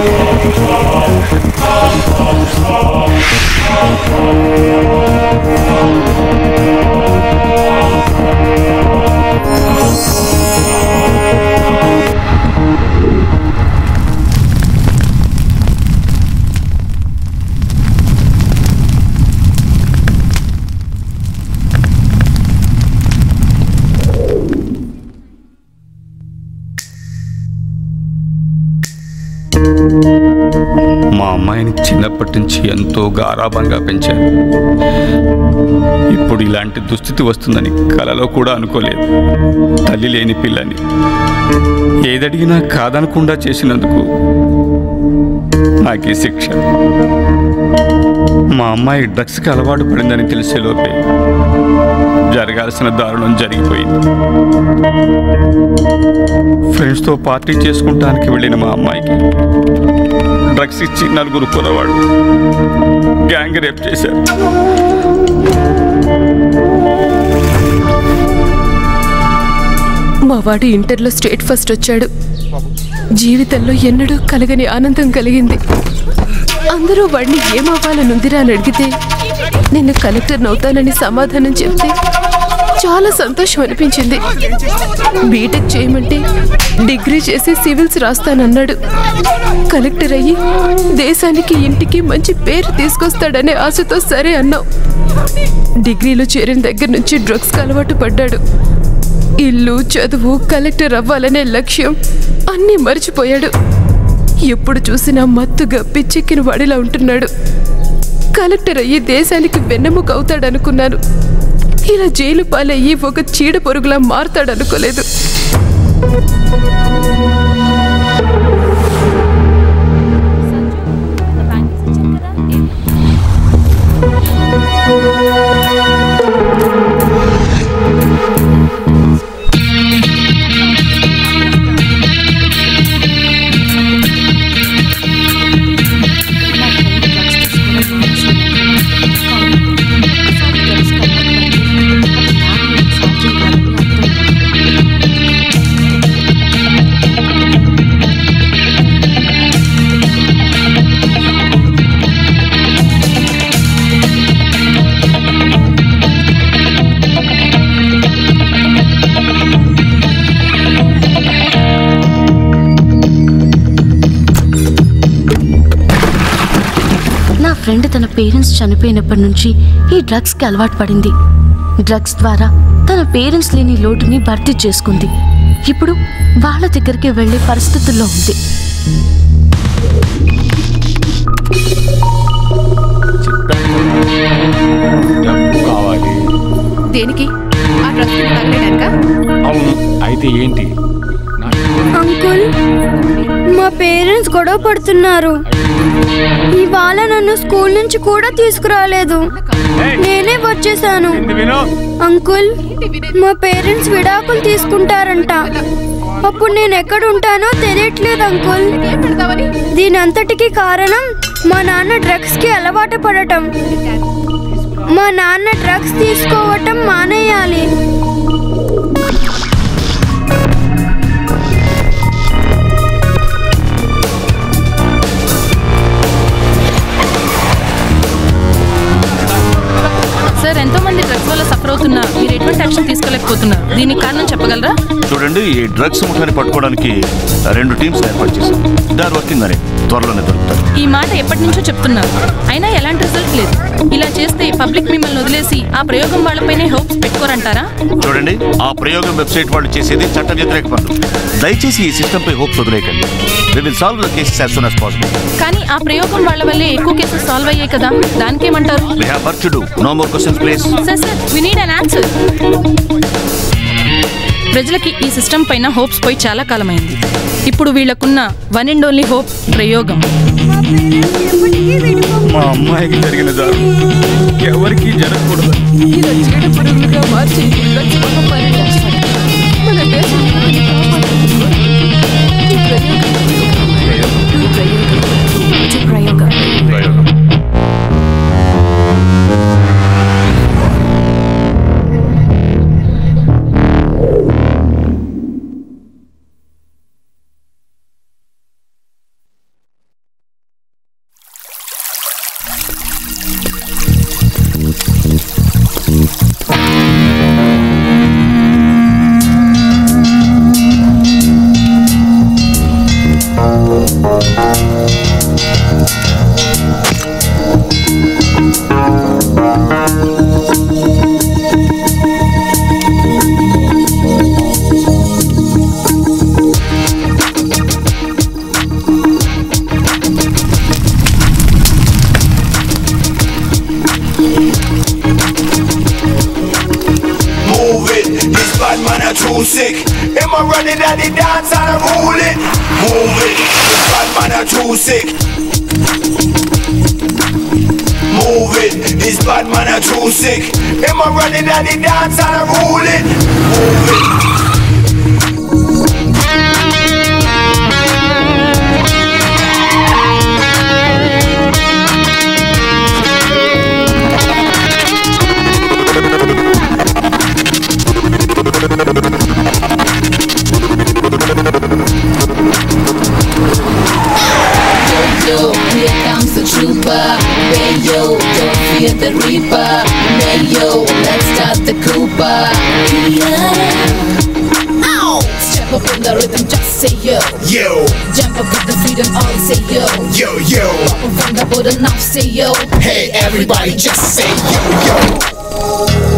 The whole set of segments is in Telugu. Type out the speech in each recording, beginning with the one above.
మా అమ్మాయిని చిన్నప్పటి నుంచి ఎంతో గారాభంగా పెంచాను ఇప్పుడు ఇలాంటి దుస్థితి వస్తుందని కలలో కూడా అనుకోలేదు తల్లి లేని పిల్లని ఏదడిగినా కాదనకుండా చేసినందుకు నాకు ఈ శిక్ష మా అమ్మాయి డ్రగ్స్కి అలవాటు పడిందని తెలిసేలోపే జరగాల్సిన దారుణం జరిగిపోయింది ఫ్రెండ్స్తో పార్టీ చేసుకుంటానికి వెళ్ళిన మా అమ్మాయికి డ్రగ్స్ ఇచ్చి నలుగురు కురవాడు గ్యాంగ్ రేప్ చేశారు మా వాడు ఇంటర్లో స్టేట్ ఫస్ట్ వచ్చాడు జీవితంలో ఎన్నడూ కలగని ఆనందం కలిగింది అందరూ వాడిని ఏమవ్వాలనుందిరా అని అడిగితే నిన్ను కలెక్టర్ అవుతానని సమాధానం చెప్తే చాలా సంతోషం అనిపించింది బీటెక్ చేయమంటే డిగ్రీ చేసి సివిల్స్ రాస్తానన్నాడు కలెక్టర్ అయ్యి దేశానికి ఇంటికి మంచి పేరు తీసుకొస్తాడనే ఆశతో సరే అన్నావు డిగ్రీలో చేరిన దగ్గర నుంచి డ్రగ్స్కి అలవాటు పడ్డాడు ఇల్లు చదువు కలెక్టర్ అవ్వాలనే లక్ష్యం అన్నీ మర్చిపోయాడు ఎప్పుడు చూసినా మత్తుగా పిచ్చెక్కిన వాడిలా ఉంటున్నాడు కలెక్టర్ అయ్యి దేశానికి వెన్నెముక అవుతాడనుకున్నాను ఇలా జైలు పాలయ్యి ఒక చీడ పొరుగులా మారుతాడనుకోలేదు నా ఫ్రెండ్ తన పేరెంట్స్ చనిపోయినప్పటి నుంచి ఈ డ్రగ్స్కి అలవాటు పడింది డ్రగ్స్ ద్వారా తన పేరెంట్స్ లేని లోటుని భర్తీ చేసుకుంది ఇప్పుడు వాళ్ళ దగ్గరికి వెళ్ళే పరిస్థితుల్లో ఉంది డబ్బు కావాలి దేనికి ఆ డ్రగ్స్ తగలేడాక అవును అయితే ఏంటి అంకుల్ మా పేరెంట్స్ గొడవ పడుతున్నారు ఇవాళ నన్ను స్కూల్ నుంచి కూడా తీసుకురాలేదు నేనే వచ్చేసాను విను అంకుల్ మా పేరెంట్స్ విడాకులు తీసుకుంటారంట అప్పుడు నేను ఎక్కడ ఉంటానో తెలియట్లేదు అంకుల్ దీని అంతటికి కారణం మా నాన్న డ్రగ్స్ కి అలవాటు పడటం మా నాన్న డ్రగ్స్ తీసుకోవటం మానేయాలి సార్ ఎంతో మంది డ్రగ్స్ వల్ల సఫర్ అవుతున్నా మీరు ఎటువంటి యాక్షన్ తీసుకోలేకపోతున్నారు దీనికి కారణం చెప్పగలరా చూడండి ఈ డ్రగ్స్ ముఠాన్ని పట్టుకోవడానికి రెండు టీమ్స్ ఏర్పాటు చేశారు దాని వర్కింగ్ అని త్వరలోనే దొరుకుతారు ఈ మాట ఎప్పటి నుంచో చెప్తున్నారు అయినా ఎలాంటి రిజల్ట్ లేదు ఇలా చేస్తే పబ్లిక్ మిమ్మల్ని వదిలేసి ఆ ప్రయోగం వాళ్ళపైనే హోప్స్ పెట్టుకోరంటారా చూడండి ఆ ప్రయోగం వెబ్సైట్ వాళ్ళు చేసేది చట్ట వ్యతిరేక పనులు దయచేసి ఈ సిస్టమ్ పై హోప్స్ వదిలేయకండి we will solve the cases as soon as possible కానీ ఆ ప్రయోగం వాళ్ళ వల్లే ఎక్కువ కేసెస్ సాల్వ్ అయ్యాయి కదా దానికేమంటారు we have work to do no more questions please sir sir we need an answer ప్రజలకి ఈ సిస్టమ్ పైన హోప్స్ పోయి చాలా కాలమైంది ఇప్పుడు వీళ్ళకున్న వన్ అండ్ ఓన్లీ హోప్ ప్రయోగం మా అమ్మాయికి జరిగిన దారుణం ఎవరికీ జరగకూడదు ఇలా చీడ పురుగులుగా మార్చి డ్రగ్స్ మహమ్మారిని మన దేశంలో కాపాడుతున్నారు. ఈ ప్రయోగం ఈ ప్రయోగం ఈ ప్రయోగం ప్రయోగం running at the dance and I'm ruling. Move it, this bad man are too sick. Move it, this bad man are too sick. Am I running at the dance and I'm ruling? Move it. yo, here comes the trooper. Hey yo, don't fear the reaper. Hey yo, let's start the Cooper. Yeah. Ow! Step up in the rhythm, just say yo. Yo, Jump up with the freedom, all say yo. yo, yo. Pop up from the bottom, now say yo. Hey, everybody, just say yo, yo.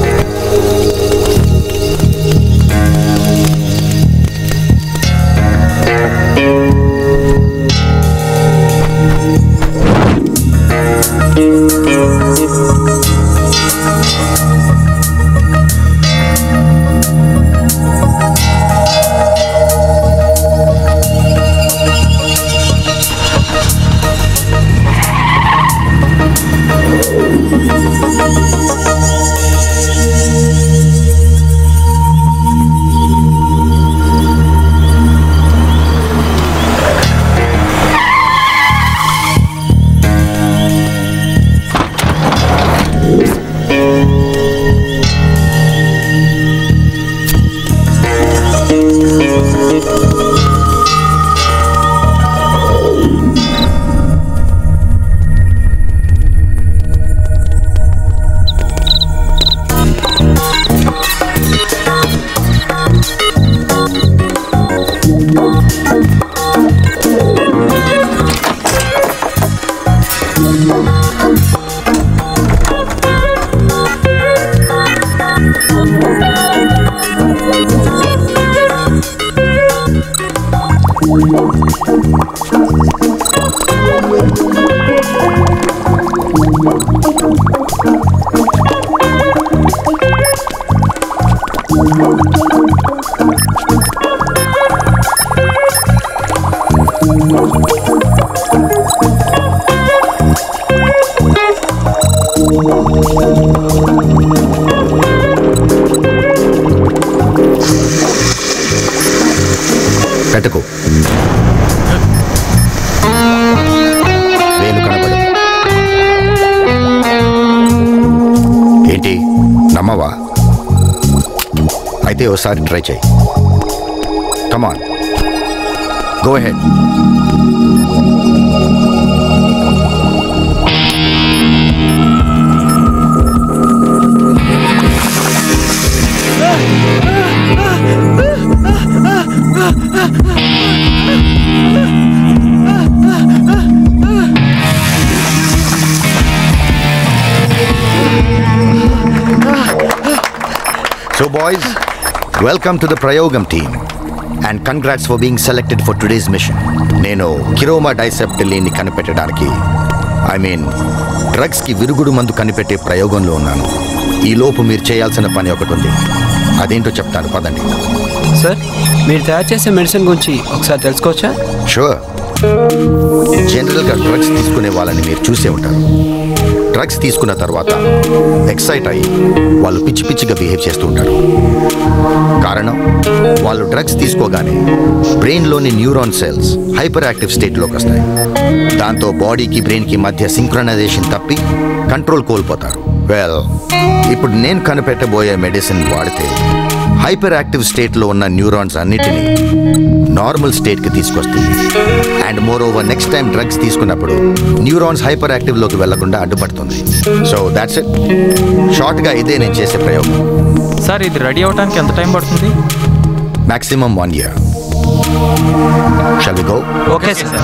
పెట్టుకో వేలు కనబడదు ఏంటి నమ్మవా అయితే ఓసారి ట్రై చేయి come on go head So, boys, welcome to the Prayogam team. And congrats for being selected for today's mission. నేను కిరోమా డైసెప్టిలీని కనిపెట్టడానికి ఐ మీన్ డ్రగ్స్కి విరుగుడు మందు కనిపెట్టే ప్రయోగంలో ఉన్నాను ఈ లోపు మీరు చేయాల్సిన పని ఒకటి ఉంది అదేంటో చెప్తాను పదండి సార్ మీరు తయారు చేసే మెడిసిన్ గురించి ఒకసారి తెలుసుకోవచ్చా షూర్ జనరల్గా డ్రగ్స్ తీసుకునే వాళ్ళని మీరు చూసే ఉంటారు డ్రగ్స్ తీసుకున్న తర్వాత ఎక్సైట్ అయ్యి వాళ్ళు పిచ్చి పిచ్చిగా బిహేవ్ చేస్తూ ఉంటారు కారణం వాళ్ళు డ్రగ్స్ తీసుకోగానే బ్రెయిన్లోని న్యూరాన్ సెల్స్ హైపర్ యాక్టివ్ స్టేట్లోకి వస్తాయి దాంతో బాడీకి బ్రెయిన్కి మధ్య సింక్రనైజేషన్ తప్పి కంట్రోల్ కోల్పోతారు వెల్ ఇప్పుడు నేను కనిపెట్టబోయే మెడిసిన్ వాడితే హైపర్ యాక్టివ్ స్టేట్లో ఉన్న న్యూరాన్స్ అన్నిటినీ నార్మల్ స్టేట్కి తీసుకొస్తుంది and moreover next time drugs తీసుకున్నప్పుడు న్యూరాన్స్ హైపర్ యాక్టివ్లోకి వెళ్లకుండా అడ్డుపడుతుంది సో దాట్స్ ఇట్ షార్ట్గా ఇదే నేను చేసే ప్రయోగం సార్ ఇది రెడీ అవడానికి ఎంత టైం పడుతుంది maximum one year shall we go okay sir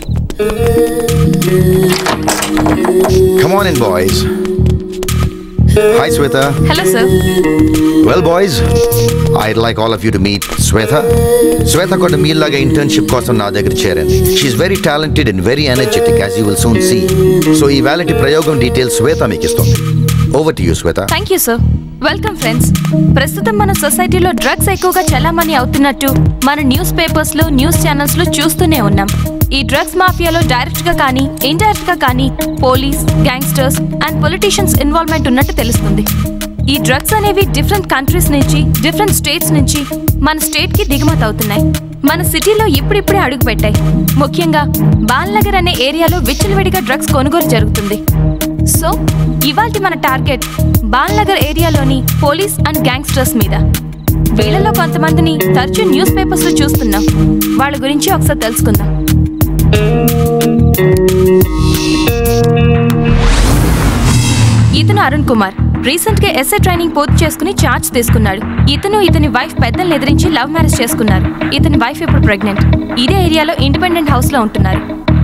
Come on in, boys. Hi Shweta hello sir well boys I'd like all of you to meet Shweta Shweta కూడా మీలాగా ఇంటర్న్షిప్ కోసం నా దగ్గర చేరింది she's very talented and very energetic as you will soon see so ఈ వ్యాలిటీ ప్రయోగం డీటెయిల్స్ శ్వేత మీకు ఇస్తుంది over to you Shweta thank you sir welcome friends ప్రస్తుతం మన సొసైటీలో డ్రగ్స్ ఎక్కువగా చలామణి అవుతున్నట్టు మన న్యూస్ పేపర్స్ లో న్యూస్ ఛానల్స్ లో చూస్తూనే ఉన్నాం ఈ డ్రగ్స్ మాఫియాలో డైరెక్ట్ గా కానీ ఇండైరెక్ట్ గా కానీ police gangsters and politicians involvement ఉన్నట్టు తెలుస్తుంది ఈ డ్రగ్స్ అనేవి డిఫరెంట్ కంట్రీస్ నుంచి డిఫరెంట్ స్టేట్స్ నుంచి మన స్టేట్ కి దిగుమతి అవుతున్నాయి మన సిటీలో ఇప్పుడిప్పుడే అడుగు పెట్టాయి ముఖ్యంగా బాల్నగర్ అనే ఏరియాలో విచ్చలవిడిగా డ్రగ్స్ కొనుగోలు జరుగుతుంది సో ఇవాల్టి మన టార్గెట్ బాల్నగర్ ఏరియాలోని పోలీస్ అండ్ గ్యాంగ్స్టర్స్ మీద వీళ్ళలో కొంతమందిని తరచూ న్యూస్ పేపర్స్ లో చూస్తున్నాం వాళ్ళ గురించి ఒకసారి తెలుసుకుందాం ఇతను అరుణ్ కుమార్ రీసెంట్ గా ఎస్ఏ ట్రైనింగ్ పూర్తి చేసుకుని చార్జ్ తీసుకున్నాడు ఇతను ఇతని వైఫ్ పెద్దల్ని ఎదిరించి లవ్ మ్యారేజ్ చేసుకున్నారు ఇతని వైఫ్ ఇప్పుడు ప్రెగ్నెంట్ ఇదే ఏరియాలో ఇండిపెండెంట్ హౌస్ లో ఉంటున్నారు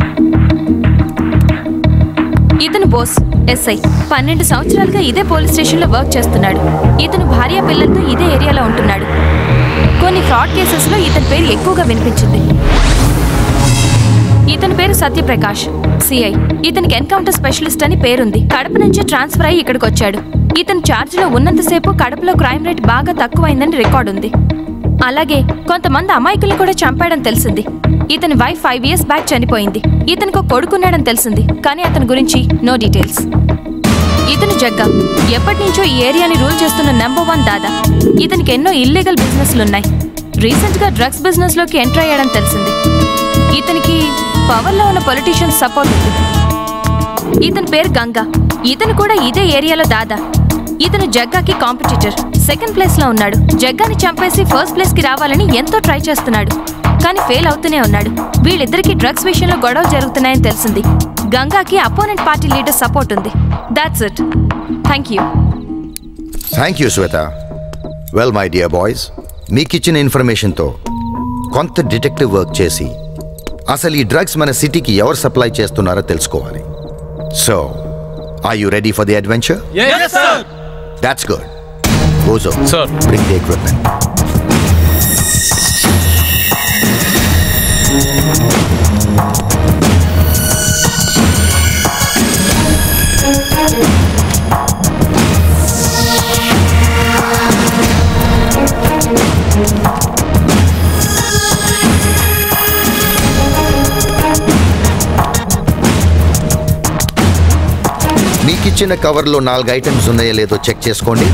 ఇతను బోస్ ఎస్ఐ పన్నెండు సంవత్సరాలుగా ఇదే పోలీస్ స్టేషన్లో వర్క్ చేస్తున్నాడు ఇతను భార్య పిల్లలతో ఇదే ఏరియాలో ఉంటున్నాడు కొన్ని ఫ్రాడ్ కేసెస్లో ఇతని పేరు ఎక్కువగా వినిపించింది ఇతని పేరు సత్యప్రకాష్ సిఐ ఇతనికి ఎన్కౌంటర్ స్పెషలిస్ట్ అని పేరుంది కడప నుంచి ట్రాన్స్ఫర్ అయ్యి ఇక్కడికి వచ్చాడు ఇతను ఛార్జ్లో ఉన్నంతసేపు కడపలో క్రైమ్ రేట్ బాగా తక్కువైందని రికార్డు ఉంది అలాగే కొంతమంది అమాయకుల్ని కూడా చంపాడని తెలిసింది ఇతని వైఫ్ ఫైవ్ ఇయర్స్ బ్యాక్ చనిపోయింది ఇతనికి ఒక కొడుకున్నాడని తెలిసింది కానీ అతని గురించి నో డీటెయిల్స్ ఇతను జగ్గా ఎప్పటి నుంచో ఈ ఏరియాని రూల్ చేస్తున్న నెంబర్ వన్ దాదా ఇతనికి ఎన్నో ఇల్లీగల్ బిజినెస్లున్నాయి రీసెంట్ గా డ్రగ్స్ బిజినెస్ లోకి ఎంటర్ అయ్యాడని తెలిసింది ఇతనికి పవర్ లో ఉన్న పొలిటీషియన్స్ సపోర్ట్ ఉంది ఇతని పేరు గంగా ఇతను కూడా ఇదే ఏరియాలో దాదా ఇతను జగ్గాకి కాంపిటీటర్ సెకండ్ ప్లేస్ లో ఉన్నాడు జగ్గాని చంపేసి ఫస్ట్ ప్లేస్ కి రావాలని ఎంతో ట్రై చేస్తున్నాడు కానీ ఫెయిల్ అవుతూనే ఉన్నాడు వీళ్ళిద్దరికి డ్రగ్స్ విషయంలో గొడవ జరుగుతున్నాయని తెలిసింది గంగాకి అపోనెంట్ పార్టీ లీడర్ సపోర్ట్ ఉంది that's it thank you thank you Shweta well my dear boys మీకు ఇచ్చిన ఇన్ఫర్మేషన్తో కొంత డిటెక్టివ్ వర్క్ చేసి అసలు ఈ డ్రగ్స్ మన సిటీకి ఎవరు సప్లై చేస్తున్నారో తెలుసుకోవాలి so are you ready for the adventure that's good గోజో సార్ బ్రింగ్ ది ఎక్విప్మెంట్ మీకు ఇచ్చిన కవర్లో నాలుగు ఐటమ్స్ ఉన్నాయో లేదో చెక్ చేసుకోండి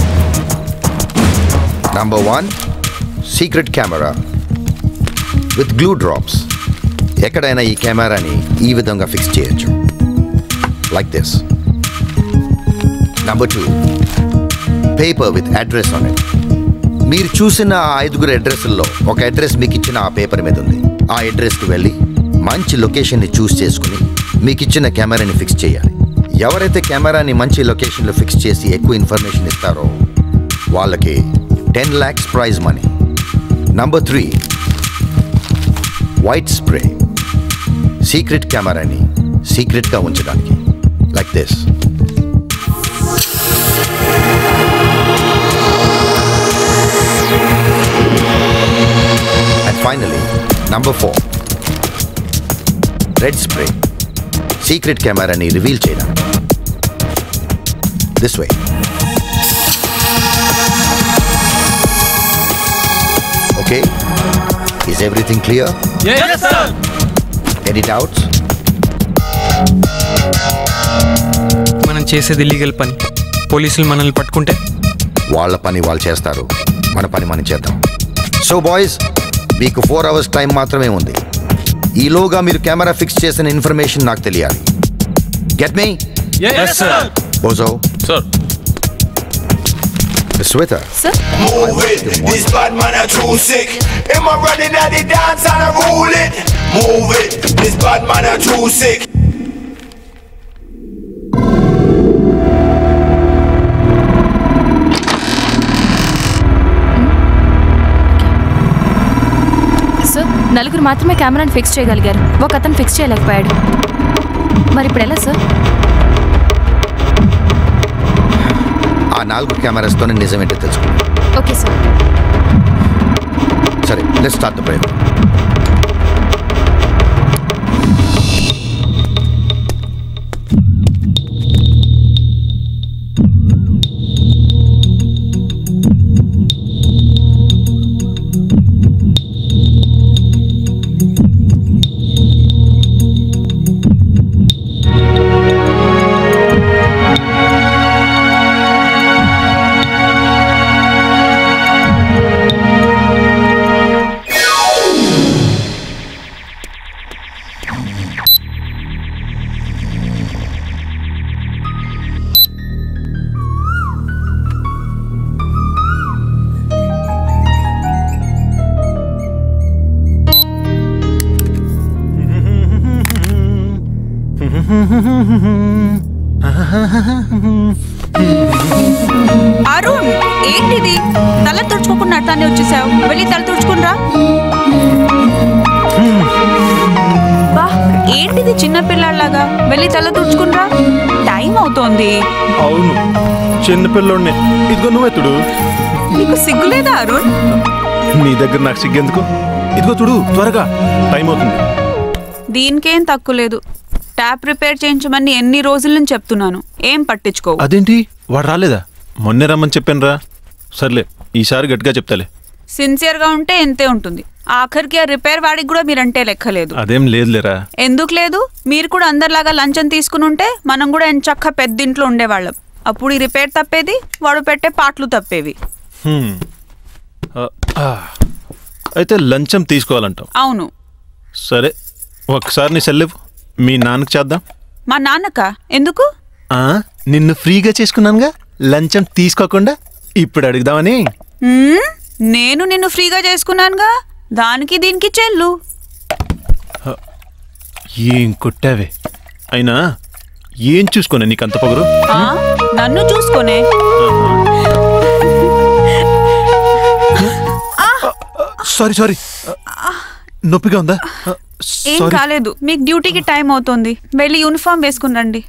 number one secret camera with glue drops ఎక్కడైనా ఈ కెమెరాని ఈ విధంగా ఫిక్స్ చేయొచ్చు like this number two paper with address on it మీరు చూసిన ఆ ఐదుగురు అడ్రస్ల్లో ఒక అడ్రస్ మీకు ఇచ్చిన ఆ పేపర్ మీద ఉంది ఆ అడ్రస్కి వెళ్ళి మంచి లొకేషన్ని చూస్ చేసుకుని మీకు ఇచ్చిన కెమెరాని ఫిక్స్ చేయాలి ఎవరైతే కెమెరాని మంచి లొకేషన్లో ఫిక్స్ చేసి ఎక్కువ ఇన్ఫర్మేషన్ ఇస్తారో వాళ్ళకి ten lakhs prize money number three white spray secret కెమెరాని సీక్రెట్గా ఉంచడానికి like this and finally number four red spray secret కెమెరాని రివీల్ చేయడానికి this way okay is everything clear any doubts మనం చేసేది ఇల్లీగల్ పని పోలీసులు మనల్ని పట్టుకుంటే వాళ్ళ పని వాళ్ళు చేస్తారు మన పని మనం చేద్దాం సో బాయ్స్ మీకు ఫోర్ అవర్స్ టైం మాత్రమే ఉంది ఈలోగా మీరు కెమెరా ఫిక్స్ చేసిన ఇన్ఫర్మేషన్ నాకు తెలియాలి గెట్ మీ బోజో sir Shweta Move it, this bad man are too sick. Am I running at the dance and I rule it? Move it, this bad man are too sick. Sir నలుగురు మాత్రమే కెమెరాని ఫిక్స్ చేయగలిగారు ఒక అతను ఫిక్స్ చేయలేకపోయాడు మరి ఇప్పుడు ఎలా సార్ నాలుగు కెమెరాస్తోనే నిజమేంటో తెలుసుకుందాం ఓకే సార్ సరే లెట్ స్టార్ట్ ద ప్రయోగం అరుణ్ ఏంటిది తల తుడుచుకోకుండా అట్టానే వచ్చేసావు వెళ్ళి తల తుడుచుకునిరా బా ఏంటిది చిన్న పిల్లాడిలాగా వెళ్ళి తల తుడుచుకునిరా టైం అవుతోంది అవును చిన్నపిల్లోడిని ఇదిగో నువ్వెత్తుడు నీకు సిగ్గులేదా అరుణ్ నీ దగ్గర నాకు సిగ్గెందుకు ఇదిగో తుడు త్వరగా టైం అవుతుంది దీనికేం తక్కువ లేదు ట్యాప్ రిపేర్ చేయించమని ఎన్ని రోజుల నుంచి చెప్తున్నాను ఏం పట్టించుకోవు అదేంటి వాడు రాలేదా మొన్నే రమ్మని చెప్పానురా సర్లే ఈసారి గట్టిగా చెప్తాలే సిన్సియర్గా ఉంటే ఎంతే ఉంటుంది ఆఖరికి ఆ రిపేర్ వాడికి కూడా మీరంటే లెక్కలేదు అదేం లేదులేరా ఎందుకు లేదు మీరు కూడా అందరిలాగా లంచం తీసుకుని ఉంటే మనం కూడా ఎంచక్క పెద్దింట్లో ఉండేవాళ్ళం అప్పుడు ఈ రిపేర్ తప్పేది వాడు పెట్టే పాటలు తప్పేవి హ్మ్. ఆ, ఆ. అయితే లంచం తీసుకోవాలంటాం అవును సరే ఒకసారి నీ సెల్లివ్ మీ నాన్నకి చేద్దాం మా నాన్నక ఎందుకు ఆ, నిన్ను ఫ్రీగా చేసుకున్నానుగా లంచం తీసుకోకుండా ఇప్పుడు అడుగుదామని హ్మ్? నేను నిన్ను ఫ్రీగా చేసుకున్నానుగా దానికి దీనికి చెల్లు ఏం కొట్టావే అయినా ఏం చూసుకోనే నీకు అంత పొగరు ఆ? నన్ను చూసుకోనే సారీ సారీ నొప్పిగా ఉందా ఆ, ఏం సారీ కాలేదు మీకు డ్యూటీకి టైం అవుతుంది వెళ్ళి యూనిఫామ్ వేసుకుని రండి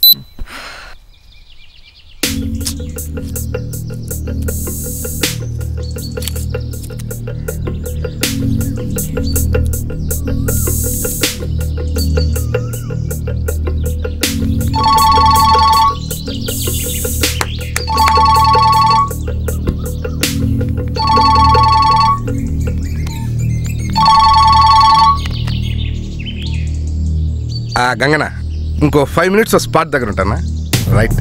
ఆ గంగన ఇంకో ఫైవ్ మినిట్స్ స్పాట్ దగ్గర ఉంటానా రైట్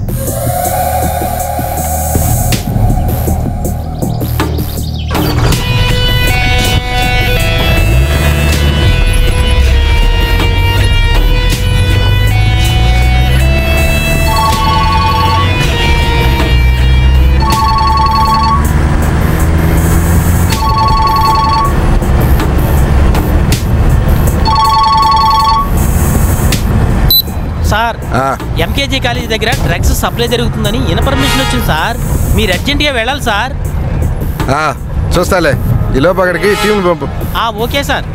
సార్ ఎంకేజీ కాలేజీ దగ్గర డ్రగ్స్ సప్లై జరుగుతుందని ఇన్ఫర్మేషన్ వచ్చింది సార్ మీరు అర్జెంటుగా వెళ్ళాలి సార్ ఆ, చూస్తాలే ఈ లోపు అక్కడికి టీం పంపు ఆ ఓకే సార్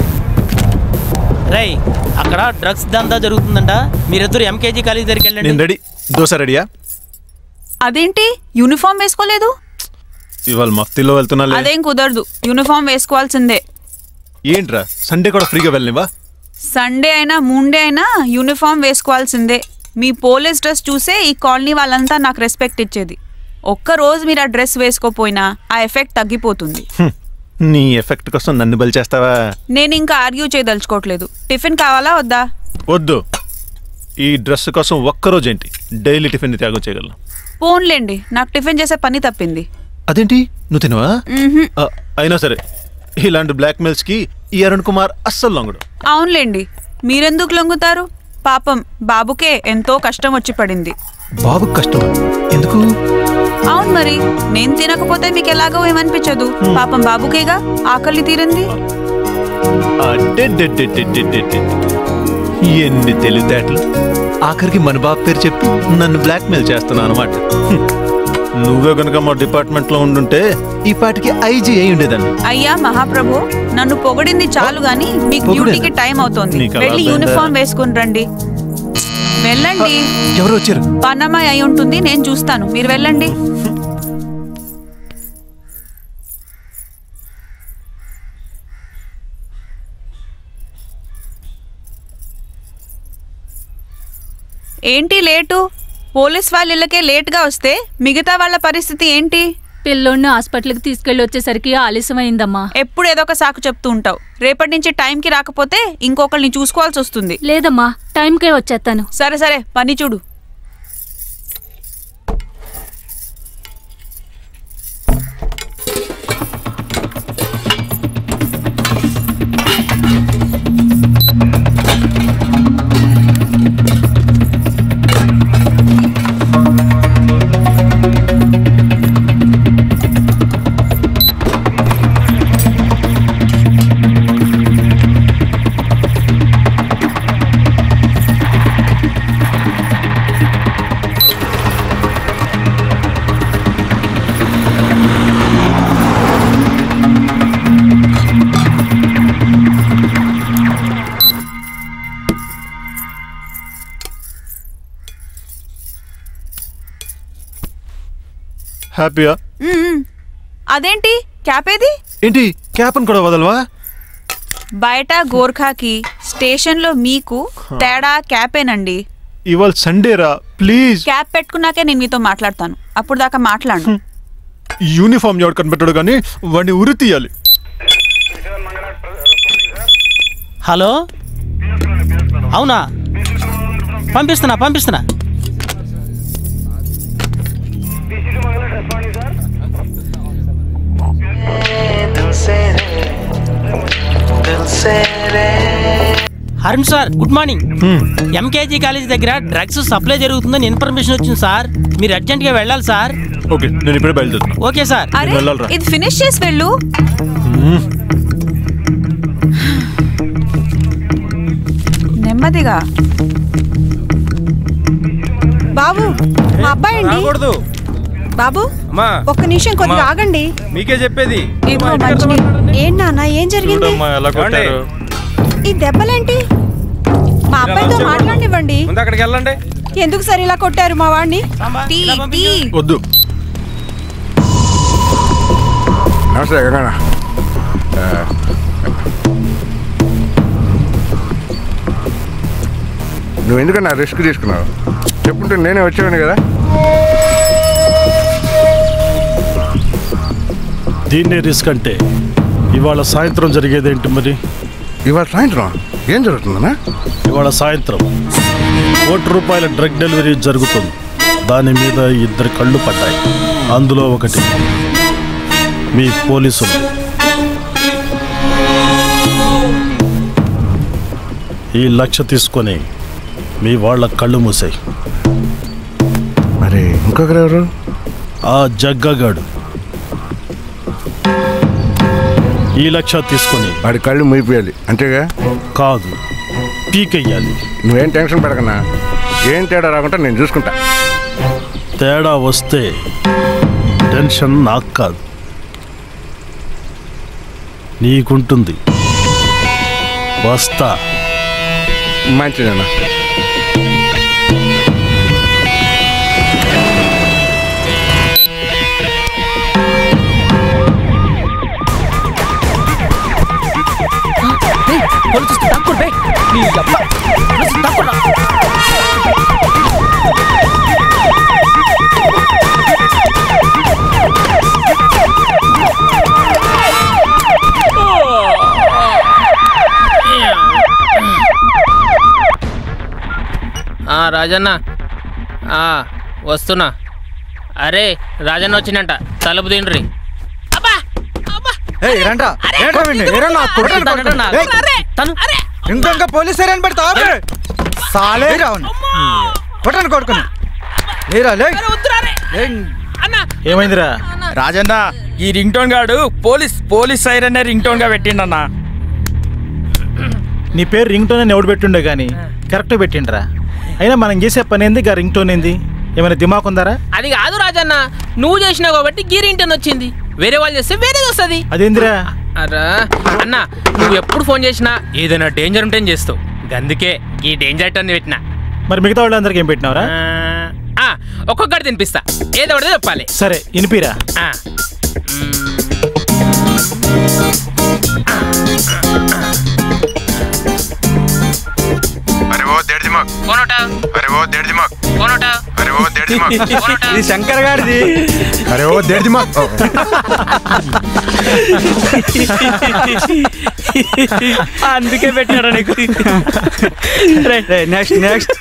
రై అక్కడ డ్రగ్స్ దందా జరుగుతుందంట మీరిద్దరు ఎంకేజీ కాలేజీ దగ్గరికి నేను వెళ్ళండి రెడీ దోశ రెడీయా అదేంటి యూనిఫామ్ వేసుకోలేదు ఇవాళ మఫ్తీలో వెళ్తున్నాలే అదేం కుదరదు యూనిఫామ్ వేసుకోవాల్సిందే ఏంట్రా సండే కూడా ఫ్రీగా వెళ్ళనివా సండే అయినా మూండే అయినా యూనిఫామ్ వేసుకోవాల్సిందే మీ పోలీస్ డ్రెస్ చూసే ఈ కాలనీ వాళ్ళంతా నాకు రెస్పెక్ట్ ఇచ్చేది ఒక్క రోజు మీరు ఆ డ్రెస్ వేసుకోపోయినా ఆ ఎఫెక్ట్ తగ్గిపోతుంది హ్మ్. నీ ఎఫెక్ట్ కోసం నన్ను బలి చేస్తావా నేను ఇంకా ఆర్గ్యూ చేయదలుచుకోవట్లేదు టిఫిన్ కావాలా వద్దా వద్దు ఈ డ్రెస్ కోసం ఒక్కరోజు ఏంటి డైలీ టిఫిన్ త్యాగం చేయగలను పోన్లేండి నాకు టిఫిన్ చేసే పని తప్పింది అదేంటి నువ్వు తినవా మ్హూ. ఆ, అయినా సరే ఇలాంటి బ్లాక్ మెయిల్స్కి ఈ అరుణ్ కుమార్ అస్సలు లొంగడు అవునులేండి మీరెందుకు లొంగుతారు పాపం బాబుకే ఎంతో కష్టం వచ్చి పడింది బాబు కష్టం ఎందుకు అవును మరి నేను తినకపోతే మీకు ఎలాగో ఏమనిపించదు పాపం బాబుకేగా ఆకలి తీరింది అడ్డెడ్డెడ్డెడ్డెడ్డెడ్డెడ్. ఎన్ని తెలివితేటలు ఆఖరికి మన బాబు పేరు చెప్పి నన్ను బ్లాక్మెయిల్ చేస్తున్నావు అనమాట నువ్వే కనుక మా డిపార్ట్మెంట్లో ఉండుంటే ఈ పాటికి ఐజీ అయి ఉండేదాన్ని అయ్యా మహాప్రభు నన్ను పొగిడింది చాలు గాని మీకు పొగిడేనా? డ్యూటీకి టైం అవుతోంది నీకు అలా వెళ్ళి అర్థమైందా? యూనిఫామ్ వేసుకుని రండి వెళ్ళండి ఎవరు వచ్చారు పనమ్మాయి అయి ఉంటుంది నేను చూస్తాను మీరు వెళ్ళండి ఏంటి లేటు పోలీస్ వాళ్ళ ఇళ్ళకే లేట్గా వస్తే మిగతా వాళ్ళ పరిస్థితి ఏంటి పిల్లోడిని హాస్పిటల్కి తీసుకెళ్ళి వచ్చేసరికి ఆలస్యమైందమ్మా ఎప్పుడు ఏదో ఒక సాకు చెప్తూ ఉంటావు రేపటి నుంచి టైంకి రాకపోతే ఇంకొకరిని చూసుకోవాల్సి వస్తుంది లేదమ్మా టైంకే వచ్చేస్తాను సరే సరే పని చూడు హ్యాపీయా మ్మ్. అదేంటి క్యాప్ ఏది ఏంటి క్యాప్ని కూడా వదలవా బయట గోర్ఖాకి స్టేషన్లో మీకు తేడా క్యాపేనండి ఇవాళ సండేరా ప్లీజ్ క్యాప్ పెట్టుకున్నాకే నేను మీతో మాట్లాడతాను అప్పుడు దాకా మాట్లాడను యూనిఫామ్ ఎవడు కనిపెట్టాడు కానీ వాడిని ఉరి తీయాలి హలో అవునా పంపిస్తున్నా పంపిస్తున్నా Arun sir good morning MKG college దగ్గర డ్రగ్స్ సప్లై జరుగుతుందని ఇన్ఫర్మేషన్ వచ్చింది సార్ మీరు అర్జెంట్గా వెళ్ళాలి సార్ ఓకే నేను ఇప్పుడే బయలుదేరుతున్నా ఓకే సార్ అరే వెళ్ళాలిరా. ఇది ఫినిష్ చేసి వెళ్ళు మ్మ్. నెమ్మదిగా బాబు మా అబ్బాయి అండి రాకూడదు బాబు అమ్మా ఒక్క నిమిషం కొద్దిగా అమ్మా. ఆగండి మీకే చెప్పేది ఇదిగో మంచినీళ్ళు. ఏం నాన్న ఏం జరిగింది చూడమ్మా ఎలా కొట్టారు ఈ దెబ్బలేంటి మా అబ్బాయితో మాట్లాడినివ్వండి ముందు అక్కడికి వెళ్ళండి ఎందుకు సరే ఇలా కొట్టారు మా వాడిని వద్దు నమస్తే గంగన్న ఆ, నువ్వు ఎందుకన్నా రిస్క్ తీసుకున్నావు చెప్పుంటే నేనే వచ్చేవాడిని కదా దీన్నే రిస్క్ అంటే ఇవాళ సాయంత్రం జరిగేదేంటి మరి ఇవాళ సాయంత్రం ఏం జరుగుతుందన్నా ఇవాళ సాయంత్రం కోటి రూపాయల డ్రగ్ డెలివరీ జరుగుతుంది దాని మీద ఇద్దరు కళ్ళు పడ్డాయి అందులో ఒకటి మీ పోలీసులు ఈ లక్ష తీసుకొని మీ వాళ్ళ కళ్ళు మూసాయి మరి ఇంకొకరెవరు ఆ జగ్గగాడు ఈ లక్ష తీసుకొని వాడి కళ్ళు మూయిపోయాలి అంతేగా కాదు పీకెయ్యాలి నువ్వేం టెన్షన్ పడకన్నా ఏం తేడా రాకుండా నేను చూసుకుంటా తేడా వస్తే టెన్షన్ నాకు కాదు నీకుంటుంది వస్తా మంచిదన్నా ఆ, రాజన్న ఆ, వస్తున్నా అరే రాజన్న వచ్చిందంట తలుపు తిండ్రి ఏయ్ రండ్రా ఏంట్రా వీడిని? ఏరా నా కొడుకుని కొడుకుని? ఏయ్, ఇంకా ఇంకా పోలీస్ ఏరియా పెడతా ఆపే. సాలే రావును కొట్టను కొడుకుని లేరా లే ఏమైందిరా రాజన్న ఈ రింగ్ టోన్ గాడు police police siren ring tone గా పెట్టిండన్నా నీ పేరు రింగ్ టోన్ అని ఎవడు పెట్టుండే కానీ కరెక్ట్ పెట్టిండ్రా అయినా మనం చేసే పని ఏంది గా రింగ్ టోన్ ఏంది ఏమైనా దిమాక్ ఉందారా అది కాదు రాజన్న నువ్వు చేసినావు కాబట్టి గీరింటన్ వచ్చింది వేరే వాళ్ళు చేస్తే వేరేది వస్తుంది అదేందిరా అరా అన్న నువ్వు ఎప్పుడు ఫోన్ చేసినా ఏదైనా డేంజర్ ఉంటే చేస్తావు అందుకే ఈ డేంజర్ టన్ పెట్టినా మరి మిగతా వాళ్ళందరికీ ఏం పెట్టినావురా ఆ, ఒక్కొక్కటి తినిపిస్తా ఏదో ఒకటి చెప్పాలి సరే ఇనిపిరా ఆ. మరి ఓ దేడిది दिमाग कौन उठा अरे वो डेढ़ दिमाग कौन उठा अरे वो डेढ़ दिमाग कौन उठा ఇది శంకర్ గారిది అరే ఓ దేడి దిమాగ్ అందుకే పెట్టాడు నీకు నెక్స్ట్ నెక్స్ట్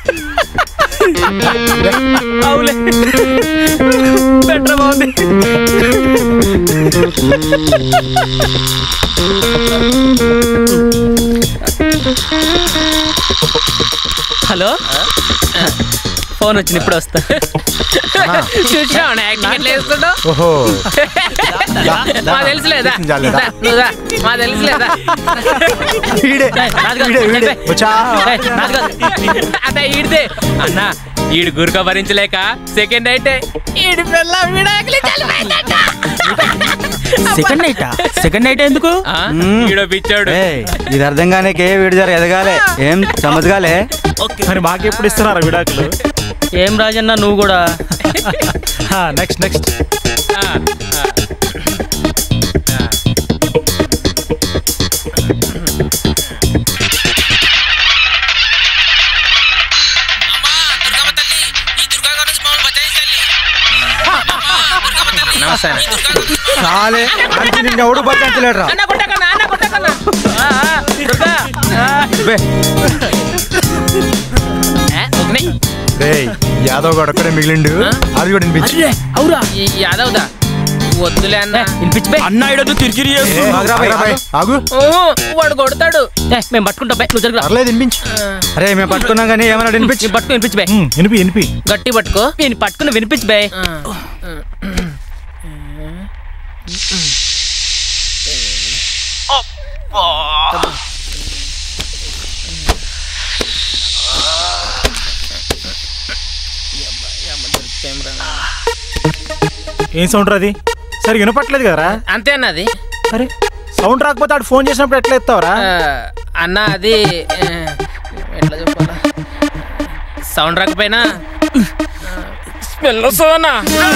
అవులే బెటర్ బాగుంది హలో ఫోన్ వచ్చింది ఇప్పుడు వస్తా చూసావు యాక్టింగ్ ఎట్లా వేస్తుండో ఓహో మా తెలుసులేదా జాలేదా? దా, నువ్వు దా. మా తెలుసులేదా వీడే ఏయ్, నాది కాదు, వీడే వీడే చెప్పే. వచ్చా ఏయ్, నాది కాదు. అదే ఈడిదే అన్న ఈడు గురుక భరించలేక సెకండ్ అయితే ఈడు పిల్ల విడాకులు సెకండ్ నైట్ సెకండ్ నైట్ ఎందుకు ఈడో పిచ్చాడు ఏయ్, ఇది అర్థం కానికే వీడు జర ఎదగాలే ఏం సమజ్గాలే మరి మాకెప్పుడు ఇస్తున్నారా విడాకులు ఏం రాజన్న నువ్వు కూడా నెక్స్ట్ నెక్స్ట్ నమస్తే చాలే మంచి నిన్ను ఎవడు పట్టించలేడురా అన్న కొట్టకన్నా అన్న కొట్టకన్నా ఆ, ఆ, దుర్గా ఆ. బే ఏ, ఒకనే. రేయ్ యాదవ్ గడు ఒక్కడే మిగిలిండు అది కూడా వినిపించు అర్రే, అవురా ఈ యాదవ్దా వద్దులే అన్న వినిపించి అన్న ఇడొద్దు తిరిగి ఏ, ఆగురా బై, ఆగు, ఆగు వాడు కొడతాడు ఏ, మేము పట్టుకుంటాం బే, నువ్వు జరుగురా పర్లేదు వినిపించు అరే మేము పట్టుకున్నాం కానీ ఏమన్నా వినిపించు పట్టుకుని వినిపించి బే వినిపి వినిపి గట్టి పట్టుకో నేను పట్టుకుని వినిపించి బే ఏం సౌండ్ అది సరే వినపట్లేదు కదరా అంతే అన్నది అరే సౌండ్ రాకపోతే ఆడు ఫోన్ చేసినప్పుడు ఎట్లా ఎత్తావరా అన్న అది ఆ, ఎట్లా చెప్పాలా సౌండ్ రాకపోయినా స్మెల్ వస్తుందన్నా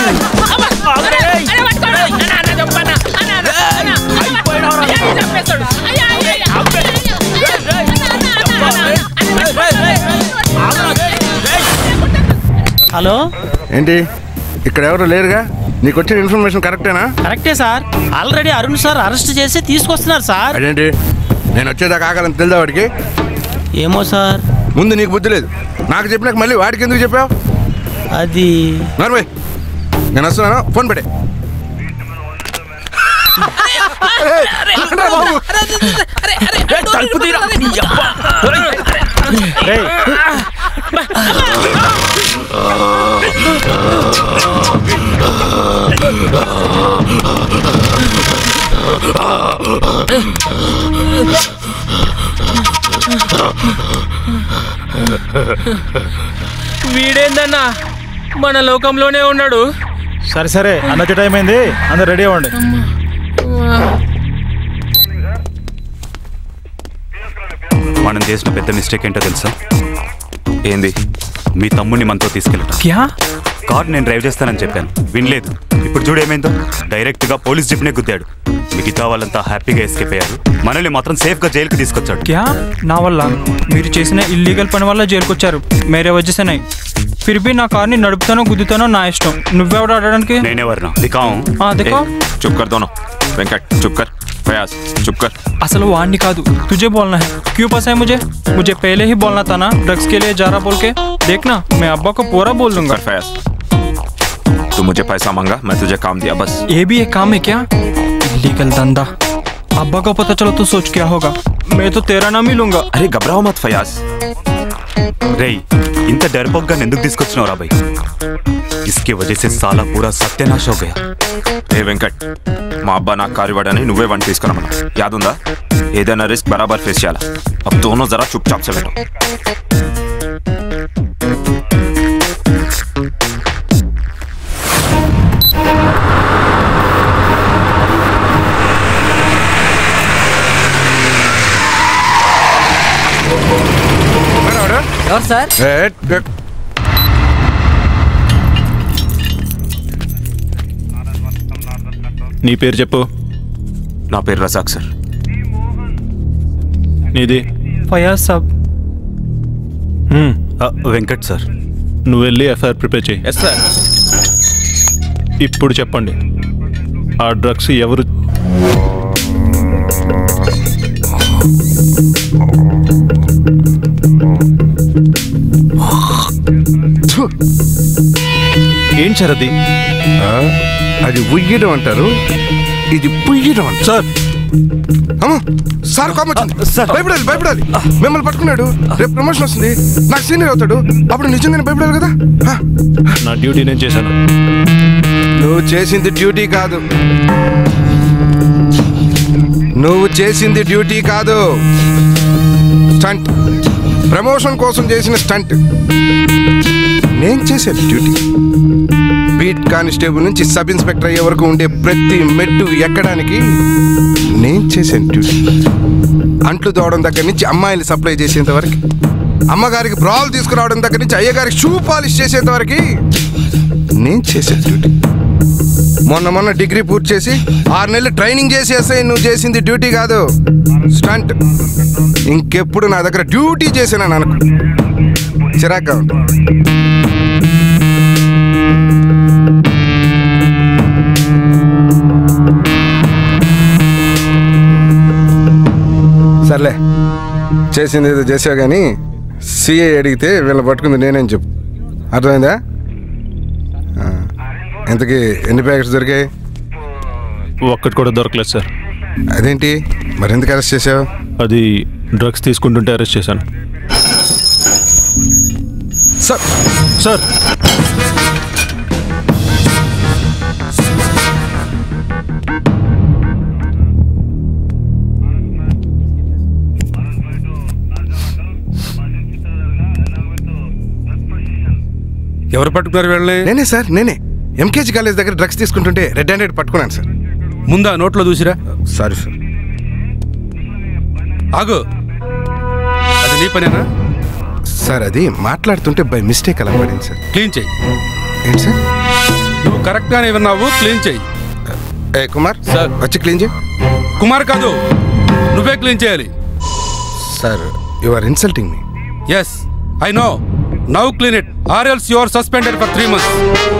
హలో ఏంటి ఇక్కడ ఎవరు లేరుగా నీకు వచ్చిన ఇన్ఫర్మేషన్ కరెక్టేనా కరెక్టే sir already Arun sir arrest చేసి తీసుకొస్తున్నారు సార్ అదేంటి నేను వచ్చేదాకా ఆగాలని తెలుదా వాడికి ఏమో సార్ ముందు నీకు బుద్ధి లేదు నాకు చెప్పినాక మళ్ళీ వాడికి ఎందుకు చెప్పావు అది నర్వే నేను వస్తున్నాను ఫోన్ పెట్టే తలుపు తీరా వీడేందన్నా మన లోకంలోనే ఉన్నాడు సరే సరే అన్నది టైం అయింది అందరు రెడీ అవ్వండి మనం చేసిన పెద్ద మిస్టేక్ ఏంటో తెలుసా ఏంది మీ తమ్ముడిని మనతో తీసుకెళ్ళటం క్యా కార్ నేను డ్రైవ్ చేస్తానని చెప్పాను వినలేదు ఇప్పుడు చూడు ఏమైందో డైరెక్ట్ గా పోలీస్ జిప్నే గుద్దాడు మిగతా వాళ్ళంతా హ్యాపీగా ఎస్కేప్ అయ్యారు మనల్ని మాత్రం సేఫ్ గా జైలుకి తీసుకొచ్చాడు క్యా నా వల్ల మీరు చేసిన ఇల్లీగల్ పని వల్ల జైలుకి వచ్చారు మేరే వచ్చేసాయి ఫిర్ బి నా కార్ని నడుపుతానో గుద్దుతానో నా ఇష్టం నువ్వెవడు ఆడడానికి నేనెవరినా దికాం ఆ, దిఖాओ। चुप कर दोनों वेंकट चुप कर फयाज चुप कर असल वाणी कादू तुझे बोलना है क्यों फंसा है मुझे मुझे पहले ही बोलना था ना ड्रग्स के लिए जा रहा बोल के देखना मैं अब्बा को पूरा बोल दूंगा फयाज तू मुझे पैसा मांगा मैं तुझे काम दिया बस ये भी एक काम है क्या इलीगल धंधा अब्बा को पता चलो तो सोच क्या होगा मैं तो तेरा नाम ही लूंगा अरे घबराओ मत फयाज రేయ్ ఇంత డర్పోక్గా ఎందుకు తీసుకొచ్చినావు రా భయ్ ఇస్కే వజह से साला पूरा सत्यानाश हो गया ఏ వెంకట్ మా అబ్బా నాకు కారు ఇవ్వడని నువ్వే వంట తీసుకున్నామన్నా యాదుందా ఏదైనా రిస్క్ బరాబర్ ఫేస్ చేయాలా అబ్ దోనో జరా చుప్ చాప్ से बैठो ఎవరు సార్ నీ పేరు చెప్పు నా పేరు రజాక్ సార్ నీది फयाज साहब హ్మ్. వెంకట్ సార్ నువ్వు వెళ్ళి ఎఫ్ఐఆర్ ప్రిపేర్ చేయి ఎస్ సార్ ఇప్పుడు చెప్పండి ఆ డ్రగ్స్ ఎవరు ఏం సార్ అది అది ఉయ్యడం అంటారు ఇది పుయ్యడం అంటారు సార్ అమ్మో సార్ కోపం వచ్చింది భయపడాలి భయపడాలి మిమ్మల్ని పట్టుకున్నాడు రేపు ప్రమోషన్ వస్తుంది నాకు సీనియర్ అవుతాడు అప్పుడు నిజంగానే భయపడాలి కదా హా. నా డ్యూటీ నేను చేశాను నువ్వు చేసింది డ్యూటీ కాదు నువ్వు చేసింది డ్యూటీ కాదు స్టంట్ ప్రమోషన్ కోసం చేసిన స్టంట్ నేను చేసేది డ్యూటీ బీట్ కానిస్టేబుల్ నుంచి సబ్ ఇన్స్పెక్టర్ అయ్యే వరకు ఉండే ప్రతి మెట్టు ఎక్కడానికి నేను చేశాను డ్యూటీ అంట్లు దోవడం దగ్గర నుంచి అమ్మాయిలు సప్లై చేసేంత వరకు అమ్మగారికి బ్రాల్ తీసుకురావడం దగ్గర నుంచి అయ్యగారికి షూ పాలిష్ చేసేంత వరకు నేను చేసే డ్యూటీ మొన్న మొన్న డిగ్రీ పూర్తి చేసి ఆరు నెలలు ట్రైనింగ్ చేసేస్తే నువ్వు చేసింది డ్యూటీ కాదు స్టంట్ ఇంకెప్పుడు నా దగ్గర డ్యూటీ చేసాను అనుకో చిరాగ్గా ఉంటుంది సర్లే చేసింది ఏదో చేసావు కానీ సిఐ అడిగితే వీళ్ళని పట్టుకుంది నేనేం చెప్పు అర్థమైందా ఆ, ఇంతకీ ఎన్ని ప్యాకెట్స్ దొరికాయి ఒక్కటి కూడా దొరకలేదు సార్ అదేంటి మరి ఎందుకు అరెస్ట్ చేసావు అది డ్రగ్స్ తీసుకుంటుంటే అరెస్ట్ చేశాను సార్ సార్ ఎవరు పట్టుకున్నారు వీళ్ళని నేనే సార్ నేనే ఎంకేజీ కాలేజ్ దగ్గర డ్రగ్స్ తీసుకుంటుంటే రెడ్ హ్యాండెడ్ పట్టుకున్నాను సార్ ముందా నోట్లో చూసిరా సారీ సార్ ఆగు అది నీ పనేనా సార్ అది మాట్లాడుతుంటే బై మిస్టేక్ అలా పడింది సార్ క్లీన్ చెయ్యి ఏంటి సార్ నువ్వు కరెక్ట్గానే విన్నావు క్లీన్ చెయ్యి ఏ కుమార్ సార్ వచ్చి క్లీన్ చేయి కుమార్ కాదు నువ్వే క్లీన్ చేయాలి sir you are insulting me yes I know now clean it or else you are suspended for three months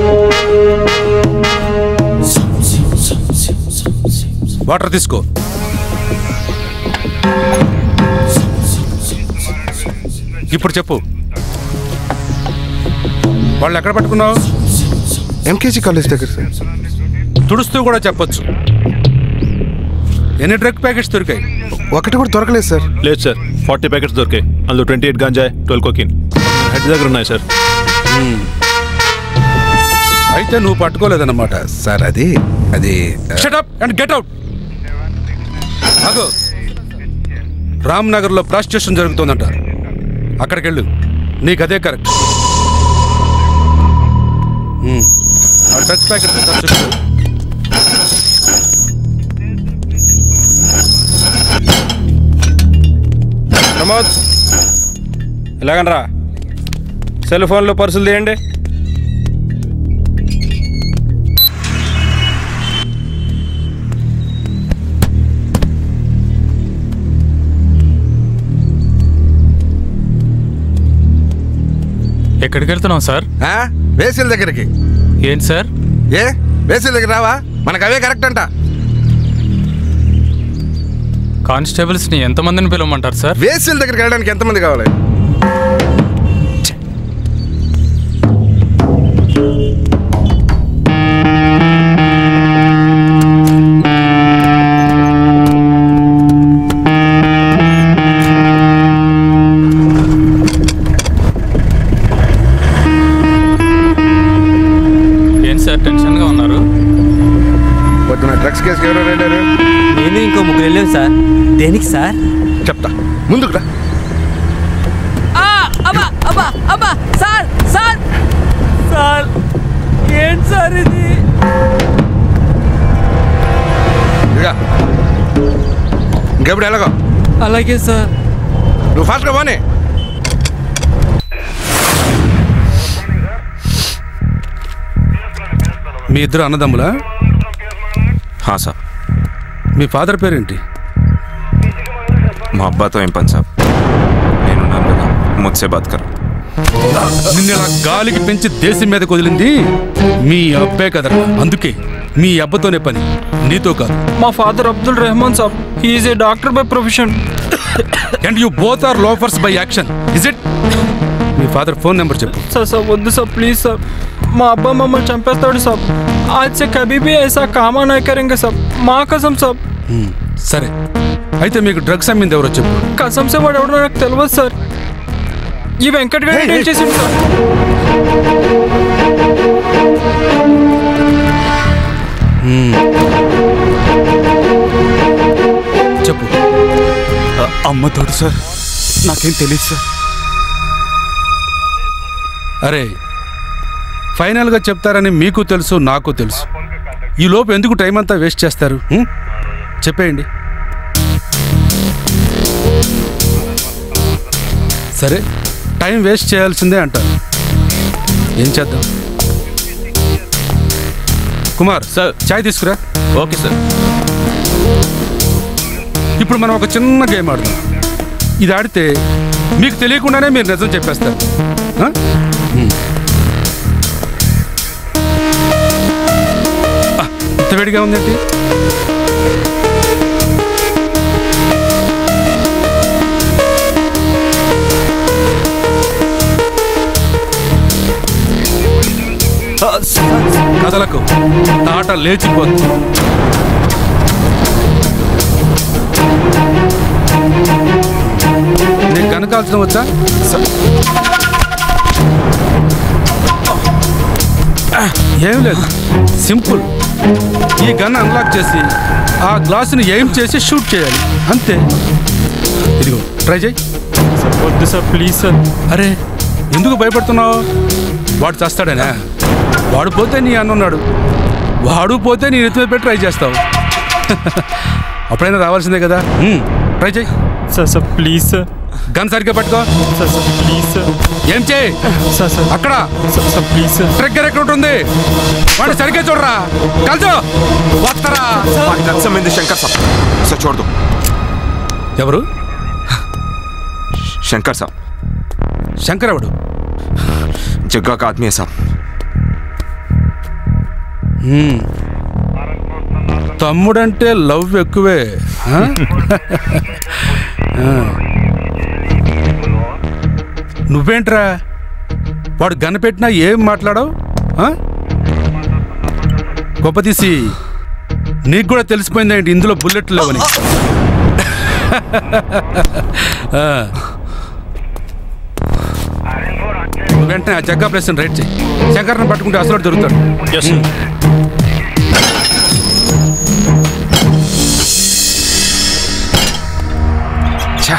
water తీసుకో ఇప్పుడు చెప్పు వాళ్ళు ఎక్కడ పట్టుకున్నావు ఎంకేజీ కాలేజ్ దగ్గర సార్ తుడుస్తూ కూడా చెప్పొచ్చు ఎన్ని డ్రగ్ ప్యాకెట్స్ దొరికాయి ఒకటి కూడా దొరకలేదు సార్ లేదు సార్ ఫార్టీ ప్యాకెట్స్ దొరికాయి అందులో twenty eight ganja twelve cocaine head దగ్గర ఉన్నాయి సార్ అయితే నువ్వు పట్టుకోలేదన్నమాట సార్ అది అది షటప్ అండ్ గెట్ అవుట్ అగో రామ్ నగర్ లో ప్రాస్టిట్యూషన్ జరుగుతుందంట అక్కడికి వెళ్ళు నీకు అదే కరెక్ట్ మ్మ్. ఆ డ్రగ్స్ ప్యాకెట్ సెర్చ్ చేయి. ప్రమోద్ ఎలాగనరా సెల్ ఫోన్లో పర్సులు తీయండి ఎక్కడికి వెళ్తున్నాం సార్ వేసిల దగ్గరికి ఏంటి సార్ ఏ వేసిల దగ్గర రావా మనకు అవే కరెక్ట్ అంట కానిస్టేబుల్స్ని ఎంతమందిని పిలవమంటారు సార్ వేసిల దగ్గరికి వెళ్ళడానికి ఎంతమంది కావాలి ఏంటి సార్ టెన్షన్గా ఉన్నారు పొద్దున డ్రగ్స్ కేసుకి ఎవరు వెళ్ళారు నేను ఇంకో ముగ్గురు వెళ్ళాం సార్ దేనికి సార్ చెప్తా ముందుకు రా అబ్బా అబ్బా అబ్బా సార్ సార్ సార్ ఏంటి సార్ ఇది ఇక ఇంకెప్పుడు ఎలాగో అలాగే సార్ నువ్వు ఫాస్ట్గా పోనీ మీ ఇద్దరు అన్నదమ్ములా హా సార్ మీ ఫాదర్ పేరేంటి మా అబ్బాతో ఏం పని సార్ నేనున్నాను కదా ముచ్చే బాత్ కర్ నిన్ను ఇలా గాలికి పెంచి దేశం మీద కుదిలింది మీ అబ్బే కదరా అందుకే మీ అబ్బతోనే పని నీతో కాదు మా father Abdul Rehman saab he's a doctor by profession and you both are loafers by action is it మీ ఫాదర్ ఫోన్ నెంబర్ చెప్పు సార్ సార్ వద్దు సార్ ప్లీజ్ సార్ మా అబ్బా మమ్మల్ని చంపేస్తాడు సార్ आज से कभी भी ऐसा काम नहीं करेंगे सब మా కసం సార్ హ్మ్, సరే అయితే మీకు డ్రగ్స్ అమ్మింది ఎవరో చెప్పు కసం సే వాడు ఎవడో నాకు తెలియదు సార్ ఈ వెంకట్ గారు ఏం చేసిండు సార్ హ్మ్. చెప్పు అమ్మ తోడు సార్ నాకేం తెలియదు సార్ అరే ఫైనల్గా చెప్తారని మీకు తెలుసు నాకు తెలుసు ఈ లోపు ఎందుకు టైం అంతా వేస్ట్ చేస్తారు హ్మ్? చెప్పేయండి సరే టైం వేస్ట్ చేయాల్సిందే అంటారు ఏం చేద్దాం కుమార్ సార్ చాయ్ తీసుకురా ఓకే సార్ ఇప్పుడు మనం ఒక చిన్న గేమ్ ఆడదాం ఇది ఆడితే మీకు తెలియకుండానే మీరు నిజం చెప్పేస్తారు ఆ? హ్మ్. ఆ, ఇంత వేడిగా ఉందేంటి కదలకు తాట లేచిపోతుంది నీకు కనకాల్సిన వచ్చా ఏం లేదు సింపుల్ ఈ గన్ అన్లాక్ చేసి ఆ గ్లాసుని ఎయిమ్ చేసి షూట్ చేయాలి అంతే ఇదిగో ట్రై చేయి వద్దు సార్ ప్లీజ్ సార్ అరే ఎందుకు భయపడుతున్నావు వాడు చస్తాడేనా వాడు పోతే నీ అన్న ఉన్నాడు వాడు పోతే నీ నెత్తి మీద పెట్టి ట్రై చేస్తావు అప్పుడైనా రావాల్సిందే కదా హ్మ్, ట్రై చేయి sir sir please sir gun సరిగ్గా పట్టుకో సార్ సార్ ప్లీజ్ సార్ ఏం చేయి సార్ సార్ అక్కడ sir sir please sir trigger ఎక్కడ ఉంటుంది వాడిని సరిగ్గా చూడరా కలుచు వస్తారా వాడికి నచ్చమైంది శంకర్ సాబ్ సార్ చూడదు ఎవరు శంకర్ సాబ్ శంకర్ ఎవడు జగ్గా కా ఆద్మీ హై సాబ్ హ్మ్. తమ్ముడంటే లవ్ ఎక్కువే ఆ? ఆ. నువ్వేంట్రా వాడు గన పెట్టినా ఏం మాట్లాడవు ఆ? గొప్ప తీసి నీకు కూడా తెలిసిపోయిందేంటి ఇందులో బుల్లెట్లు లేవని ఆ. వెంటనే ఆ జగ్గా ప్లేస్ రైట్ చేయి శంకర్ని పట్టుకుంటే అసలు దొరుకుతాడు హ్మ్. ఛా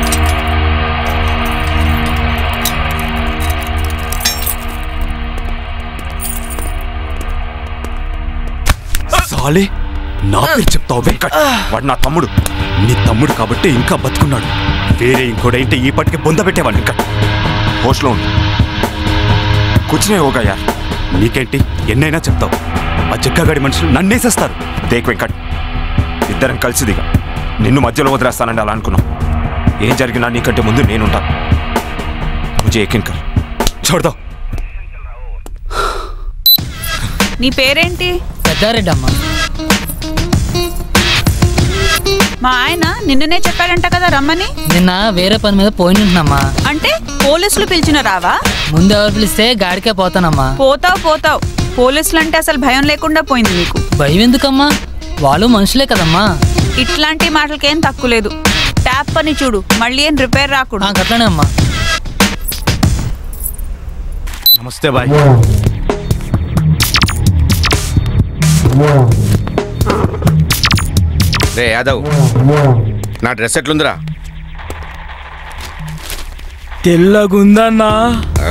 సాలే నా పేరు చెప్తావు వెంకట్ వాడు నా తమ్ముడు నీ తమ్ముడు కాబట్టి ఇంకా బతుకున్నాడు వేరే ఇంకోడైతే ఈ పట్టుకి బొంద పెట్టేవాడు వెంకట్ హోష్లో ఉండు కూర్చునే హోగా యార్ నీకేంటి ఎన్నైనా చెప్తావు ఆ జగ్గగాడి మనుషులు నన్నేసేస్తారు దేక్ వెంకట్ ఇద్దరం కలిసి దిగా నిన్ను మధ్యలో వదిలేస్తానండి అలా అనుకున్నాం ఏం జరిగినా నీకంటే ముందు నేనుంటాను ముజే యకీన్ కర్ చూడదా నీ పేరేంటి పెద్దారెడ్డమ్మ మా ఆయన నిన్ననే చెప్పాడంట కదా రమ్మని నిన్న వేరే పని మీద పోయినమ్మా అంటే పోలీసులు పిలిచిన రావా ముందు ఎవరు పిలిస్తే గాడికే పోతానమ్మా పోతావు పోతావు పోలీసులు అంటే అసలు భయం లేకుండా పోయింది నీకు భయం ఎందుకమ్మా వాళ్ళు మనుషులే కదమ్మా ఇట్లాంటి మాటలకేం తక్కువ లేదు ట్యాప్ పని చూడు మళ్ళీ ఏం రిపేర్ రాకూడదు అట్లనే అమ్మా నమస్తే బాయ్ రే యాదవ్ నా డ్రెస్ ఎట్లుందిరా తెల్లగుందన్నా ఆ,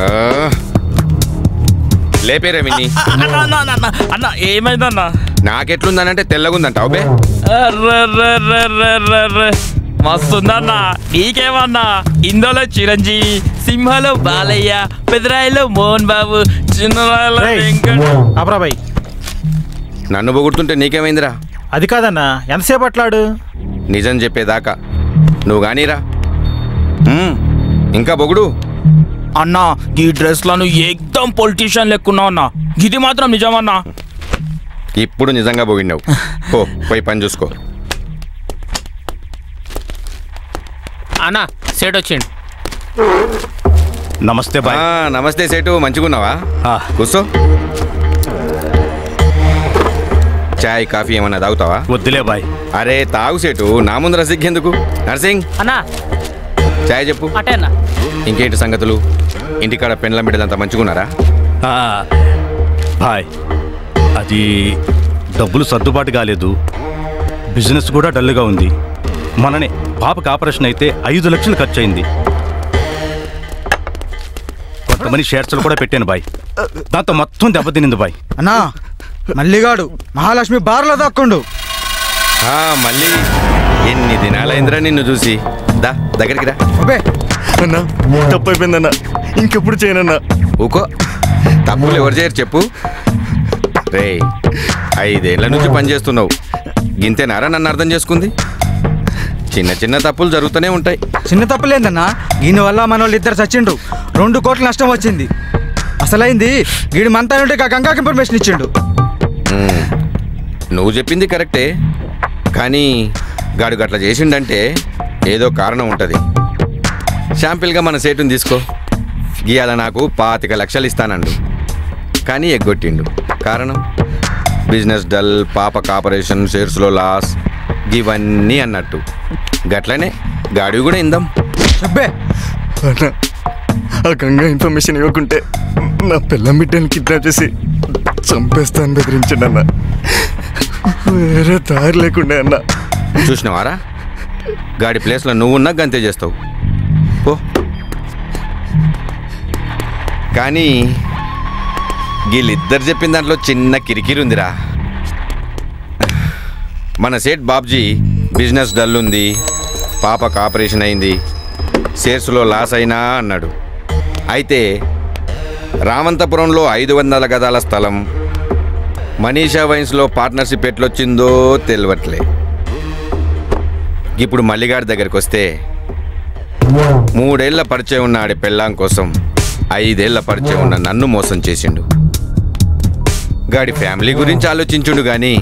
లేపేరే విన్ని అన్న అన్న, అన్న, అన్న, అన్న ఏమైందన్నా నాకెట్లుందనంటే తెల్లగుందంట అవే అర్రర్రర్రర్రర్రర్ర. మస్తుందన్నా నీకేమన్నా ఇందులో చిరంజీవి సింహలో బాలయ్య పెదరాయిలో మోహన్ బాబు చిన్నరాయిలో వెంకట్ అబ్రాబాయ్ నన్ను పొగుడుతుంటే నీకేమైందిరా అది కాదన్నా ఎంతసేపు అట్లాడు నిజం చెప్పేదాకా నువ్వు కానీరా మ్మ్, ఇంకా పొగుడు అన్నా ఈ డ్రెస్ లను ఏకదం పొలిటీషియన్ లెక్కున్నావు అన్నా ఇది మాత్రం నిజమన్నా ఇప్పుడు నిజంగా పోయినావు పో పోయి పని చూసుకో అన్నా సేట్ వచ్చిండు నమస్తే బాయ్ నమస్తే సేటు మంచిగున్నావా కూర్చో చాయ్ కాఫీ ఏమన్నా తాగుతావా వద్దులే బాయ్ అరే తాగు సేటు నా ముందర సిగ్గెందుకు నర్సింగ్ అన్నా చాయ్ చెప్పు అటే అన్నా ఇంకేంటి సంగతులు ఇంటికాడ పెండ్ల బిడ్డలంతా మంచిగున్నారా బాయ్ అది డబ్బులు సర్దుబాటు కాలేదు బిజినెస్ కూడా డల్గా ఉంది మననే పాపకి ఆపరేషన్ అయితే ఐదు లక్షలు ఖర్చు అయింది కొంతమంది షేర్స్లు కూడా పెట్టాను బాయ్ దాంతో మొత్తం దెబ్బతినింది బాయ్ అన్నా మల్లిగాడు మహాలక్ష్మి బార్లో దక్కుండు ఆ, మళ్ళీ ఎన్ని దినాలైందిరా నిన్ను చూసి దా దగ్గరికి రా అన్నా తప్పు అయిపోయిందన్నా ఇంకెప్పుడు చేయనన్నా ఊకో తప్పులు ఎవరు చేయరు చెప్పు రే ఐదేళ్ల నుంచి పనిచేస్తున్నావు గింతేనారా నన్ను అర్థం చేసుకుంది చిన్న చిన్న తప్పులు జరుగుతూనే ఉంటాయి చిన్న తప్పులేందన్నా దీని వల్ల మన వాళ్ళు ఇద్దరు చచ్చిండ్రు రెండు కోట్ల నష్టం వచ్చింది అసలైంది వీడి మంతా ఉంటే గంగాకి ఇన్ఫర్మేషన్ ఇచ్చిండు ఉమ్, నువ్వు చెప్పింది కరెక్టే కానీ గాడు గట్ల చేసిండంటే ఏదో కారణం ఉంటుంది షాంపిల్గా మన సేటుని తీసుకో గీయాల నాకు పాతిక లక్షలు ఇస్తానండు కానీ ఎగ్గొట్టిండు కారణం బిజినెస్ డల్ పాప ఆపరేషన్ షేర్స్లో లాస్ ఇవన్నీ అన్నట్టు గట్లనే గాడివి కూడా ఇందాం చెప్పే అన్నా ఆ గంగా ఇన్ఫర్మేషన్ ఇవ్వకుంటే నా పిల్లం బిడ్డని కిడ్నాప్ చేసి చంపేస్తాను బెదిరించండి అన్న వేరే దారి లేకుండే అన్న చూసినావారా గాడి ప్లేస్లో నువ్వున్నా గంతే చేస్తావు ఓ కానీ వీళ్ళిద్దరు చెప్పిన దాంట్లో చిన్న కిరికిరి ఉందిరా మన సేట్ బాబ్జీ బిజినెస్ డల్ ఉంది పాపకు ఆపరేషన్ అయింది షేర్స్లో లాస్ అయినా అన్నాడు అయితే రామంతపురంలో ఐదు వందల గదాల స్థలం మనీషా వైన్స్లో పార్ట్నర్షిప్ ఎట్లొచ్చిందో తెలియట్లే ఇప్పుడు మల్లిగాడి దగ్గరికి వస్తే మూడేళ్ల పరిచయం ఉన్న ఆడి పెళ్ళాం కోసం ఐదేళ్ల పరిచయం ఉన్న నన్ను మోసం చేసిండు గాడి ఫ్యామిలీ గురించి ఆలోచించుండు కానీ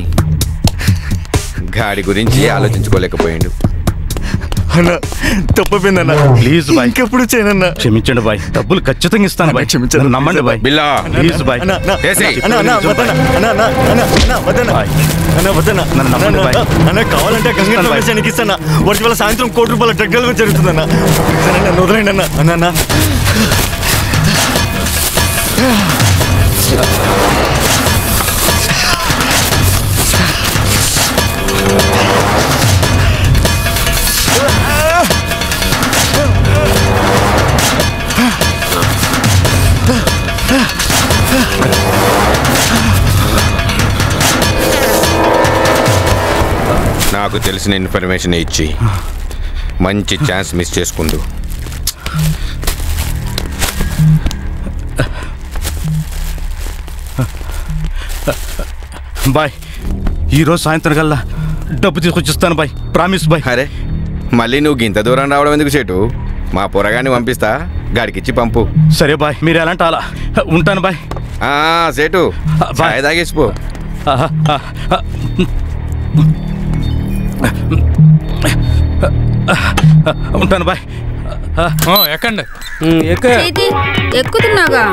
గాడి గురించి ఆలోచించుకోలేకపోయిండు అన్న తప్పైపోయిందన్న ప్లీజ్ బాయ్ ఇంకెప్పుడు చేయనన్నా క్షమించండి బాయ్ డబ్బులు ఖచ్చితంగా ఇస్తాను బాయ్ నన్ను నమ్మండి బాయ్ బిల్లా ప్లీజ్ బాయ్ అన్న, అన్న, ఏసేయ్. అన్న, అన్న, వద్దన్న, అన్న, అన్న, అన్న, అన్న, వద్దన్న. అన్న, వద్దన్న. నన్ను నమ్మండి అన్న, బాయ్. అన్న, కావాలంటే గంగా ఇస్తాను బాయ్. ఇన్ఫర్మేషన్ ఇస్తాను వర్ష వల్ల సాయంత్రం కోటి రూపాయల డ్రగ్ డెలివరీ జరుగుతుందన్న సరే, నన్ను వదిలేండి అన్న అన్న అన్న నాకు తెలిసిన ఇన్ఫర్మేషన్ ఇచ్చి మంచి ఛాన్స్ మిస్ చేసుకుందు బాయ్ ఈరోజు సాయంత్రం కల్లా డబ్బు తీసుకొచ్చిస్తాను బాయ్ ప్రామిస్ బాయ్ అరే మళ్ళీ నువ్వు గింత దూరం రావడం ఎందుకు సేటు మా పొరగాన్ని పంపిస్తా గాడికిచ్చి పంపు సరే బాయ్ మీరు ఎలాంటి అలా ఉంటాను బాయ్ ఆ, సేటు బాయ్ తాగేసిపో ఉంటాను బాయ్ ఎక్కండి చేతి ఎక్కుతున్నాగా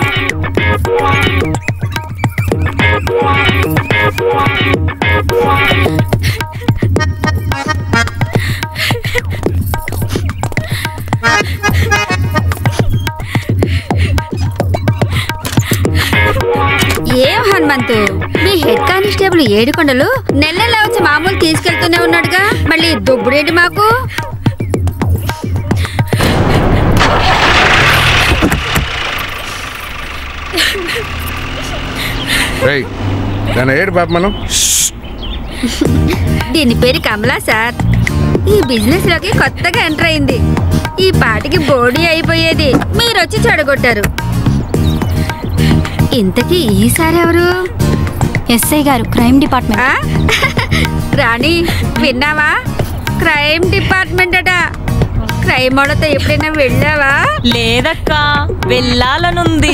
ఏం హనుమంతు మీ హెడ్ కానిస్టేబుల్ ఏడుకొండలు నెల నెల వచ్చి మామూలు తీసుకెళ్తూనే ఉన్నాడుగా మళ్ళీ దుబ్బుడేంటి మాకు రేయ్ దాని ఏడు పాప మనం దీని పేరు కమలా సార్ ఈ బిజినెస్ లోకి కొత్తగా ఎంటర్ అయింది ఈ పాటికి బోడీ అయిపోయేది మీరు వచ్చి చెడగొట్టారు ఇంతకీ ఈసారి ఎవరు ఎస్ఐ గారు క్రైమ్ డిపార్ట్మెంట్ రాణి విన్నావా క్రైమ్ డిపార్ట్మెంట్ అట క్రైమ్ వాళ్ళతో ఎప్పుడైనా వెళ్ళావా లేదక్క వెళ్ళాలనుంది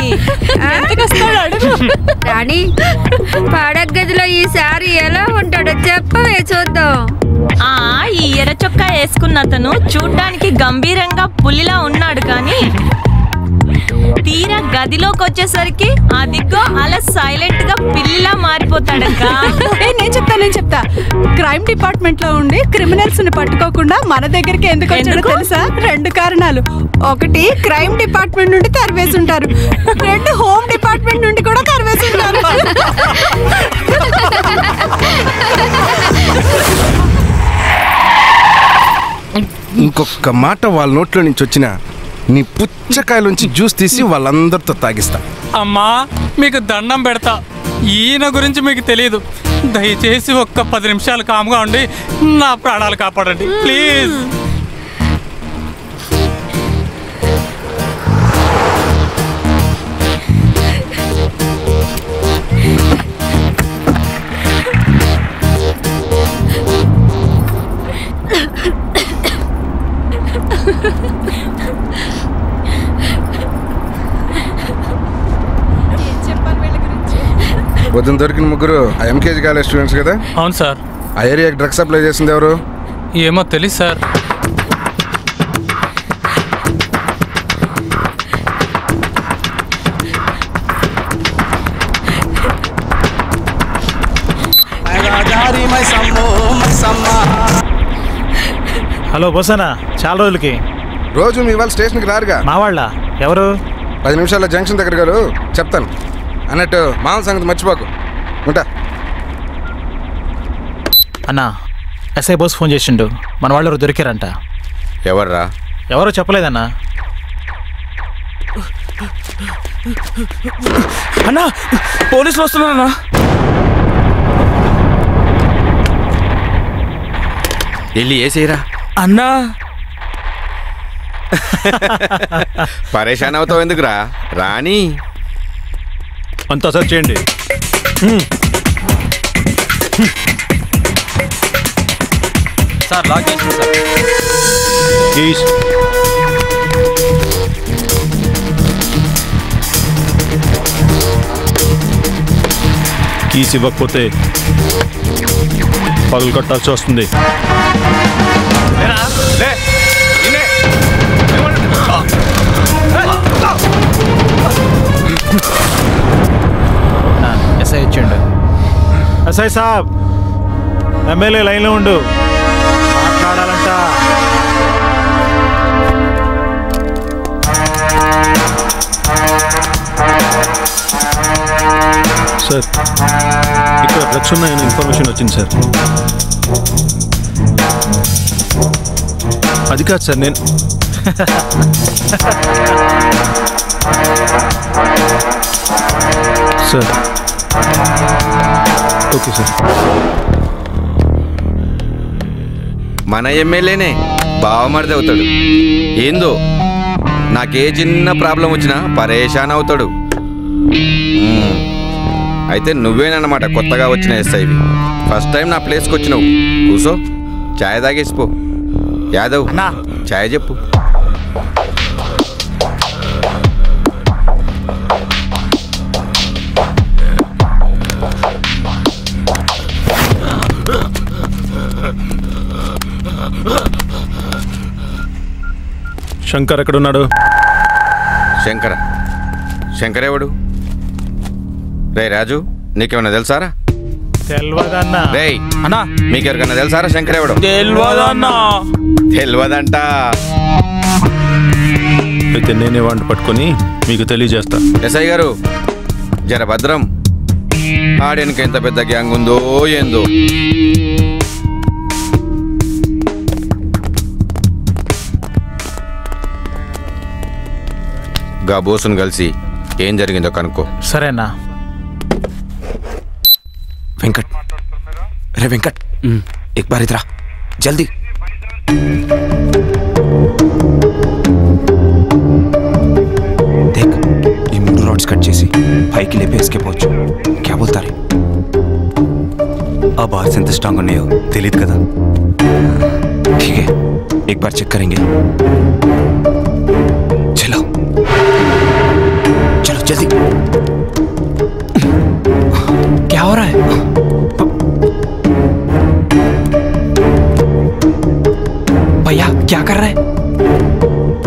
రాణి పడగ గదిలో ఈసారి ఎలా ఉంటాడో చెప్పవే చూద్దాం ఆ ఈ ఎర్ర చొక్కా వేసుకున్న అతను చూడ్డానికి గంభీరంగా పులిలా ఉన్నాడు కానీ తీరా గదిలోకి వచ్చేసరికి అదిగో అలా సైలెంట్ గా పిల్లిలా మారిపోతాడక్క ఏ నేను చెప్తా నేను చెప్తా క్రైమ్ డిపార్ట్మెంట్ లో ఉండి క్రిమినల్స్ ని పట్టుకోకుండా మన దగ్గరికి ఎందుకు వచ్చాడో ఎందుకు? తెలుసా రెండు కారణాలు ఒకటి క్రైమ్ డిపార్ట్మెంట్ నుండి తరివేసి ఉంటారు రెండు హోమ్ డిపార్ట్మెంట్ నుండి కూడా తరివేసి ఉంటారు ఇంకొక మాట వాళ్ళ నోట్లో నుంచి వచ్చిన నీ పుచ్చకాయలోంచి జ్యూస్ తీసి వాళ్ళందరితో తాగిస్తా అమ్మా మీకు దండం పెడతా ఈయన గురించి మీకు తెలియదు దయచేసి ఒక్క పది నిమిషాలు కామ్గా ఉండి నా ప్రాణాలు కాపాడండి ప్లీజ్ పొద్దున దొరికిన ముగ్గురు ఆ ఎంకేజీ కాలేజ్ స్టూడెంట్స్ కదా అవును సార్ ఆ ఏరియాకి డ్రగ్స్ సప్లై చేసింది ఎవరు ఏమో తెలియదు సార్ హలో బోసనా చాలా రోజులకి రోజు మీ వాళ్ళ స్టేషన్కి రారుగా మా వాళ్ళ ఎవరు పది నిమిషాల్లో జంక్షన్ దగ్గర గారు చెప్తాను అన్నట్టు మామూలు సంగతి మర్చిపోకు ఉంటా అన్నా ఎస్ఐ బోస్ ఫోన్ చేసిండు మన వాళ్ళు ఎవరో దొరికారంట ఎవర్రా ఎవరో చెప్పలేదన్నా అన్నా పోలీసులు వస్తున్నారన్నా వెళ్ళి ఏసేయరా అన్నా పరేషాన్ అవుతావు ఎందుకురా రాని అంతా సెర్చ్ చేయండి సార్ లాక్ చేసింది సార్ కీస్ కీస్ ఇవ్వకపోతే పగలు కట్టాల్సి వస్తుంది ఎస్ఐ ఇచ్చిండు ఎస్ఐ సాబ్ ఎమ్మెల్యే లైన్లో ఉండు మాట్లాడాలంట సార్ ఇక్కడ డ్రగ్స్ ఉన్నాయని ఇన్ఫర్మేషన్ వచ్చింది సార్ అది కాదు సార్ నేను సార్ ఓకే సార్ మన ఎమ్మెల్యేనే బావమరిది అవుతాడు ఏందో నాకే చిన్న ప్రాబ్లం వచ్చినా పరేషాన్ అవుతాడు మ్మ్. అయితే నువ్వేనన్నమాట కొత్తగా వచ్చిన ఎస్ఐవి ఫస్ట్ టైం నా ప్లేస్కి వచ్చినావు కూసో ఛాయ్ తాగేసిపో యాదవ్ ఛాయ్ చెప్పు శంకర్ ఎక్కడున్నాడు శంకర శంకర్ ఎవడు రే రాజు నీకేమన్నా తెలుసారా తెలియదన్నా రేయ్ అన్నా మీకెవరికన్నా తెలుసారా శంకర్ ఎవడు తెలియదన్నా తెలియదంట అయితే నేనే వాడిని పట్టుకొని మీకు తెలియజేస్తా ఎస్ఐ గారు జర భద్రం ఆడెనక ఎంత పెద్ద గ్యాంగ్ ఉందో ఏందో గా బోసును కలిసి ఏం జరిగిందో కనుక్కో సరేనా వెంకట్ రే వెంకట్ एक बार इधर आ जल्दी देख ये మూడు రాడ్స్ కట్ చేసి పైకి లేపి ఎస్కేప్ అవచ్చు క్యా బోల్తారే ఆ బాల్స్ ఎంత స్ట్రాంగ్ ఉన్నాయో తెలియదు కదా ठीक है एक बार चेक करेंगे चलो चलो जल्दी क्या हो रहा है भैया क्या कर रहा है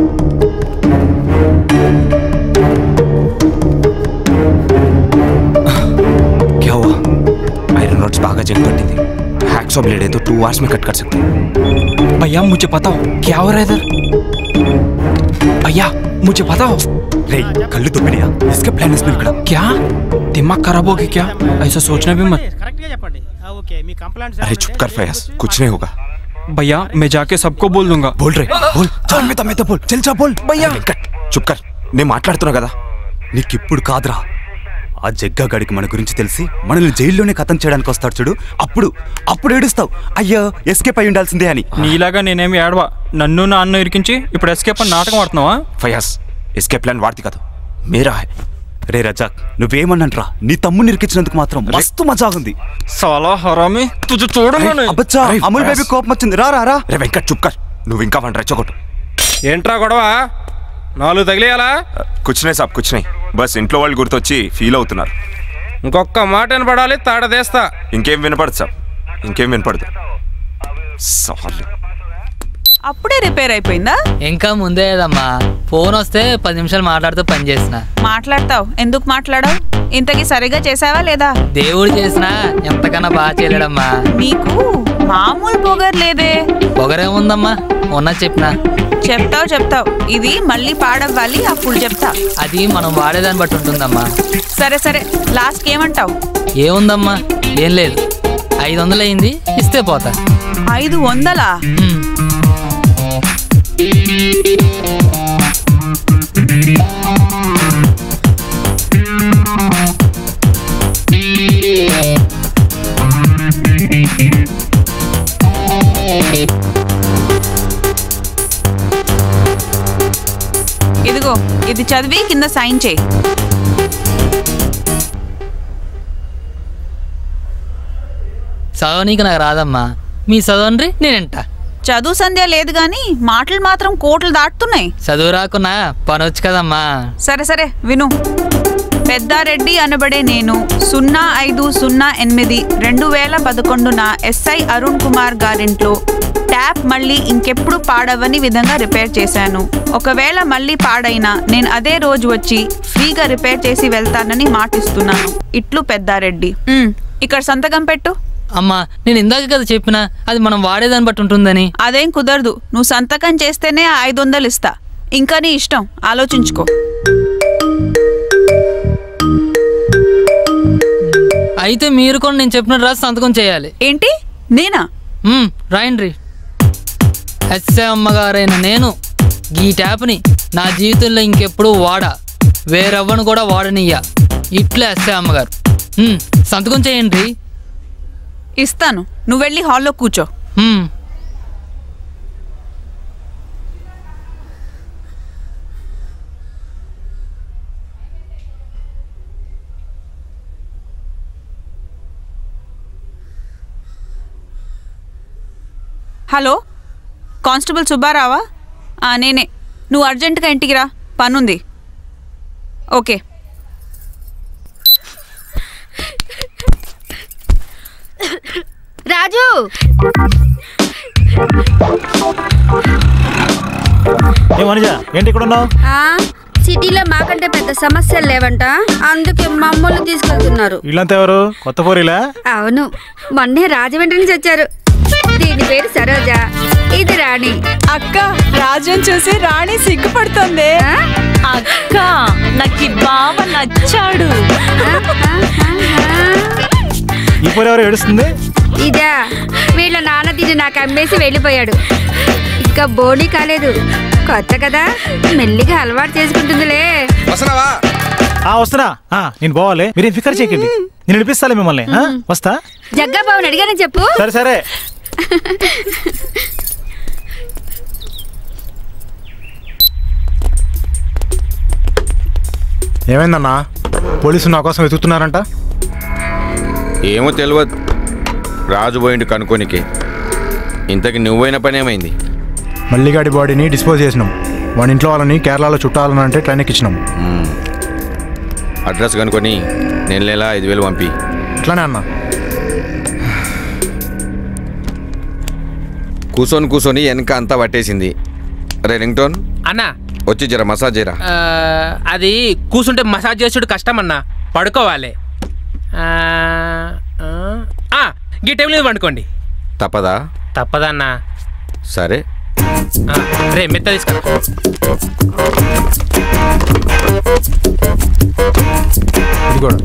क्या हुआ आयरन रॉड्स बागा जंग पट्टी थी हैक्सो ब्लेड है तो टू आवर्स में कट कर सकते हैं भैया मुझे बताओ क्या हो रहा है इधर भैया मुझे बताओ రే కళ్ళు తుప్పినాయా इसके प्लान इसमें निकला क्या दिमाग खराब हो गया क्या ऐसा सोचना भी मत अरे चुप कर फयाज कुछ नहीं होगा भैया मैं जाके सबको बोल दूंगा बोल रहे बोल चल मैं तो मैं तो बोल चल जा बोल भैया వెంకట్ చుప్ కర్ నేను మాట్లాడుతున్నా కదా నీకిప్పుడు కాదురా ఆ జగ్గా గడికి మన గురించి తెలిసి మనల్ని జైల్లోనే కథం చేయడానికి వస్తాడు చూడు అప్పుడు అప్పుడు ఏడుస్తావు అయ్యో ఎస్కేప్ అయి ఉండాల్సిందే అని నీలాగా నేనేమి ఏడవా నన్ను నా అన్న ఇరికించి ఇప్పుడు ఎస్కేప్ అని నాటకం ఆడుతున్నావా ఫయాజ్ ఇస్కే ప్లాన్ వాడిది కాదు మేరా హై రే రజాక్ నువ్వేమన్నానరా నీ తమ్ముని ఇరికించినందుకు మాత్రం మస్తు మజా ఉంది సాలా హరామి తుజ చూడగానే అబ్బచ్చా అమూల్ బేబీ కోపం వచ్చింది రా రా రా రే వెంకట్ చుప్ కర్ నువ్వు ఇంకా వాడిని రెచ్చగొట్టు ఏంట్రా గొడవ నాలుగు తగిలేయాలా కుచ్ నే సాబ్ కుచ్ నే బస్ ఇంట్లో వాళ్ళు గుర్తొచ్చి ఫీల్ అవుతున్నారు ఇంకొక మాట వినపడాలి తాడదేస్తా ఇంకేం వినపడదు సాబ్ ఇంకేం వినపడదు సాల్ అప్పుడే రిపేర్ అయిపోయిందా ఇంకా ముందేదమ్మా ఫోన్ వస్తే పది నిమిషాలు మాట్లాడుతూ పని చేసిన మాట్లాడతావు ఎందుకు మాట్లాడావు ఇంతకి సరిగా చేసావా లేదా దేవుడు చేసినా ఎంతకన్నా బాగా చేయలేడమ్మా నీకు మామూలు పొగరు లేదే పొగరేముందమ్మా ఉన్న చెప్పినా చెప్తావు చెప్తావు ఇది మళ్ళీ పాడవ్వాలి అప్పుడు చెప్తా అది మనం వాడేదాన్ని బట్టి ఉంటుందమ్మా సరే సరే లాస్ట్ ఏమంటావు ఏముందమ్మా ఏం లేదు ఐదు వందలు అయింది ఇస్తే పోతా ఐదు వందలా ఇదిగో ఇది చదివి కింద సైన్ చేయి చదవనీకి నాకు రాదమ్మా మీ చదవండ్రి నేనంట చదువు సంధ్య లేదు గాని మాటలు మాత్రం కోట్లు దాటుతున్నాయి చదువు రాకున్నా పని వచ్చు కదమ్మా సరే సరే విను పెద్దారెడ్డి అనబడే నేను సున్నా ఐదు సున్నా ఎనిమిది రెండు వేల పదకొండున ఎస్ఐ అరుణ్ కుమార్ గారింట్లో ట్యాప్ మళ్ళీ ఇంకెప్పుడు పాడవని విధంగా రిపేర్ చేశాను ఒకవేళ మళ్ళీ పాడైనా నేను అదే రోజు వచ్చి ఫ్రీగా రిపేర్ చేసి వెళ్తానని మాటిస్తున్నాను ఇట్లు పెద్దారెడ్డి ఉమ్, ఇక్కడ సంతకం పెట్టు అమ్మా నేను ఇందాక కదా చెప్పినా అది మనం వాడేదాన్ని బట్టి ఉంటుందని అదేం కుదరదు నువ్వు సంతకం చేస్తేనే ఆ ఐదు వందలు ఇస్తా ఇంకా నీ ఇష్టం ఆలోచించుకో అయితే మీరు కూడా నేను చెప్పినట్టు రాసి సంతకం చేయాలి ఏంటి నేనా రాయండ్రి ఎస్ఏ అమ్మగారైన నేను ఈ ట్యాప్ని నా జీవితంలో ఇంకెప్పుడు వాడా వేరెవ్వను కూడా వాడనియ్యా ఇట్లే ఎస్ఏ అమ్మగారు ఉమ్, సంతకం చేయండి ఇస్తాను నువ్వు వెళ్ళి హాల్లో కూర్చో ఉమ్. హలో కానిస్టేబుల్ సుబ్బారావా ఆ, నేనే నువ్వు అర్జెంటుగా ఇంటికి రా పనుంది ఓకే రాజు ఏ వనిజ ఏంటి ఇక్కడ ఉన్నావు ఆ, సిటీలో మాకంటే పెద్ద సమస్యలు లేవంట అందుకే మమ్మల్ని తీసుకెళ్తున్నారు వీళ్ళంతా ఎవరు కొత్త పోరీలా అవును మొన్నే రాజమండ్రి నుంచి వచ్చారు దీని పేరు సరోజ ఇది రాణి అక్క రాజుని చూసి రాణి సిగ్గుపడుతుంది అక్క నాకు ఈ బావ నచ్చాడు ఈ పోరు ఎవరు ఏడుస్తుంది ఇదా వీళ్ళ నాన్న దీన్ని నాకు అమ్మేసి వెళ్ళిపోయాడు ఇంకా బోడీ కాలేదు కొత్త కదా మెల్లిగా అలవాటు చేసుకుంటుందిలే వస్తున్నావా ఆ వస్తున్నా ఆ, నేను పోవాలి మీరేం ఫికర్ చేయకండి నేను నడిపిస్తాలే మిమ్మల్ని ఆ? వస్తా జగ్గా బాబుని అడిగానని చెప్పు సరే సరే ఏమైందన్నా పోలీసులు నా కోసం వెతుకుతున్నారంట ఏమో తెలియదు రాజు పోయిండు కనుక్కోనికి ఇంతకి నువ్వైన పని ఏమైంది మల్లిగాడి బాడీని డిస్పోజ్ చేసినాం వాడి ఇంట్లో వాళ్ళని కేరళలో చుట్టాలని అంటే ట్రైన్ ఎక్కించినాం అడ్రస్ కనుకొని నెల నెల ఐదు వేలు పంపి ఇట్లానే అన్న కూర్చొని కూర్చొని వెనక అంతా పట్టేసింది రే రింగ్టోన్ అన్నా వచ్చి జర మసాజ్ చేయరా ఆ, అది కూర్చుంటే మసాజ్ చేసుడు కష్టం అన్నా పడుకోవాలి ఆ, ఆ, ఆ, ఈ టైం మీద పండుకోండి తప్పదా తప్పదన్నా సరే ఆ, రే మెత్త తీసుకురా ఇది కూడా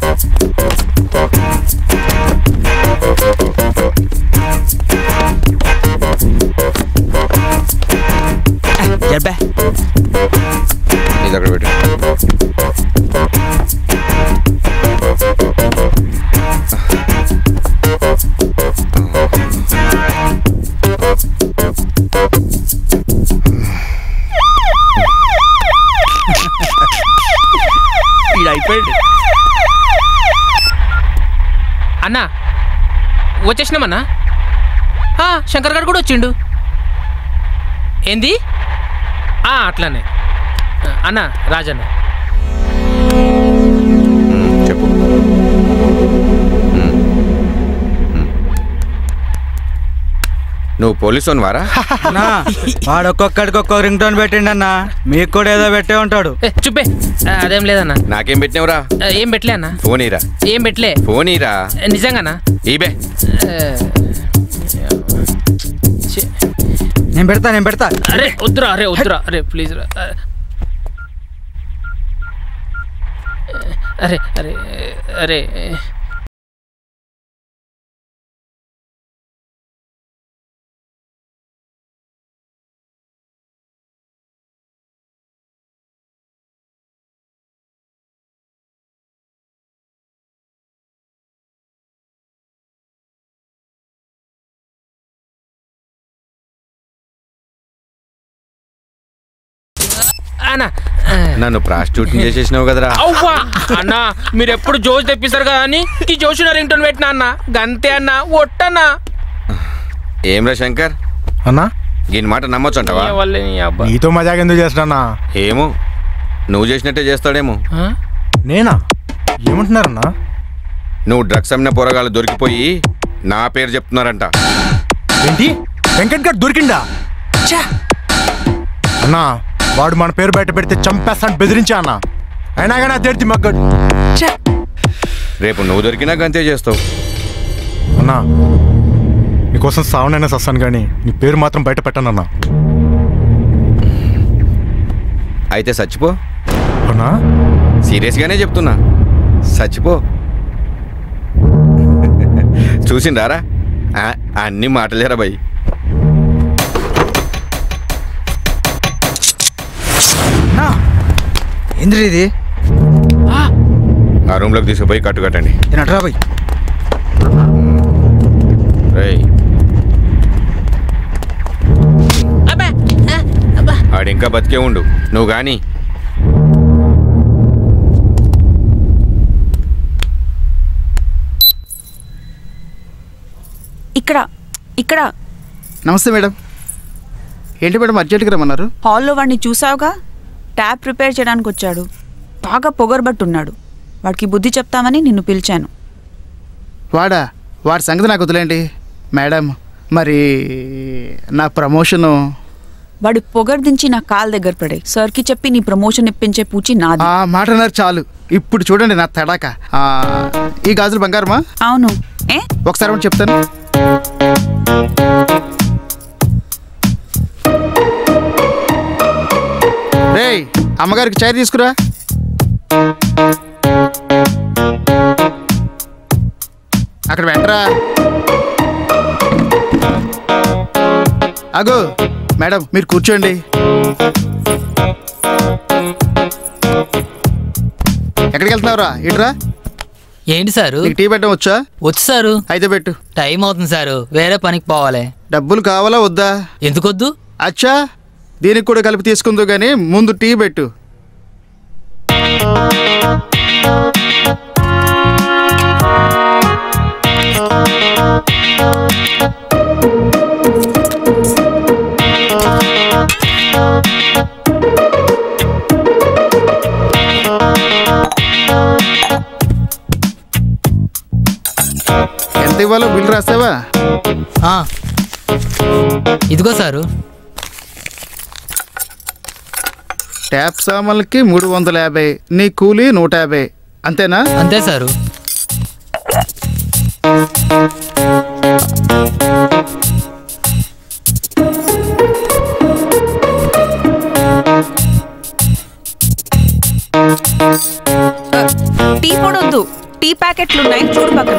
ఇది అక్కడ పెట్టు అయిపోయాడు అన్నా వచ్చేసినామన్నా ఆ, శంకర్ గారు కూడా వచ్చిండు ఏంది ఆ, అట్లానే ఆ, అన్న రాజన్న చెప్పు నువ్వు పోలీసు వారా అన్నా వాడు ఒక్కొక్కడికి ఒక్కొక్క రింగ్ టోన్ పెట్టిండన్నా మీకు కూడా ఏదో పెట్టే ఉంటాడు చుప్పే ఆ, అదేం లేదన్నా నాకేం పెట్టినవురా ఆ, ఏం పెట్టలే అన్న ఫోన్ ఇరా ఏం పెట్టలే ఫోన్ ఇరా ఆ, నిజంగానా ఈబే ఆ, ఛీ. నేను పెడతా నేను పెడతా అరే వద్దురా అరే వద్దురా అరే ప్లీజ్ రా అరే అరే అరే అన్నా నన్ను ప్రాస్టిట్యూట్ చేసేసినావు కదరా అవ్వా అన్న మీరు ఎప్పుడు జోష్ తెప్పిస్తారు కదా అని ఈ జోష్ రింగ్ టోన్ పెట్టినా అన్న గంతే అన్న ఒట్టన్నా ఏమ్రా శంకర్ అన్నా దీని మాట నమ్మొచ్చు అంటావా ఏ వల్లే నీ అబ్బా నీతో మజాక్ ఎందుకు చేస్తున్నా ఏమో నువ్వు చేసినట్టే చేస్తాడేమో ఆ? నేనా ఏమంటున్నారన్నా నువ్వు డ్రగ్స్ అమ్మిన పోరగాళ్ళు దొరికిపోయి నా పేరు చెప్తున్నారంట ఏంటి వెంకట్ గారు దొరికిండా అన్నా వాడు మన పేరు బయట పెడితే చంపేస్తాను బెదిరించా అన్న అయినా కానీ అదేంటి మగ్గడు రేపు నువ్వు దొరికినా గంతే చేస్తావు అన్నా నీకోసం సావనైనా సస్తాను కానీ నీ పేరు మాత్రం బయట పెట్టనన్నా అయితే చచ్చిపో అవునా సీరియస్గానే చెప్తున్నా చచ్చిపో చూసిండారా ఆ, అన్ని మాటలేరా భయ్ ఏంద్రీ ఇది ఆ రూమ్లోకి తీసుకుపోయి కట్టు కట్టండి తినట్రా బై రేయ్ ఆడు ఇంకా బతికే ఉండు నువ్వు కానీ ఇక్కడ ఇక్కడ నమస్తే మేడం ఏంటి మేడం అర్జెంట్గా రమ్మన్నారు హాల్లో వాడిని చూసావుగా ట్యాప్ ప్రిపేర్ చేయడానికి వచ్చాడు బాగా పొగరబట్టున్నాడు వాడికి బుద్ధి చెప్తామని నిన్ను పిలిచాను వాడా వాడి సంగతి నాకు వదిలేండి మేడం మరి నా ప్రమోషను వాడు పొగరు దించి నా కాల్ దగ్గర పడే సార్కి చెప్పి నీ ప్రమోషన్ ఇప్పించే పూచి నాది ఆ మాట అన్నారు చాలు ఇప్పుడు చూడండి నా తడాక ఆ, ఈ గాజులు బంగారమా అవును ఏ ఒకసారి ఏమని చెప్తాను రేయ్ అమ్మగారికి చాయ్ తీసుకురా అక్కడ వెంటరా అగో మేడం మీరు కూర్చోండి ఎక్కడికి వెళ్తున్నావురా ఇటురా ఏంటి సారు నీకు టీ పెట్టడం వచ్చా వచ్చు సారు అయితే పెట్టు టైం అవుతుంది సారు వేరే పనికి పోవాలి డబ్బులు కావాలా వద్దా ఎందుకొద్దు అచ్చా దీనికి కూడా కలిపి తీసుకుందో కానీ ముందు టీ పెట్టు ఎంత ఇవ్వాలో బిల్ రాస్తావా ఆ. ఇదిగో సారు ట్యాప్ సామాన్లకి మూడు వందల యాభై నీ కూలీ నూట యాభై అంతేనా అంతే సారు టీ పొడొద్దు టీ ప్యాకెట్లు ఉన్నాయి చూడు పక్కన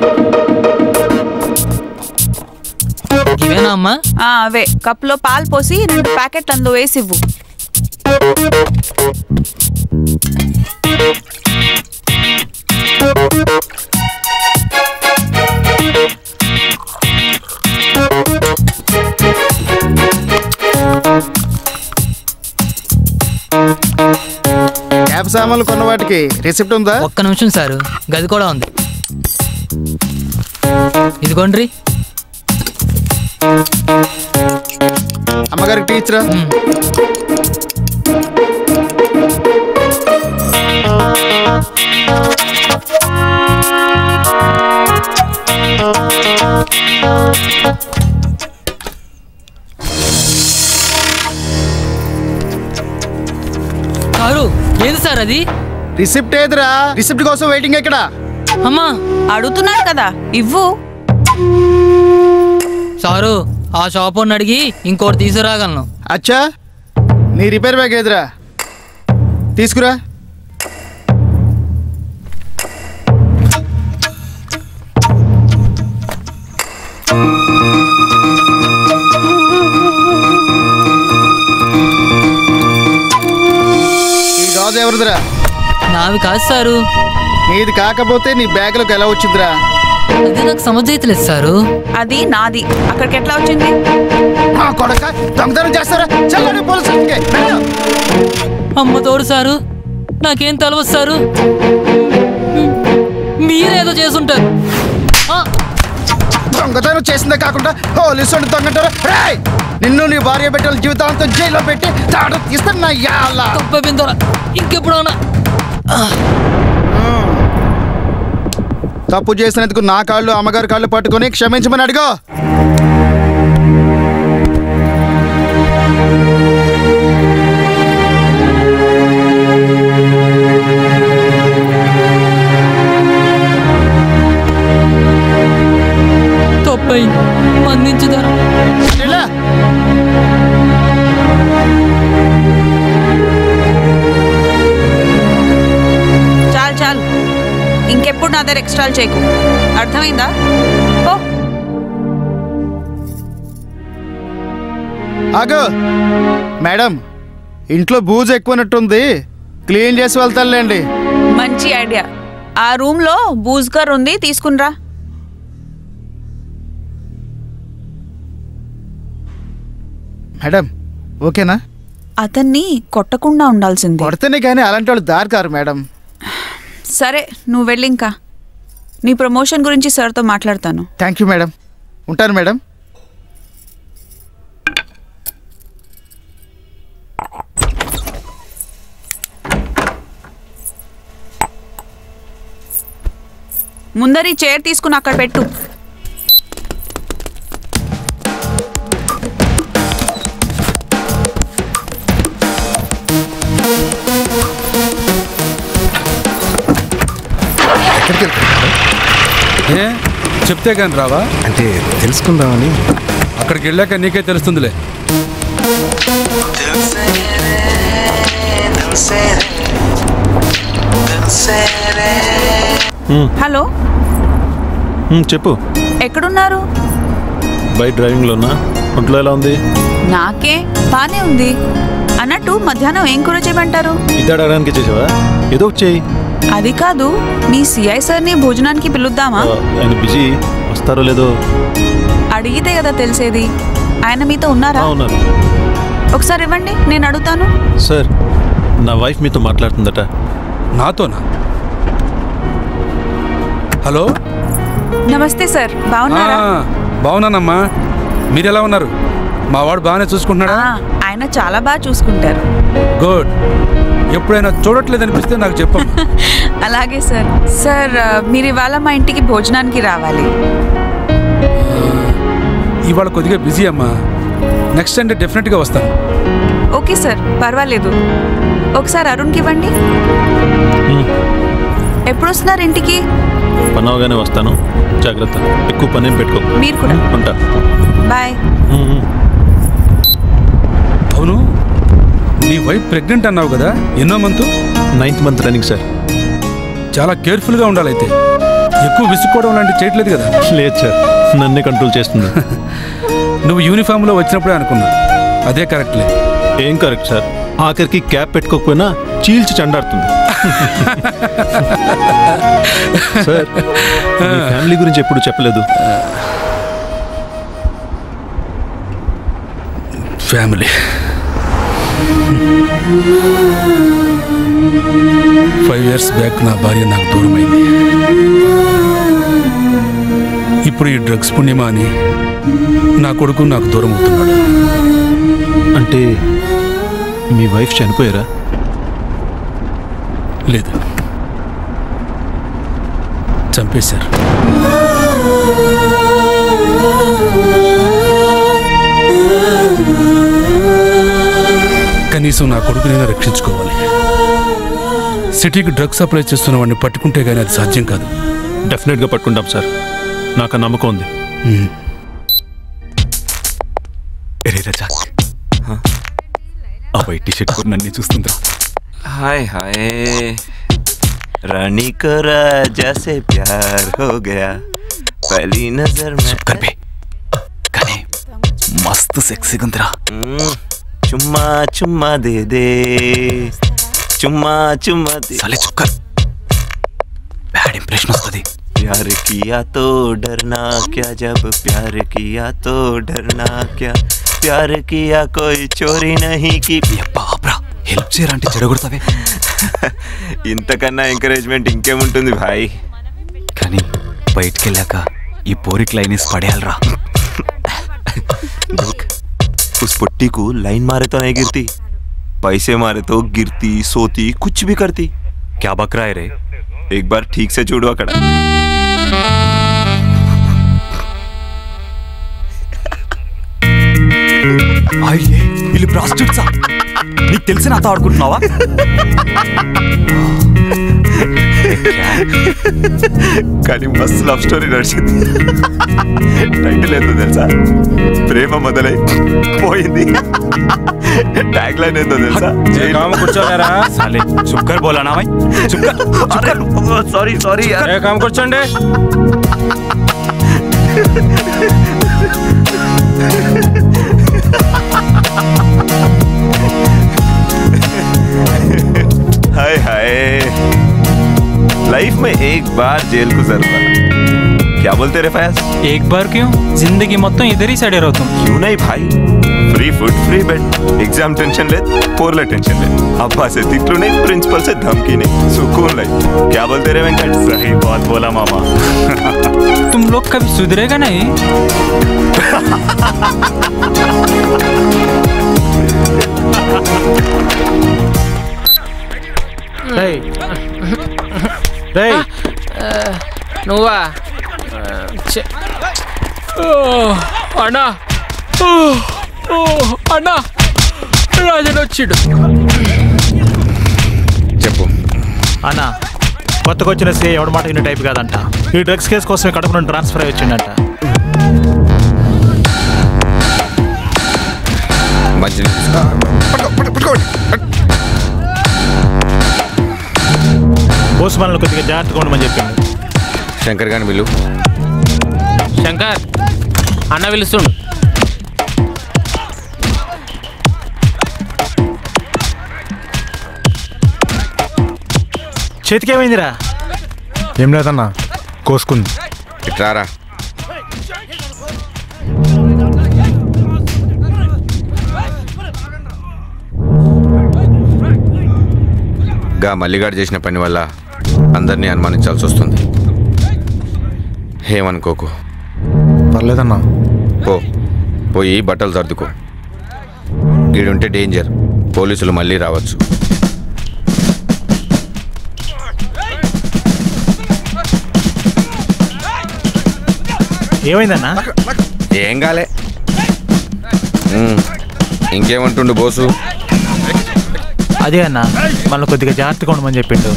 ఇవేనా అమ్మా ఆ, అవే కప్లో పాలు పోసి రెండు ప్యాకెట్లు అందులో వేసి ఇవ్వు ట్యాప్ సామాన్లు కొన్న వాటికి రిసిప్ట్ ఉందా ఒక్క నిమిషం సారు గది కూడా ఉంది ఇదిగోండ్రి అమ్మగారికి టీచరా సారు ఏది సార్ అది రిసిప్ట్ ఏదిరా రిసిప్ట్ కోసం వెయిటింగ్ ఎక్కడ అమ్మా అడుగుతున్నారు కదా ఇవ్వు సారు ఆ షాప్ ఉన్న అడిగి ఇంకోటి తీసుకురాగలను అచ్చా నీ రిపేర్ బ్యాగ్ ఏదిరా తీసుకురా ఈ గాజు ఎవరిదిరా నావి కాదు సారు నీది కాకపోతే నీ బ్యాగ్లోకి ఎలా వచ్చిందిరా అది నాకు సమజైతలేదు సారు అది నాది అక్కడికి ఎట్లా వచ్చింది నా కొడక దొంగతనం చేస్తారా చల్లని పోలీసు స్టేషన్కి. వెళ్ళు. అమ్మ తోడు సారు నాకేం తెలవదు సారు మీరేదో చేసుంటారు ఆ, దొంగతనం చేసిందే కాకుండా పోలీసు దొంగటారు రేయ్ నిన్ను నీ భార్య బిడ్డల జీవితాంతం జైల్లో పెట్టి తాడు తీస్తాను నా యాల తప్పైపోయిందోరా ఇంకెప్పుడన్నా తప్పు చేసినందుకు నా కాళ్ళు అమ్మగారి కాళ్ళు పట్టుకొని క్షమించమని అడిగో తప్పైంది మన్నించుదారా ఇలా చాలు చాలు ఇంకెప్పుడు నా దగ్గర ఎక్స్ట్రాలు చేయకు అర్థమైందా ఓ ఆగు మేడం ఇంట్లో బూజు ఎక్కువనట్టుంది క్లీన్ చేసి వెళ్తానులేండి మంచి ఐడియా ఆ రూమ్ లో బూజ్గర్ ఉంది తీసుకునిరా మేడం ఓకేనా అతన్ని కొట్టకుండా ఉండాల్సింది కొడితేనే కానీ అలాంటి వాళ్ళు దారి కారు మేడం సరే నువ్వు వెళ్ళి ఇంకా నీ ప్రమోషన్ గురించి సార్తో మాట్లాడతాను థ్యాంక్ యూ మేడం ఉంటాను మేడం ముందరి చైర్ తీసుకుని అక్కడ పెట్టు ఎక్కడికి వెళ్తున్నారు ఏ చెప్తే కానీ రావా అంటే తెలుసుకుందామని అక్కడికి వెళ్ళాక నీకే తెలుస్తుందిలే హ్మ్, హలో హ్మ్, చెప్పు ఎక్కడున్నారు బైక్ డ్రైవింగ్లోనా ఒంట్లో ఎలా ఉంది నాకే బానే ఉంది అన్నట్టు మధ్యాహ్నం ఏం కూర చేయమంటారు ఇది అడగడానికి చేసావా ఏదో ఒకటి చేయి అది కాదు మీ సిఐ సార్ని భోజనానికి పిలుద్దామా ఆ, ఆయన బిజీ వస్తారో లేదో అడిగితే కదా తెలిసేది ఆయన మీతో ఉన్నారా ఆ, ఉన్నారు ఒకసారి ఇవ్వండి నేను అడుగుతాను సార్ నా వైఫ్ మీతో మాట్లాడుతుందట నాతోనా హలో నమస్తే సార్ బాగున్నారా ఆ, బాగున్నానమ్మా మీరు ఎలా ఉన్నారు మా వాడు బాగానే చూసుకుంటున్నాడా ఆ, ఆయన చాలా బాగా చూసుకుంటారు గుడ్ ఎప్పుడైనా చూడట్లేదు అనిపిస్తే నాకు చెప్పమ్మా అలాగే సార్ సార్ ఆ, మీరు ఇవాళ మా ఇంటికి భోజనానికి రావాలి ఇవాళ కొద్దిగా బిజీ అమ్మా నెక్స్ట్ సండే డెఫినెట్గా వస్తాను ఓకే సార్ పర్వాలేదు ఒకసారి అరుణ్కి ఇవ్వండి ఎప్పుడు వస్తున్నారు ఇంటికి పని అవగానే వస్తాను జాగ్రత్త ఎక్కువ పని ఏం పెట్టుకో మీరు కూడా ఉంటా బాయ్ అవును నీ వైఫ్ ప్రెగ్నెంట్ అన్నావు కదా ఎన్నో month ninth month running sir చాలా కేర్ఫుల్గా ఉండాలైతే ఎక్కువ విసుక్కోవడం లాంటివి చేయట్లేదు కదా లేదు సార్ నన్నే కంట్రోల్ చేస్తుంది నువ్వు యూనిఫామ్లో వచ్చినప్పుడే అనుకున్నా అదే కరెక్ట్లే ఏం కరెక్ట్ సార్ ఆఖరికి క్యాప్ పెట్టుకోకపోయినా చీల్చి చండాడుతుంది సార్ మీ ఫ్యామిలీ గురించి ఎప్పుడు చెప్పలేదు ఫ్యామిలీ ఫైవ్ ఇయర్స్ బ్యాక్ నా భార్య నాకు దూరమైంది ఇప్పుడు ఈ డ్రగ్స్ పుణ్యమా అని నా కొడుకు నాకు దూరం అవుతున్నాడు అంటే మీ వైఫ్ చనిపోయారా లేదు చంపేశారు కనీసం నా కొడుకునైనా రక్షించుకోవాలి సిటీకి డ్రగ్స్ సప్లై చేస్తున్న వాడిని పట్టుకుంటే కానీ అది సాధ్యం కాదు డెఫినెట్గా పట్టుకుంటాం సార్ నాకు ఆ నమ్మకం ఉంది ఎరే రజా ఆ వైట్ టీషర్ట్ కూడా నన్ను చూస్తుందిరా हाय हाय रानी को राजा से प्यार हो गया पहली नजर में कर बे మస్తు సెక్సీగా ఉందిరా చుమ్మా చుమ్మా దే దే చుమ్మా చుమ్మా దే సాలే చుక్కర్ బ్యాడ్ ఇంప్రెషన్ వస్తుంది प्यार किया तो डरना क्या जब प्यार किया तो डरना क्या प्यार किया कोई चोरी नहीं की బాబ్రా హెల్ప్ చేయరా అంటే చెడగొడతావే ఇంతకన్నా ఎంకరేజ్మెంట్ ఇంకేముంటుంది భాయ్ కానీ బయటికి వెళ్ళాక ఈ పోరికి లైనేసి పడేయాలరా देख उस पुट्टी को लाइन मारे तो नहीं गिरती पैसे मारे तो गिरती सोती कुछ भी करती क्या बक रहा है रे एक बार ठीक से చూడు అక్కడ అయ్యే వీళ్ళు ప్రాస్టిట్యూట్సా నీకు తెలిసి నాతో ఆడుకుంటున్నావా కానీ మస్తు లవ్ స్టోరీ నడిచింది టైటిల్ ఏందో తెలుసా ప్రేమ మొదలై పోయింది ట్యాగ్ లైన్ ఏందో తెలుసా కూర్చోలేరా సాలే చుక్కర్ బోలా నా భాయ్ చుక్కర్ సారీ సారీ కామ్ కూర్చోండి हाय हाय लाइफ में एक बार जेल गुजरना क्या बोलते रे फयाज एक बार क्यों जिंदगी మొత్తం इधर ही सड़े रहता हूँ क्यों नहीं भाई free food free bed exam tension ले पोरले टेंशन ले अब्बा से तिटलू नहीं प्रिंसिपल से धमकी नहीं सुकून लाइफ क्या बोलते रे वेंकट सही बात बोला मामा तुम लोग कभी सुधरेगा नहीं రేయ్ రేయ్ నువ్వా ఆ, ఛే. ఓ, అన్నా ఓ, ఓ, అన్నా రాజన్ వచ్చిడు చెప్పు అన్న కొత్తగా వచ్చిన సే ఎవడ మాట వినే టైప్ కాదంట ఈ డ్రగ్స్ కేసు కోసం కడప నుండి ట్రాన్స్ఫర్ అయ్యి వచ్చిందంట మంచి పోస్ట్ మనల్ని కొద్దిగా జాగ్రత్తగా ఉండమని చెప్పింది శంకర్ గాని వీళ్ళు శంకర్ అన్న పిలుస్తుండు చేతికేమైందిరా ఏం లేదన్నా కోసుకుంది ఇట్రారా గా మల్లిగాడు చేసిన పని వల్ల అందరినీ అనుమానించాల్సి వస్తుంది ఏమనుకోకు పర్లేదన్నా పో పోయి బట్టలు సర్దుకో గీడుంటే డేంజర్ పోలీసులు మళ్ళీ రావచ్చు ఏమైందన్నా ఏం కాలే ఉమ్, ఇంకేమంటుండు బోసు అదే అన్న మళ్ళీ కొద్దిగా జాగ్రత్తగా ఉండమని చెప్పిండు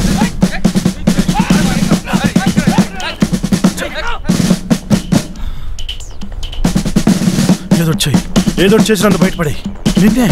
ఏదో చెయ్యి ఏదో చేసి నన్ను బయటపడి నిన్నే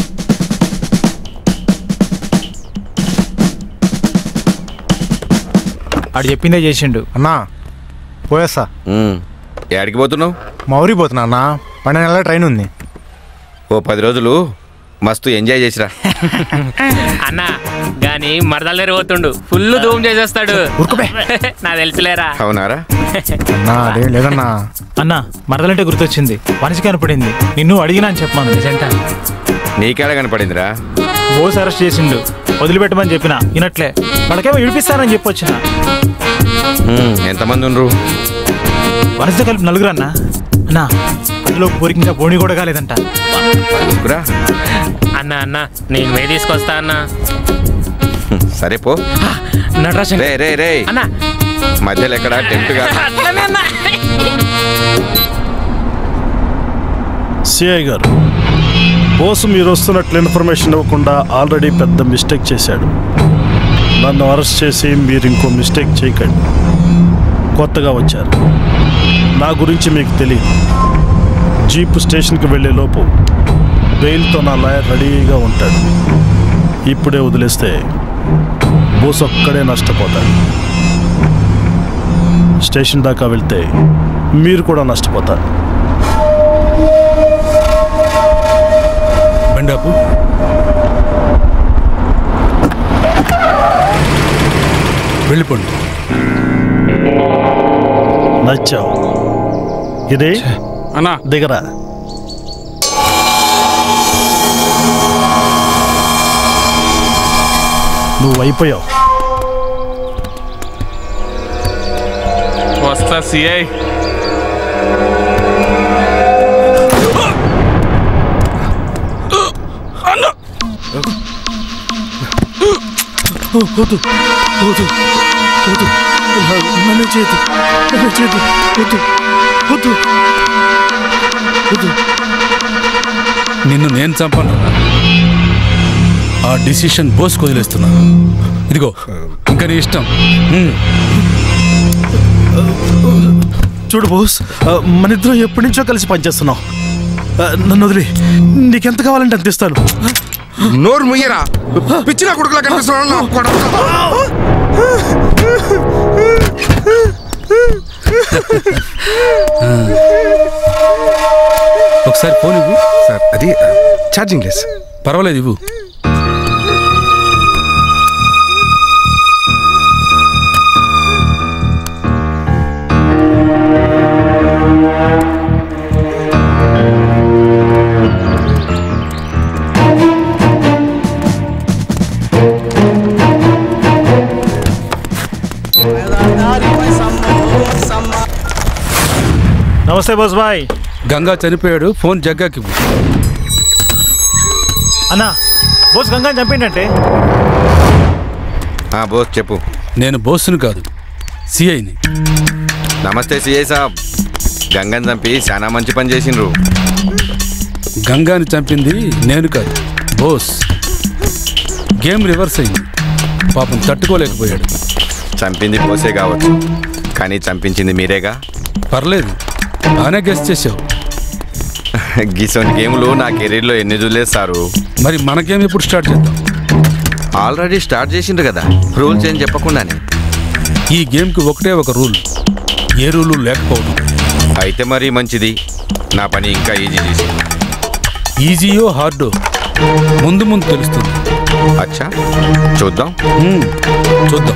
ఆడు చెప్పిందే చేసిండు అన్నా పోయేస్తా ఏడికి పోతున్నావు మా ఊరికి పోతున్నా అన్నా పన్నెండు నెలల ట్రైన్ ఉంది ఓ పది రోజులు మస్తు ఎంజాయ్ చేసిరా అన్న గాని మరదలేరు పోతుండు ఫుల్ ధూమ్ చేసేస్తాడు నా తెలుసులేరా అవునారా అన్నా అదేం లేదన్నా అన్న మరదలంటే గుర్తొచ్చింది మనిషి కనపడింది నిన్ను అడిగినా అని చెప్పమను నిజంట నీకేడ కనపడిందిరా బోస్ అరెస్ట్ చేసిండు వదిలిపెట్టమని చెప్పిన వినట్లే వాళ్ళకేమో విడిపిస్తానని చెప్పొచ్చిన ఉమ్, ఎంతమంది ఉండ్రు వనసతో కలిపి నలుగురు అన్న అన్నా అందులో ఊరికి ఇంకా బోణి కూడా కాలేదంట అన్న అన్న నేను వే తీసుకొస్తా అన్న సరే పో నటరాజన్ రే రే రే అన్న మధ్యలో ఎక్కడ టెంప్ట్ గా అట్లనే అన్న సిఐ గారు బోసు మీరు వస్తున్నట్లు ఇన్ఫర్మేషన్ ఇవ్వకుండా ఆల్రెడీ పెద్ద మిస్టేక్ చేశాడు నన్ను అరెస్ట్ చేసి మీరు ఇంకో మిస్టేక్ చేయకండి కొత్తగా వచ్చారు నా గురించి మీకు తెలియదు జీప్ స్టేషన్కి వెళ్ళే లోపు బెయిల్తో నా లాయర్ రెడీగా ఉంటాడు ఇప్పుడే వదిలేస్తే బోస్ ఒక్కడే నష్టపోతాడు స్టేషన్ దాకా వెళ్తే మీరు కూడా నష్టపోతారు బండాపు వెళ్ళిపోండి నచ్చావు ఇదే అన్నా దిగరా నువ్వు అయిపోయావు వస్తా సిఐ వద్దు వద్దు వద్దు నన్ను చేతు నన్ను చేతు వద్దు వద్దు వద్దు నిన్ను నేను చంపను ఆ డిసిషన్ బోస్ వదిలేస్తున్నా ఇదిగో ఇంకా నీ ఇష్టం హ్మ్. చూడు బోస్ ఆ, మన ఇద్దరం ఎప్పటి నుంచో కలిసి పనిచేస్తున్నాం ఆ, నన్ను వదిలి నీకెంత కావాలంటే అంత ఇస్తాను నోరు ముయ్యరా పిచ్చిన కొడుకులా కనిపిస్తున్నాడు నా కొడుకు. ఒకసారి ఫోన్ ఇవ్వు సార్ అది ఛార్జింగ్ లెస్ పర్వాలేదు ఇవ్వు నమస్తే బోస్ బాయ్ గంగా చనిపోయాడు ఫోన్ జగ్గాకి ఇవ్వు అన్నా బోస్ గంగా చంపిండంటే ఆ, బోస్ చెప్పు నేను బోస్ను కాదు సిఐని నమస్తే సిఐ సాబ్ గంగన్ చంపి చాలా మంచి పని చేసిండ్రు గంగాని చంపింది నేను కాదు బోస్ గేమ్ రివర్స్ అయింది పాపం తట్టుకోలేకపోయాడు చంపింది పోసే కావచ్చు కానీ చంపించింది మీరేగా పర్లేదు బాగానే గెస్ట్ చేసావు గిసోని గేములు నా కెరీర్లో ఎన్ని చూలేస్తారు మరి మన గేమ్ ఎప్పుడు స్టార్ట్ చేద్దాం ఆల్రెడీ స్టార్ట్ చేసిండ్రు కదా రూల్స్ ఏం చెప్పకుండానే ఈ గేమ్కి ఒకటే ఒక రూల్ ఏ రూలు లేకపోవడం అయితే మరీ మంచిది నా పని ఇంకా ఈజీ చేసి ఈజీయో హార్డో ముందు ముందు తెలుస్తుంది అచ్చా చూద్దాం మ్మ్, చూద్దాం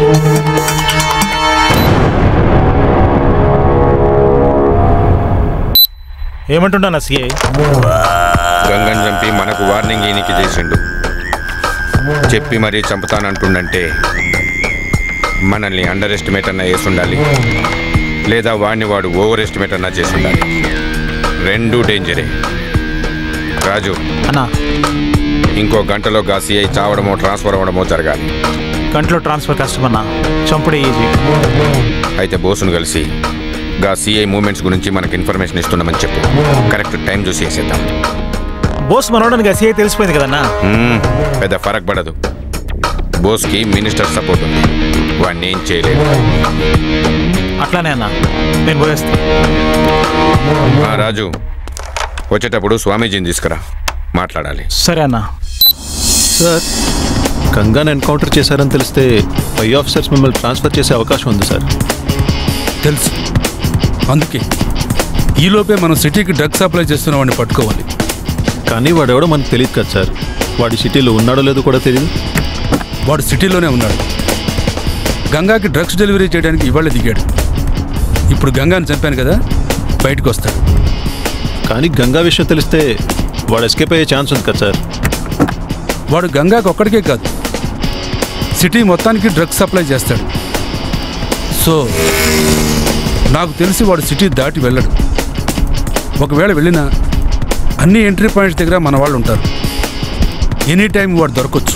ఏమంటున్నా సిఐ గంగన్ చంపి మనకు వార్నింగ్ ఈయనకి చేసిండు చెప్పి మరీ చంపుతానంటుండంటే మనల్ని అండర్ ఎస్టిమేట్ అన్నా వేసి ఉండాలి లేదా వాడిని వాడు ఓవర్ ఎస్టిమేట్ అన్నా చేసి ఉండాలి రెండు డేంజరే రాజు అన్నా ఇంకో గంటలో గా సిఐ చావడమో ట్రాన్స్ఫర్ అవ్వడమో జరగాలి కంట్లో ట్రాన్స్ఫర్ కష్టమన్నా చంపుడే ఈజీ అయితే బోసును కలిసి గా సిఐ మూమెంట్స్ గురించి మనకి ఇన్ఫర్మేషన్ ఇస్తున్నామని చెప్పు కరెక్ట్ టైం చూసి వేసేద్దాం బోస్ మనోడానికి సిఐ తెలిసిపోయింది కదన్నా మ్మ్, పెద్ద ఫరక్ పడదు బోస్కి మినిస్టర్ సపోర్ట్ ఉంది వాడిని ఏం చేయలేదు అట్లానే అన్నా నేను పోయేస్తా ఆ, రాజు వచ్చేటప్పుడు స్వామీజీని తీసుకురా మాట్లాడాలి సరే అన్నా సార్ గంగాను ఎన్కౌంటర్ చేశారని తెలిస్తే పై ఆఫీసర్స్ మిమ్మల్ని ట్రాన్స్ఫర్ చేసే అవకాశం ఉంది సార్ తెలుసు అందుకే ఈలోపే మనం సిటీకి డ్రగ్స్ సప్లై చేస్తున్న వాడిని పట్టుకోవాలి కానీ వాడెవడో మనకు తెలియదు కదా సార్ వాడి సిటీలో ఉన్నాడో లేదో కూడా తెలియదు వాడు సిటీలోనే ఉన్నాడు గంగాకి డ్రగ్స్ డెలివరీ చేయడానికి ఇవాళ దిగాడు ఇప్పుడు గంగాని చంపాను కదా బయటకు వస్తాడు కానీ గంగా విషయం తెలిస్తే వాడు ఎస్కేప్ అయ్యే ఛాన్స్ ఉంది కదా సార్ వాడు గంగాకి ఒక్కడికే కాదు సిటీ మొత్తానికి డ్రగ్స్ సప్లై చేస్తాడు సో నాకు తెలిసి వాడు సిటీ దాటి వెళ్ళడు ఒకవేళ వెళ్ళినా అన్ని ఎంట్రీ పాయింట్స్ దగ్గర మన వాళ్ళు ఉంటారు ఎనీ టైం వాడు దొరకొచ్చు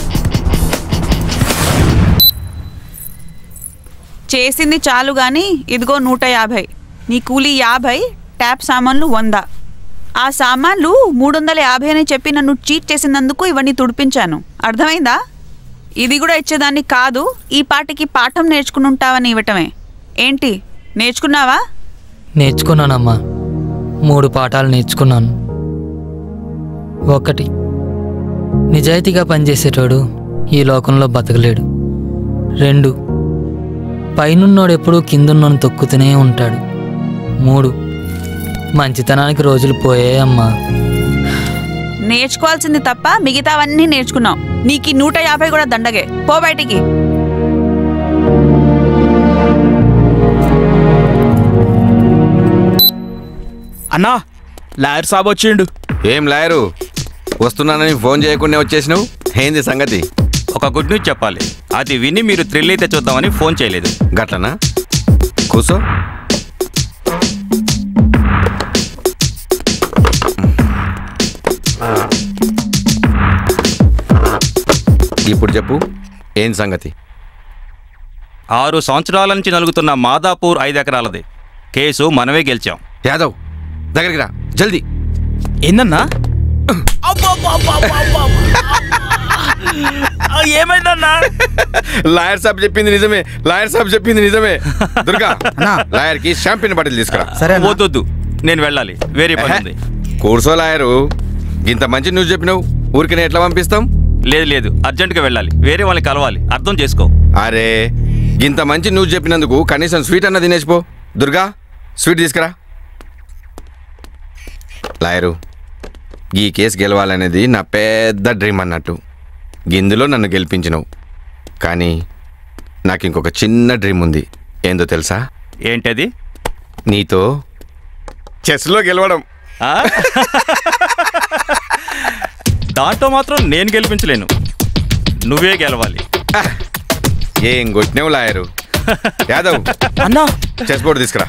చేసింది చాలు గాని ఇదిగో నూట యాభై నీ కూలీ యాభై ట్యాప్ సామాన్లు వంద ఆ సామాన్లు మూడు వందల యాభై అని చెప్పి నన్ను చీట్ చేసినందుకు ఇవన్నీ తుడిపించాను అర్థమైందా ఇది కూడా ఇచ్చేదాన్ని కాదు ఈ పాటికి పాఠం నేర్చుకుని ఉంటావని ఇవ్వటమే ఏంటి నేర్చుకున్నావా నేర్చుకున్నానమ్మా మూడు పాఠాలు నేర్చుకున్నాను ఒకటి నిజాయితీగా పనిచేసేటోడు ఈ లోకంలో బతకలేడు రెండు పైనున్నోడు ఎప్పుడూ కిందున్నోని తొక్కుతూనే ఉంటాడు మూడు మంచితనానికి రోజులు పోయాయమ్మా నేర్చుకోవాల్సింది తప్ప మిగతావన్నీ నేర్చుకున్నావు నీకు ఈ నూట యాభై కూడా దండగే పో బయటికి అన్నా లాయర్ సాబ్ వచ్చిండు ఏం లాయరు వస్తున్నానని ఫోన్ చేయకుండా వచ్చేసినావు ఏంది సంగతి ఒక గుడ్ న్యూస్ చెప్పాలి అది విని మీరు థ్రిల్ అయితే చూద్దామని ఫోన్ చేయలేదు గట్లనా కూసో ఇప్పుడు చెప్పు ఏం సంగతి ఆరు సంవత్సరాల నుంచి నలుగుతున్న మాదాపూర్ ఐదు ఎకరాలది కేసు మనమే గెలిచాం యాదవ్ దగ్గరికి రా జల్దీ ఏందన్నా ఏమైందన్నా లాయర్ సాబ్ చెప్పింది నిజమే లాయర్ సాబ్ చెప్పింది నిజమే దుర్గా లాయర్ కి షాంపిన్ బాటిల్ తీసుకురా వద్దొద్దు నేను వెళ్ళాలి వేరే పని ఉంది కూర్చో లాయరు ఇంత మంచి న్యూస్ చెప్పినావు ఊరికి నేను ఎట్లా పంపిస్తాం లేదు లేదు అర్జెంటుగా వెళ్ళాలి వేరే వాళ్ళని కలవాలి అర్థం చేసుకో అరే ఇంత మంచి న్యూస్ చెప్పినందుకు కనీసం స్వీట్ అన్న తినేసిపో దుర్గా స్వీట్ తీసుకురా లాయరు ఈ కేసు గెలవాలనేది నా పెద్ద డ్రీమ్ అన్నట్టు గిందులో నన్ను గెలిపించినవు కానీ నాకు ఇంకొక చిన్న డ్రీమ్ ఉంది ఏందో తెలుసా ఏంటది నీతో చెస్లో గెలవడం దాంట్లో మాత్రం నేను గెలిపించలేను నువ్వే గెలవాలి ఏం కొట్టినావు లాయరు యాదవ్ అన్నా చెస్ బోర్డు తీసుకురా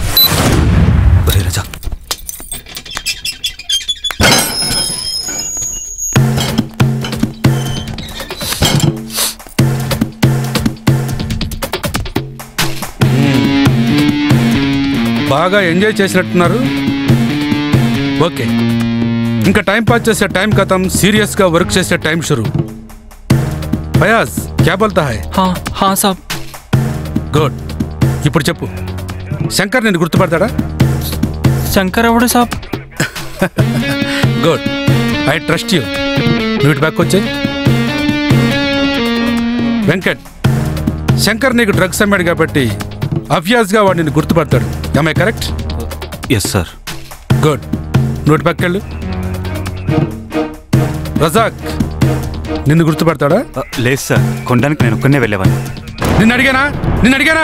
బాగా ఎంజాయ్ చేసినట్టున్నారు ఓకే ఇంకా టైం పాస్ చేసే టైం కథం సీరియస్గా వర్క్ చేసే టైం షురు ఫయాజ్ క్యా బోల్తా హై హా సాబ్ గుడ్ ఇప్పుడు చెప్పు శంకర్ నేను గుర్తుపడతాడా శంకర్ ఎవడు saab good I trust you నువ్వు ఇటు బ్యాక్ వచ్చే వెంకట్ శంకర్ నీకు డ్రగ్స్ అమ్మాడు కాబట్టి అఫియాస్గా వాడు నిన్ను గుర్తుపడతాడు I correct yes sir good నువ్వు ఇటు పక్కెళ్ళు రజాక్ నిన్ను గుర్తుపడతాడా లేదు సార్ కొనడానికి నేను ఒక్కనే వెళ్ళేవాడిని నిన్ను అడిగానా నిన్ను అడిగానా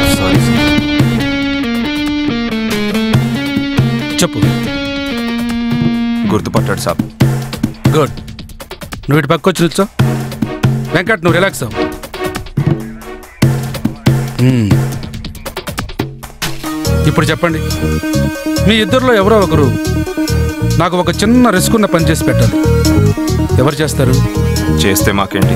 చెప్పు గుర్తుపట్టాడు సాబ్ గుడ్ నువ్వు ఇటు పక్క వచ్చి నిల్చో వెంకట్ నువ్వు రిలాక్స్ అవ్వు మ్మ్. ఇప్పుడు చెప్పండి మీ ఇద్దరిలో ఎవరో ఒకరు నాకు ఒక చిన్న రిస్క్ ఉన్న పని చేసి పెట్టాలి ఎవరు చేస్తారు చేస్తే మాకేంటి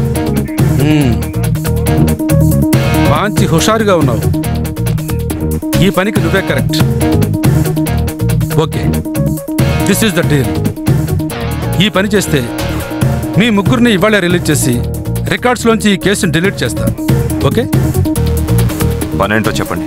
మ్మ్. మంచి హుషారుగా ఉన్నావు ఈ పనికి నువ్వే correct okay this is the deal ఈ పని చేస్తే మీ ముగ్గురిని ఇవాళ రిలీజ్ చేసి రికార్డ్స్లోంచి ఈ కేసుని డిలీట్ చేస్తా ఓకే పనేంటో చెప్పండి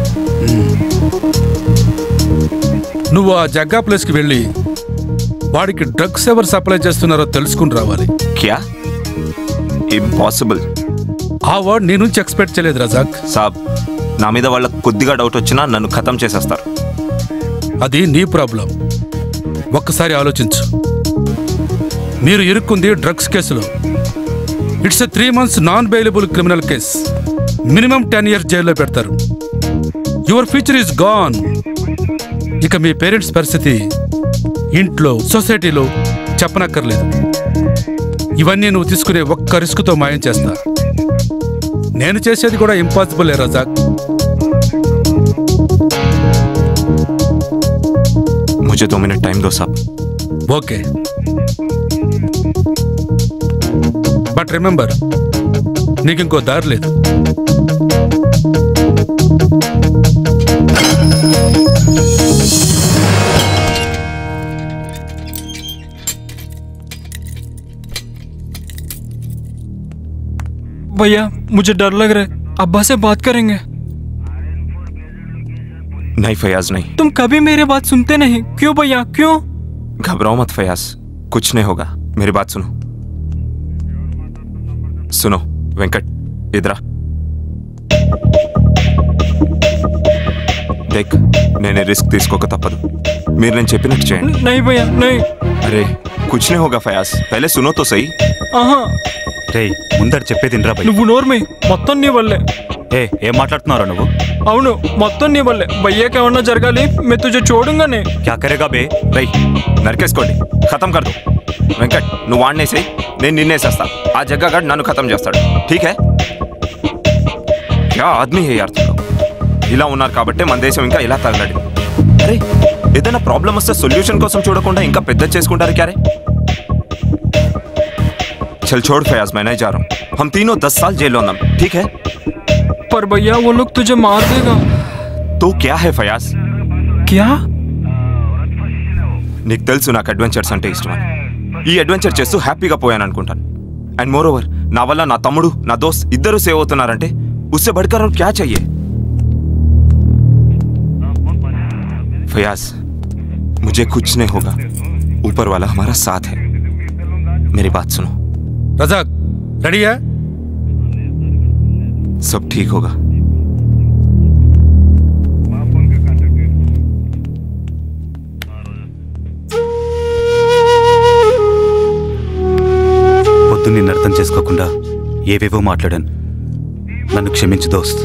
నువ్వు ఆ జగ్గా ప్లేస్కి వెళ్ళి వాడికి డ్రగ్స్ ఎవరు సప్లై చేస్తున్నారో తెలుసుకుని రావాలి క్యా ఇంపాసిబుల్ ఆ వర్డ్ నీ నుంచి ఎక్స్పెక్ట్ చేయలేదు రజాక్ సాబ్ నా మీద వాళ్ళకి కొద్దిగా డౌట్ వచ్చినా నన్ను ఖతం చేసేస్తారు అది నీ ప్రాబ్లం ఒక్కసారి ఆలోచించు మీరు ఇరుక్కుంది డ్రగ్స్ కేసులో it's a three months non bailable criminal case minimum ten years జైల్లో పెడతారు యువర్ ఫ్యూచర్ ఈజ్ గాన్ ఇక మీ పేరెంట్స్ పరిస్థితి ఇంట్లో సొసైటీలో చెప్పనక్కర్లేదు ఇవన్నీ నువ్వు తీసుకునే ఒక్క రిస్క్తో మాయం చేస్తా నేను చేసేది కూడా ఇంపాసిబుల్ ఏ రజాక్ मुझे दो मिनट टाइम दो साहब ఓకే బట్ రిమెంబర్ నీకు ఇంకో దారి లేదు भैया मुझे डर लग रहा है अब्बा से बात करेंगे नहीं फयाज नहीं तुम कभी मेरी बात सुनते नहीं क्यों भैया क्यों घबराओ मत फयाज कुछ नहीं होगा मेरी बात सुनो सुनो वेंकट इधर आ देख నేనే రిస్క్ తీసుకోక తప్పదు మీరు నేను చెప్పినట్టు చేయండి नहीं भैया नहीं అరే కుచ్ నే హోగా ఫయాజ్ పహలే సునో తో సహీ ఆహా రే ముందర చెప్పేది ఇంద్రా భయ్ నువ్వు నోర్మి మొత్తం నీ వల్లే ఏ ఏం మాట్లాడుతున్నారా నువ్వు అవును మొత్తం నీ వల్లే భయ్యాకి ఏమన్నా జరగాలి మే తుజే చూడంగానే క్యా కరేగా బే రై నరికేసుకోండి ఖతం కర్ దో వెంకట్ నువ్వు వాడినేసేయి నేను నిన్నేసేస్తా ఆ జగ్గాగాడు నన్ను ఖతం చేస్తాడు ఠీక్ హై క్యా ఆద్మీ హే యార్ తుమ్ లోగ్. ఇలా ఉన్నారు కాబట్టి మన దేశం ఇంకా ఇలా తగలడి అరే ఏదైనా ప్రాబ్లం వస్తే సొల్యూషన్ కోసం చూడకుండా ఇంకా పెద్ద చేసుకుంటారు క్యారే चल छोड़ फयाज मैं नहीं जा रहा हूँ हम तीनों दस साल जेल होना ठीक है पर भैया वो लोग तुझे मार देगा तो क्या है फयाజ్ क्या నీకు తెలుసు నాకు అడ్వెంచర్స్ అంటే ఇష్టమని ఈ అడ్వెంచర్ చేస్తూ హ్యాపీగా పోయాను అనుకుంటాను అండ్ మోర్ ఓవర్ నా వల్ల నా తమ్ముడు నా దోస్త్ ఇద్దరు సేవ్ అవుతున్నారంటే ఉస్సే బడ్కర్ और क्या चाहिए फयाज मुझे कुछ नहीं होगा ऊपर वाला हमारा साथ है मेरी बात सुनो రజాక్ రెడీయా सब ठीक होगा పొద్దు నిన్ను అర్థం చేసుకోకుండా ఏవేవో మాట్లాడాను నన్ను క్షమించు దోస్త్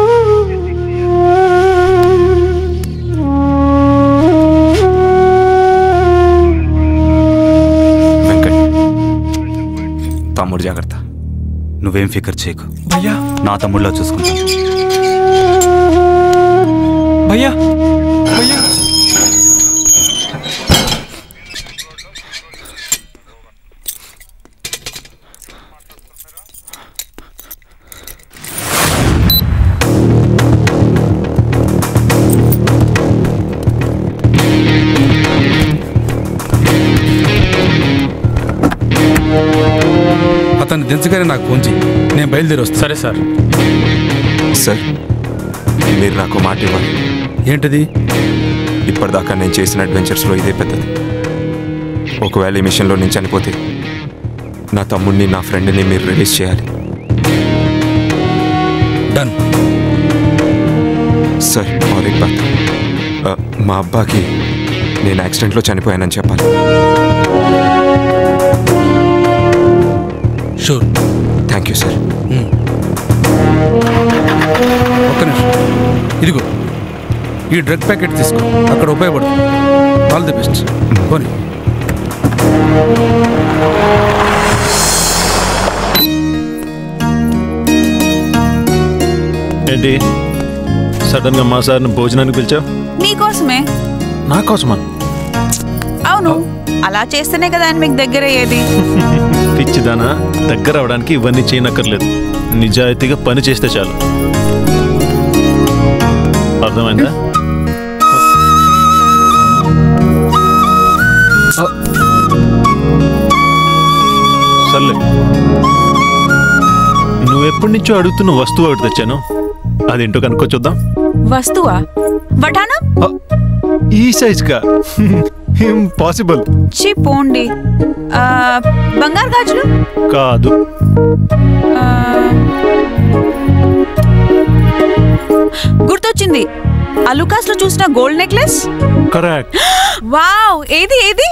వెంకట్ తమ్ముడు జాగ్రత్త నువ్వేం ఫికర్ చేయకు భయ్యా నా తమ్ముళ్ళ చూసుకుంటా భయ్యా భయ్యా అతన్ని దించగానే నాకు ఫోన్ చెయ్యి నేను బయలుదేరి వస్తాను సరే సార్ సార్ మీరు నాకు మాట ఇవ్వాలి ఏంటిది ఇప్పటిదాకా నేను చేసిన అడ్వెంచర్స్లో ఇదే పెద్దది ఒకవేళ ఈ మిషన్లో నేను చనిపోతే నా తమ్ముడిని నా ఫ్రెండ్ని మీరు రిలీజ్ చేయాలి డన్ సార్ और एक बात ఆ, మా అబ్బాకి నేను యాక్సిడెంట్లో చనిపోయానని చెప్పాలి షూర్ థ్యాంక్ యూ సార్ ఒక్క నిమిషం ఇదిగో ఈ డ్రగ్ ప్యాకెట్ తీసుకో అక్కడ ఉపయోగపడుతుంది ఆల్ ది బెస్ట్ కొని ఏంటి సడన్ గా మా సార్ని భోజనానికి పిలిచావు నీకోసమే నా కోసమా అవును అలా చేస్తేనే కదా ఆయన మీకు దగ్గర అయ్యేది పిచ్చిదానా దగ్గర అవడానికి ఇవన్నీ చేయనక్కర్లేదు నిజాయితీగా పని చేస్తే చాలు అర్థమైందా సర్లే నువ్వెప్పటి నుంచో అడుగుతున్న వస్తువు ఒకటి తెచ్చాను అదేంటో కనుక్కో చూద్దాం వస్తువా వటానా ఈ సైజ్గా ఇంపాసిబుల్ చి పోండి ఆ, బంగారు గాజులు కాదు ఆ, గుర్తొచ్చింది అలుకాస్ లో చూసిన గోల్డ్ నెక్లెస్ కరెక్ట్ వావ్ ఏది ఏది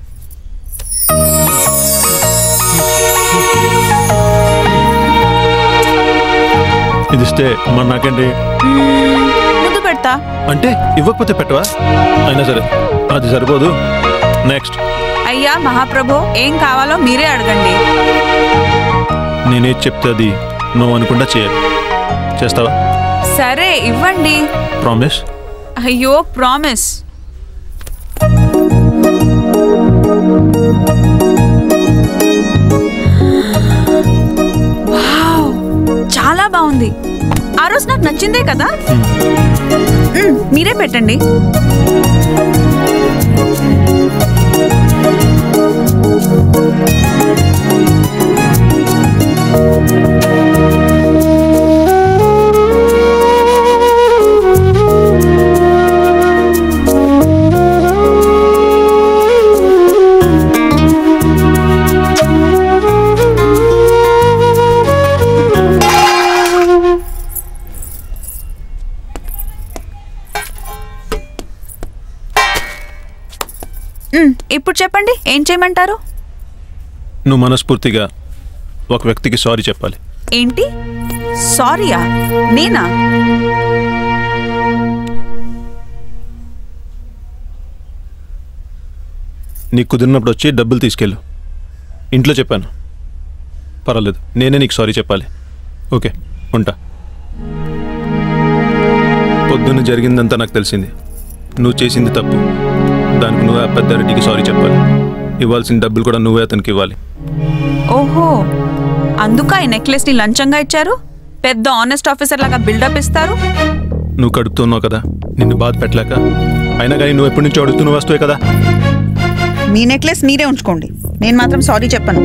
ఇది ఇస్తే మరి నాకేంటి ముందు పెడతా అంటే ఇవ్వకపోతే పెట్టవా అయినా సరే అది సరిపోదు నెక్స్ట్ అయ్యా మహాప్రభు ఏం కావాలో మీరే అడగండి నేనేది చెప్తే అది నువ్వు అనుకుండా చేయాలి చేస్తావా సరే ఇవ్వండి ప్రామిస్ అయ్యో ప్రామిస్ వావ్, చాలా బాగుంది ఆ రోజు నాకు నచ్చిందే కదా మ్, మీరే పెట్టండి మ్, ఇప్పుడు చెప్పండి ఏం చేయమంటారు నువ్వు మనస్ఫూర్తిగా ఒక వ్యక్తికి సారీ చెప్పాలి ఏంటి సారీయా నేనా నీకు కుదిరినప్పుడు వచ్చి డబ్బులు తీసుకెళ్ళు ఇంట్లో చెప్పాను పర్వాలేదు నేనే నీకు సారీ చెప్పాలి ఓకే ఉంటా పొద్దున్న జరిగిందంతా నాకు తెలిసింది నువ్వు చేసింది తప్పు దానికి నువ్వే ఆ పెద్ద రెడ్డికి సారీ చెప్పాలి ఇవ్వాల్సిన డబ్బులు కూడా నువ్వే అతనికి ఇవ్వాలి ఓహో అందుక ఈ నెక్లెస్ ని లంచంగా ఇచ్చారు పెద్ద ఆనెస్ట్ ఆఫీసర్ లాగా బిల్డప్ ఇస్తారు నువ్వు కడుపుతున్నావు కదా నిన్ను బాధ పెట్టలేక అయినా కానీ నువ్వు ఎప్పటి నుంచో అడుగుతున్న వస్తువే కదా మీ నెక్లెస్ మీరే ఉంచుకోండి నేను మాత్రం సారీ చెప్పను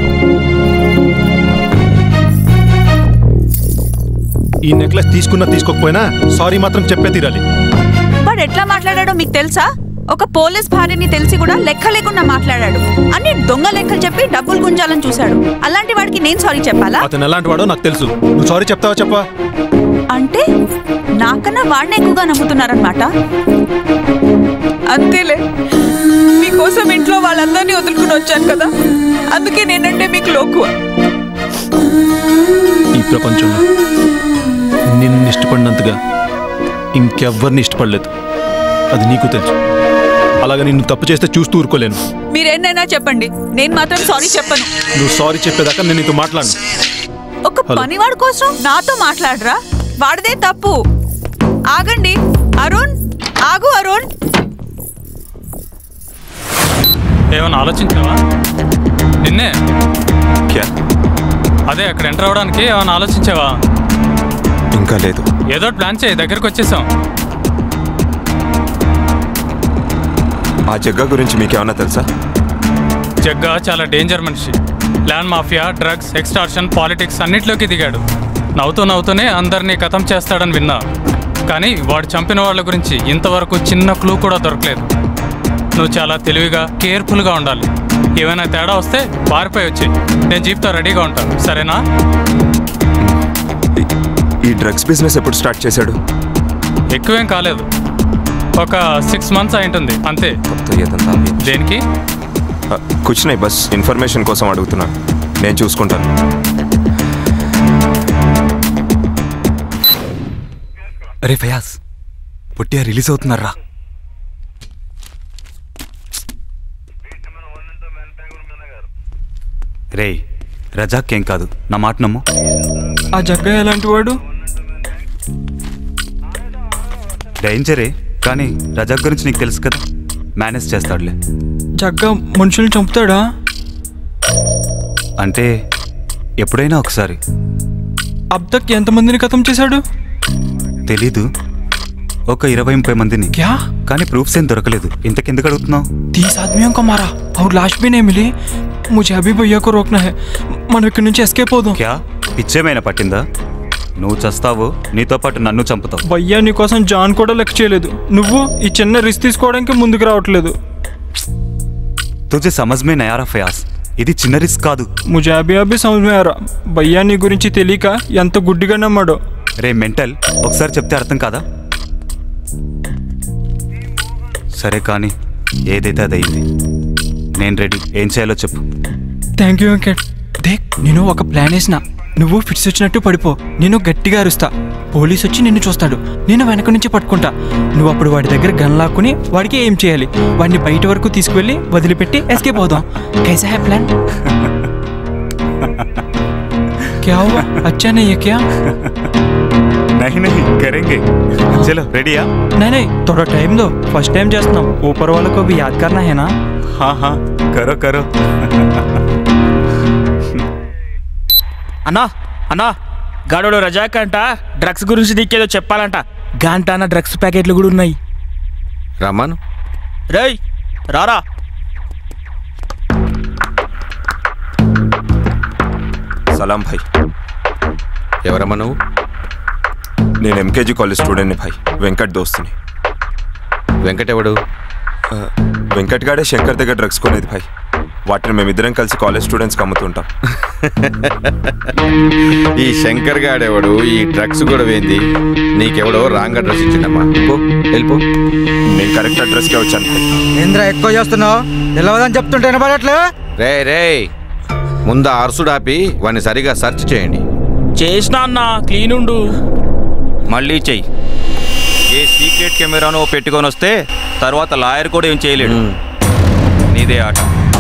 ఈ నెక్లెస్ తీసుకున్నా తీసుకోకపోయినా సారీ మాత్రం చెప్పే తీరాలి వాడు ఎట్లా మాట్లాడాడో మీకు తెలుసా ఒక పోలీస్ భార్యని తెలిసి కూడా లెక్క లేకుండా మాట్లాడాడు అన్ని దొంగ లెక్కలు చెప్పి డబ్బులు గుంజాలని చూశాడు అలాంటి వాడికి నేను సారీ చెప్పాలా అతను ఎలాంటి వాడో నాకు తెలుసు నువ్వు సారీ చెప్తావా చెప్పవా అంటే నాకన్నా వాడిని ఎక్కువగా నమ్ముతున్నారనమాట అంతేలే మీకోసం ఇంట్లో వాళ్ళందరినీ వదులుకుని వచ్చాను కదా అందుకే నేనంటే మీకు లోకువ ఈ ప్రపంచంలో నిన్ను ఇష్టపడినంతగా ఇంకెవ్వరిని ఇష్టపడలేదు అది నీకు తెలుసు అలాగే నిన్ను తప్పు చేస్తే చూస్తూ ఊరుకోలేను మీరేనైనా చెప్పండి నేను మాత్రం సారీ చెప్పను నువ్వు సారీ చెప్పేదాకా నేను నీతో మాట్లాడను ఒక పనివాడు కోసం నాతో మాట్లాడరా వాడిదే తప్పు ఆగండి అరుణ్ ఆగు అరుణ్ ఏమైనా ఆలోచించావా నిన్నే అదే అక్కడ ఎంటర్ అవడానికి ఏమైనా ఆలోచించావా ఇంకా లేదు ఏదో ఒకటి ప్లాన్ చేయి దగ్గరికి వచ్చేసాం ఆ జగ్గ గురించి మీకేమన్నా తెలుసా జగ్గా చాలా డేంజర్ మనిషి land mafia drugs extortion politics అన్నిట్లోకి దిగాడు నవ్వుతూ నవ్వుతూనే అందరినీ కథం చేస్తాడని విన్నా కానీ వాడు చంపిన వాళ్ళ గురించి ఇంతవరకు చిన్న క్లూ కూడా దొరకలేదు నువ్వు చాలా తెలివిగా కేర్ఫుల్గా ఉండాలి ఏమైనా తేడా వస్తే పారిపోయి వచ్చాయి నేను జీప్తో రెడీగా ఉంటాను సరేనా ఈ డ్రగ్స్ బిజినెస్ ఎప్పుడు స్టార్ట్ చేశాడు ఎక్కువేం కాలేదు ఒక సిక్స్ మంత్స్ అయి ఉంటుంది అంతే దేనికి కూర్చున్నాయి బస్ ఇన్ఫర్మేషన్ కోసం అడుగుతున్నాను నేను చూసుకుంటాను అరే ఫయాజ్ పుట్టియా రిలీజ్ అవుతున్నారా రే రజాక్ ఏం కాదు నా మాట నమ్ము ఆ జగ్గ ఎలాంటి వాడు డేంజరే కానీ రజాక్ గురించి నీకు తెలుసు కదా మేనేజ్ చేస్తాడులే జగ్గ మనుషుల్ని చంపుతాడా అంటే ఎప్పుడైనా ఒకసారి అబ్దక్ ఎంతమందిని కథం చేశాడు తెలీదు ఒక ఇరవై ముప్పై మందిని क्या కానీ ప్రూఫ్స్ ఏం దొరకలేదు ఇంతకెందుకు అడుగుతున్నావు तीस आदमियों को मारा और लाश भी नहीं मिली मुझे अभी भैया को रोकना है మనం ఇక్కడి నుంచి ఎస్కేప్ అవుదాం క్యా పిచ్చేమైనా పట్టిందా నువ్వు చస్తావు నీతో పాటు నన్ను చంపుతావు భయ్యా నీకోసం జాన్ కూడా లెక్క చేయలేదు నువ్వు ఈ చిన్న రిస్క్ తీసుకోవడానికి ముందుకు రావట్లేదు తుజే సమజ్ మే నయారా ఫయాస్ ఇది చిన్న రిస్క్ కాదు ముజే అభి అభి సమజ్మేరా భయ్యా నీ గురించి తెలియక ఎంత గుడ్డిగా నమ్మాడో రే మెంటల్ ఒకసారి చెప్తే అర్థం కాదా సరే కానీ ఏదైతే అది అయింది నేను రెడీ ఏం చేయాలో చెప్పు థ్యాంక్ యూ వెంకట్ దేక్ నేను ఒక ప్లాన్ వేసిన నువ్వు ఫిట్స్ వచ్చినట్టు పడిపో నేను గట్టిగా అరుస్తా పోలీస్ వచ్చి నిన్ను చూస్తాడు నేను వెనక నుంచి పట్టుకుంటా నువ్వు అప్పుడు వాడి దగ్గర గన్ లాక్కుని వాడికి ఏం చేయాలి వాడిని బయట వరకు తీసుకువెళ్ళి వదిలిపెట్టి ఎస్కేప్ అవుదాం కైసా హై ప్లాన్ क्या हुआ अच्छा नहीं है क्या नहीं नहीं करेंगे चलो रेडी आ नहीं नहीं थोड़ा टाइम दो फर्स्ट टाइम చేస్తున్నాం ऊपर वालों को भी याद करना है ना हाँ हाँ करो करो అన్నా అన్నా గాడోడు రజాక్ అంట డ్రగ్స్ గురించి నీకేదో చెప్పాలంట గంట అన్న డ్రగ్స్ ప్యాకెట్లు కూడా ఉన్నాయి రమ్మను రేయ్ రారా సలాం భాయ్ ఎవరమ్మా నువ్వు నేను ఎంకేజీ కాలేజ్ స్టూడెంట్ని భాయ్ వెంకట్ దోస్తుని వెంకట్ ఎవడు వెంకట్ గాడే శంకర్ దగ్గర డ్రగ్స్ కొనేది భాయ్ వాటిని మేమిద్దరం కలిసి కాలేజ్ స్టూడెంట్స్కి అమ్ముతుంటాం ఈ శంకర్ గాడెవడు ఈ డ్రగ్స్ కూడా వేంది నీకెవడో రాంగ్ అడ్రస్ ఇచ్చిండమ్మా పో వెళ్ళిపో నేను కరెక్ట్ అడ్రస్కే వచ్చాను భాయ్ ఏంద్రా ఎక్కువ చేస్తున్నావు నిలవదని చెప్తుంటే వినపడట్లే రే రే ముందు ఆ అరుసుడు ఆపి వాడిని సరిగా సెర్చ్ చేయండి చేసినా అన్న క్లీన్ ఉండు మళ్ళీ చెయ్యి ఏ సీక్రెట్ కెమెరానో పెట్టుకొని వస్తే తర్వాత లాయర్ కూడా ఏం చేయలేడు నీదే ఆట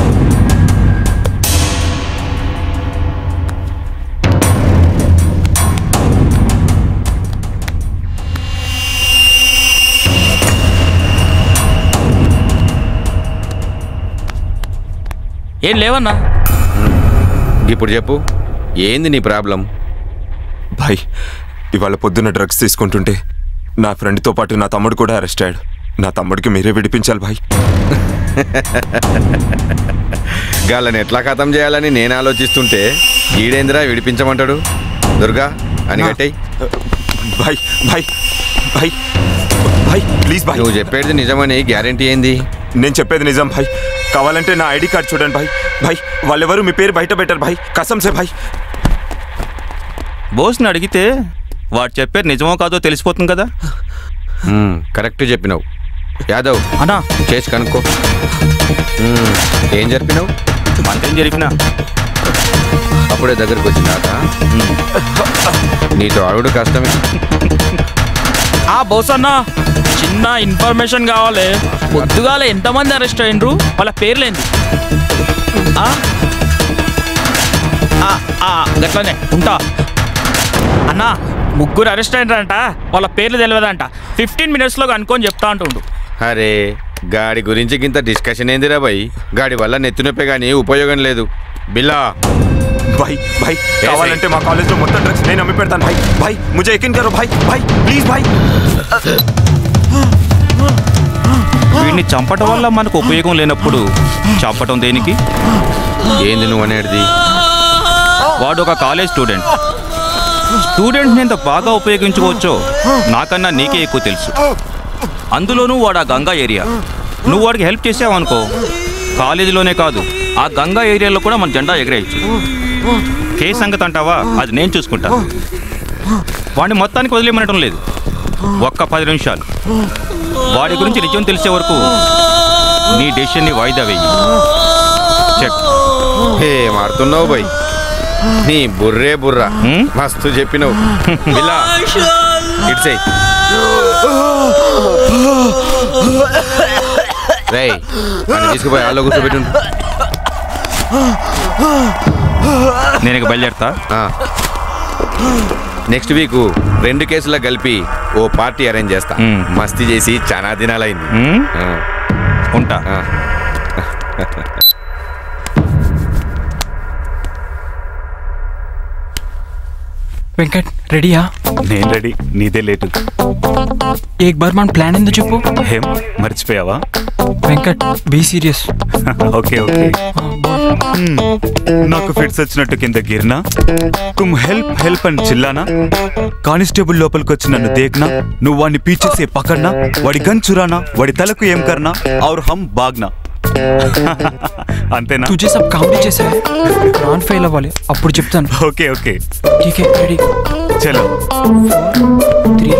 ఏం లేవన్నా ఇప్పుడు చెప్పు ఏంది నీ ప్రాబ్లం భాయ్ ఇవాళ పొద్దున్న డ్రగ్స్ తీసుకుంటుంటే నా ఫ్రెండ్తో పాటు నా తమ్ముడు కూడా అరెస్ట్ అయ్యాడు నా తమ్ముడికి మీరే విడిపించాలి భాయ్ గాళ్ళని ఎట్లా ఖతం చేయాలని నేను ఆలోచిస్తుంటే ఈడేందిరా విడిపించమంటాడు దుర్గా అని కట్టేయి భాయ్ భాయ్ భాయ్ భాయ్ ప్లీజ్ భాయ్ నువ్వు చెప్పేది నిజమని గ్యారంటీ ఏంది నేను చెప్పేది నిజం భాయ్ కావాలంటే నా ఐడి కార్డ్ చూడండి భాయ్ భాయ్ వాళ్ళెవరు మీ పేరు బయట పెట్టారు భాయ్ కసంసే భాయ్ బోస్ని అడిగితే వాడు చెప్పేది నిజమో కాదో తెలిసిపోతుంది కదా మ్మ్, కరెక్ట్ చెప్పినావు యాదవ్ అన్నా చేసి కనుక్కో మ్మ్, ఏం జరిపినావు అంతేం జరిపినా అప్పుడే దగ్గరకు వచ్చిందాక నీతో అడుగుడు కష్టమే ఆ బోస్ అన్న చిన్న ఇన్ఫర్మేషన్ కావాలి పొద్దుగాల ఎంతమంది అరెస్ట్ అయ్యిండ్రు వాళ్ళ పేర్లేంది ఆ? ఆ, ఆ, గట్లనే ఉంటా అన్నా ముగ్గురు అరెస్ట్ అయినారంట వాళ్ళ పేర్లు తెలియదంట ఫిఫ్టీన్ మినిట్స్లో కనుక్కొని చెప్తా అంటుండు అరే గాడి గురించి ఇంత డిస్కషన్ ఏందిరా బాయ్ గాడి వల్ల నెత్తినొప్పే కానీ ఉపయోగం లేదు బిల్లా भाई भाई కావాలంటే మా కాలేజ్లో మొత్తం డ్రగ్స్ నేను అమ్మి పెడతాను భాయ్ భాయ్ ముజే యकीन करो भाई भाई ప్లీజ్ భాయ్ వీడిని చంపటం వల్ల మనకు ఉపయోగం లేనప్పుడు చంపటం దేనికి ఏంది నువ్వు అనేది వాడు ఒక కాలేజ్ స్టూడెంట్ స్టూడెంట్ని ఎంత బాగా ఉపయోగించుకోవచ్చో నాకన్నా నీకే ఎక్కువ తెలుసు అందులోనూ వాడు ఆ గంగా ఏరియా నువ్వు వాడికి హెల్ప్ చేసావనుకో కాలేజీలోనే కాదు ఆ గంగా ఏరియాలో కూడా మన జెండా ఎగరేయచ్చు కేసు సంగతి అంటావా అది నేను చూసుకుంటా వాడిని మొత్తానికి వదిలేమనటం లేదు ఒక్క పది నిమిషాలు వాడి గురించి నిజం తెలిసే వరకు నీ డెసిషన్ని వాయిదా వేయి చెక్ ఏ మారుతున్నావు బాయ్ నీ బుర్రే బుర్రా మస్తు చెప్పినావు బిల్లా ఇట్సే రేయ్ నన్ను తీసుకుపోయి ఆలో కూర్చోబెట్టు నేను ఇక బయలుదేరతా నెక్స్ట్ వీక్ రెండు కేసుల కలిపి ఓ పార్టీ అరేంజ్ చేస్తా మస్తీ చేసి చాలా దినాలైంది ఆ. ఉంటా ఆ. వెంకట్ రెడీయా నేను రెడీ నీదే లేటు ఏక్ బార్ మన ప్లాన్ ఏందో చెప్పు ఏం మర్చిపోయావా Venkat be serious okay okay Hmm, నాకు ఫిట్స్ వచ్చినట్టు కింద గిర్నా తుమ్ హెల్ప్ హెల్ప్ అని చిల్లానా కానిస్టేబుల్ లోపలికి వచ్చి నన్ను దేగ్నా నువ్వు వాడిని పీచేసే పకడ్నా వాడి గన్ చురానా వాడి తలకు ఏం కర్నా ఔర్ హమ్ బాగ్నా అంతేనా తుజే సబ్ కామెడీ చేసా నాన్ ఫెయిల్ అవ్వాలి అప్పుడు చెప్తాను ఓకే ఓకే ఠీకే రెడీ చలో త్రీ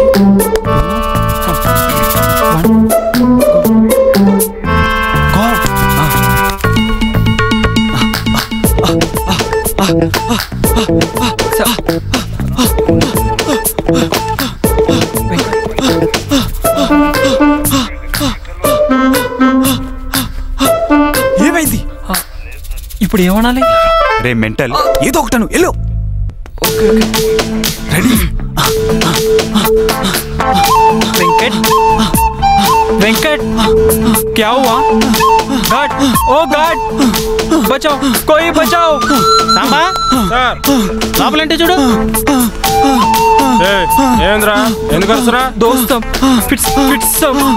ఏమైంది ఇప్పుడు ఏమనాలి రే మెంటల్ ఏదో ఒకటను ఎల్లో రెడీ వెంకట్ వెంకట్ क्या हुआ गार्ड ओ गार्ड बचाओ कोई बचाओ సాంబా సార్ లోపలంటే చూడు ఏంద్రా ఎందుకు వస్తున్నా దోస్తం ఫిట్స్ ఫిట్స్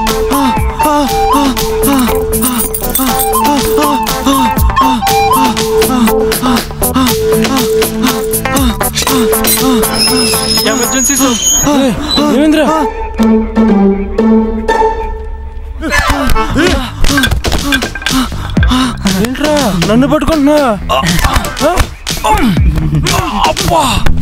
ఎమర్జెన్సీ ఏమేంద్రా ఏంట్రా నన్ను పట్టుకుంటున్నా అబ్బా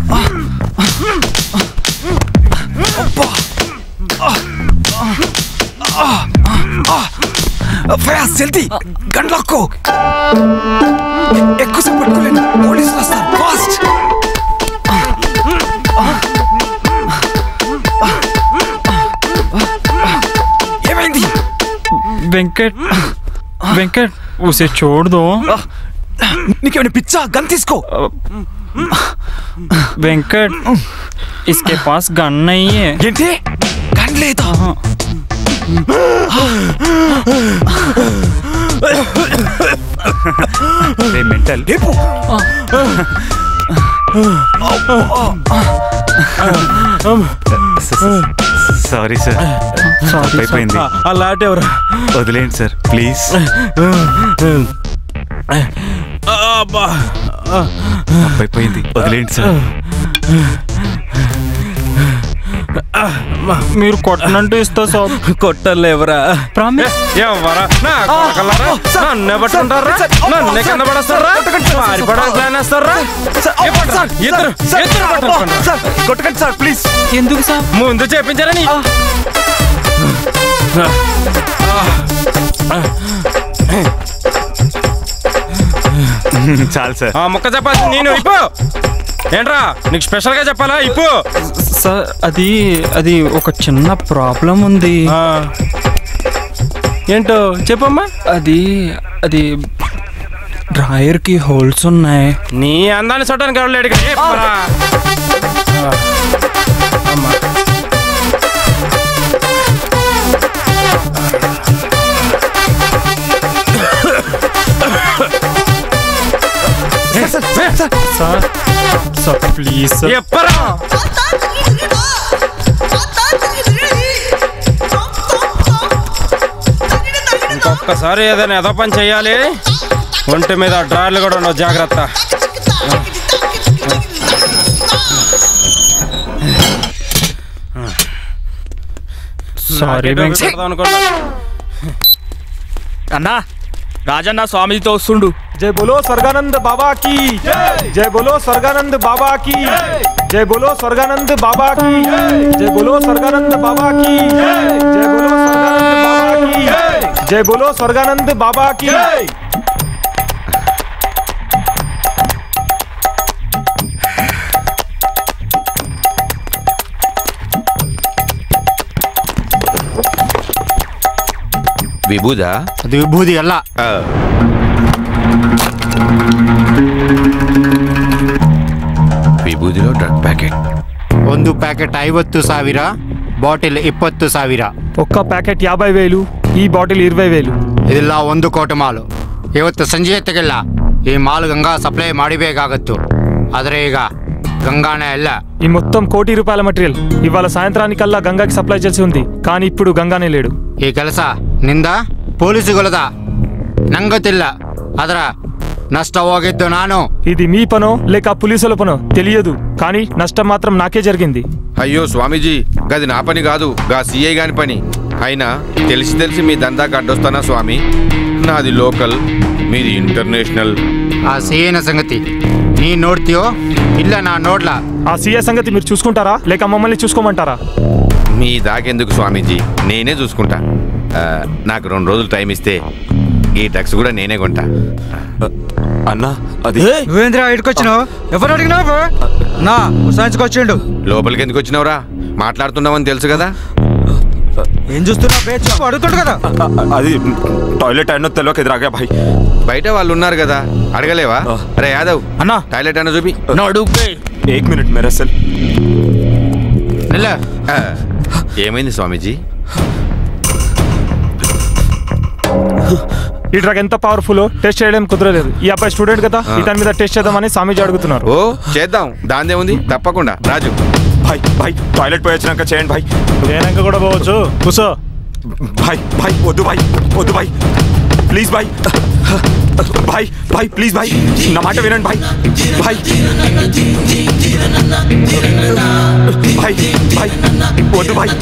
ఫయాజ్ జల్దీ గన్ లాక్కో ఎక్కువసేపు పట్టుకోలేను పోలీసులు వస్తారు ఫాస్ట్ ఏమైంది వెంకట్ వెంకట్ उसे छोड़ दो నీకేమైనా పిచ్చా గన్ తీసుకో వెంకట్ इसके पास गन नहीं है ఏంటి గన్ లేదా రే మెంటల్ సారీ సార్ అయిపోయింది ఆ లాట్ ఎవరు వదిలేండి సార్ ప్లీజ్ అబ్బా అయిపోయింది వదిలేండి సార్ మీరు కొట్టనంటూ ఇస్తా సార్ కొట్టలే ఎవరా ప్రామిస్ ఎవరా నా కొడకల్లారా? నన్నే పట్టుకుంటారా నన్నే కింద పడేస్తారా పారిపోవడానికి ప్లాన్ వేస్తారా ఇద్దరు ఇద్దరు పట్టుకోండి. కొట్టకండి సార్ ప్లీజ్ ఎందుకు సార్ ముందు చేపించారని చాలు సార్ ఆ ముక్క చెప్పాలి నేను ఇప్పు ఏంట్రా నీకు స్పెషల్ గా చెప్పాలా ఇప్పు సార్ అది అది ఒక చిన్న ప్రాబ్లం ఉంది ఏంటో చెప్పమ్మా అది అది డ్రాయర్ కి హోల్స్ ఉన్నాయి నీ అందాన్ని చూడడానికి ఎవరు లేడు ఇక్కడ. ఏ పోరా. ఆ. అమ్మా సార్ సార్ ప్లీజ్ సార్ ఎప్పరా ఇంకొకసారి ఏదైనా ఎదో పని చెయ్యాలి ఒంటి మీద డ్రాయర్లు కూడా ఉండవు జాగ్రత్త సారీ వెంకట్ అన్నా రాజన్న స్వామితో వస్తుండు జై బోలో స్వర్గానంద్ బాబా की जय बोलो स्वर्गानंद बाबा की जय बोलो स्वर्गानंद बाबा की जय बोलो स्वर्गानंद बाबा की जय बोलो स्वर्गानंद बाबा की जय बोलो स्वर्गानंद बाबा की ವಿಭೂದ ಅದು ವಿಭೂತಿ ಅಲ್ಲ ವಿಭೂದಿలో ಡ್ರಗ್ ಪ್ಯಾಕೆಟ್ ಒಂದು ಪ್ಯಾಕೆಟ್ ಐವತ್ತು ಸಾವಿರ ಬಾಟಿಲ್ ಇಪ್ಪತ್ತು ಸಾವಿರ ఒక్క ప్యాకెట్ యాభై వేలు ఈ బాటిల్ ఇరవై వేలు ಇದೆಲ್ಲ ಒಂದು ಕೋಟೆ ಮಾಲು ಇವತ್ತು ಸಂಜೆ ತೆಗೆಲ್ಲ ಈ ಮಾಲು ಗಂಗಾ ಸಪ್ಲೈ ಮಾಡಬೇಕಾಗತ್ತು ಆದರೆ ಈಗ గంగానే వెళ్ళా ఈ మొత్తం కోటి రూపాయల మెటీరియల్ ఇవాళ సాయంత్రానికల్లా గంగాకి సప్లై చేసి ఉంది కానీ ఇప్పుడు గంగానే లేడు ಈ ಕೆಲಸ ನಿಂದ ಪೊಲೀಸುಗಳದ ನಂಗ ತಿಲ್ಲ ಅದರ ನಷ್ಟ ಹೋಗಿದ್ದು ನಾನು ఇది మీ పనో లేక పోలీసుల పనో తెలియదు కానీ నష్టం మాత్రం నాకే జరిగింది అయ్యో స్వామీజీ గది నా పని కాదు గా సిఐ గాని పని అయినా తెలిసి తెలిసి మీ దందాకి అడ్డొస్తానా స్వామి నాది లోకల్ మీది ఇంటర్నేషనల్ ಆ ಸಿಹಿನ ಸಂಗತಿ ನೀ ನೋಡ್ತೀಯೋ ಇಲ್ಲ ನಾ ನೋಡ್ಲಾ ఆ సీఏ సంగతి మీరు చూసుకుంటారా లేక మమ్మల్ని చూసుకోమంటారా మీ దాకెందుకు స్వామీజీ నేనే చూసుకుంటా ఆ, నాకు రెండు రోజులు టైం ఇస్తే ఈ డ్రగ్స్ కూడా నేనే కొంటా అన్నా అది నువ్వేంద్రా ఇటుకొచ్చినావు ఎవరు అడిగినావు నా సాయించుకొచ్చిండు లోపలికి ఎందుకు వచ్చినావురా మాట్లాడుతున్నావని తెలుసు కదా ఏం చూస్తున్నావు బే చెప్పు అడుగుతాడు కదా అది టాయిలెట్ అయినో తెలియక ఎదురాగా భాయ్ బయట వాళ్ళు ఉన్నారు కదా అడగలేవా అరే యాదవ్ అన్నా టాయిలెట్ అన్న చూపి ఏక్ మినిట్ మేరా సెల్ ఆ, ఏమైంది స్వామీజీ ఈ డ్రగ్ ఎంత పవర్ఫుల్ టెస్ట్ చేయడం కుదరలేదు ఈ అబ్బాయి స్టూడెంట్ కదా ఆ. ఇతని మీద టెస్ట్ చేద్దామని స్వామీజీ అడుగుతున్నారు ఓ చేద్దాం దాందే ఉంది తప్పకుండా రాజు భాయ్ భాయ్ టాయిలెట్ పోయి వచ్చినాక చేయండి భాయ్ నేనాక కూడా పోవచ్చు కూసో భాయ్ భాయ్ వద్దు భాయ్ వద్దు భాయ్ please Bhai Bhai Bhai please భాయ్ నా మాట వినండి భాయ్ భాయ్ భాయ్ భాయ్ వద్దు భాయ్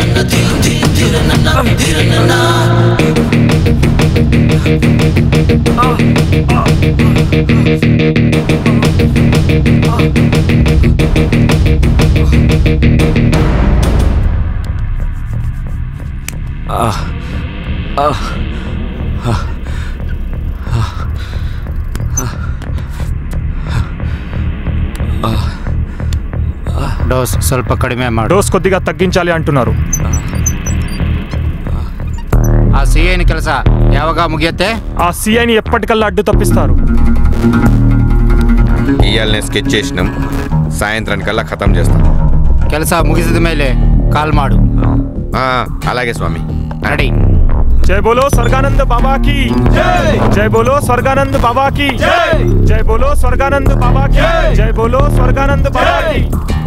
ಡೋಸ್ ಸ್ವಲ್ಪ ಕಡಿಮೆ ಮಾಡು డోస్ కొద్దిగా తగ్గించాలి అంటున్నారు ಆ ಸಿ ಏನ್ ಕೆಲಸ ಯಾವಾಗ ಮುಗಿಯತ್ತೆ ఆ సీఐని ఎప్పటికల్లా అడ్డు తప్పిస్తారు ఇవాళనే స్కెచ్ చేసినాం సాయంత్రానికల్లా ఖతం చేస్తాం ಕೆಲಸ ಮುಗಿಸಿದ ಮೇಲೆ ಕಾಲ್ ಮಾಡು ఆ, అలాగే స్వామి రెడీ జై బోలో స్వర్గానంద్ బాబా की జై బోలో స్వర్గానంద్ బాబా की జై బోలో స్వర్గానంద్ బాబా की జై బోలో స్వర్గానంద్ బాబా की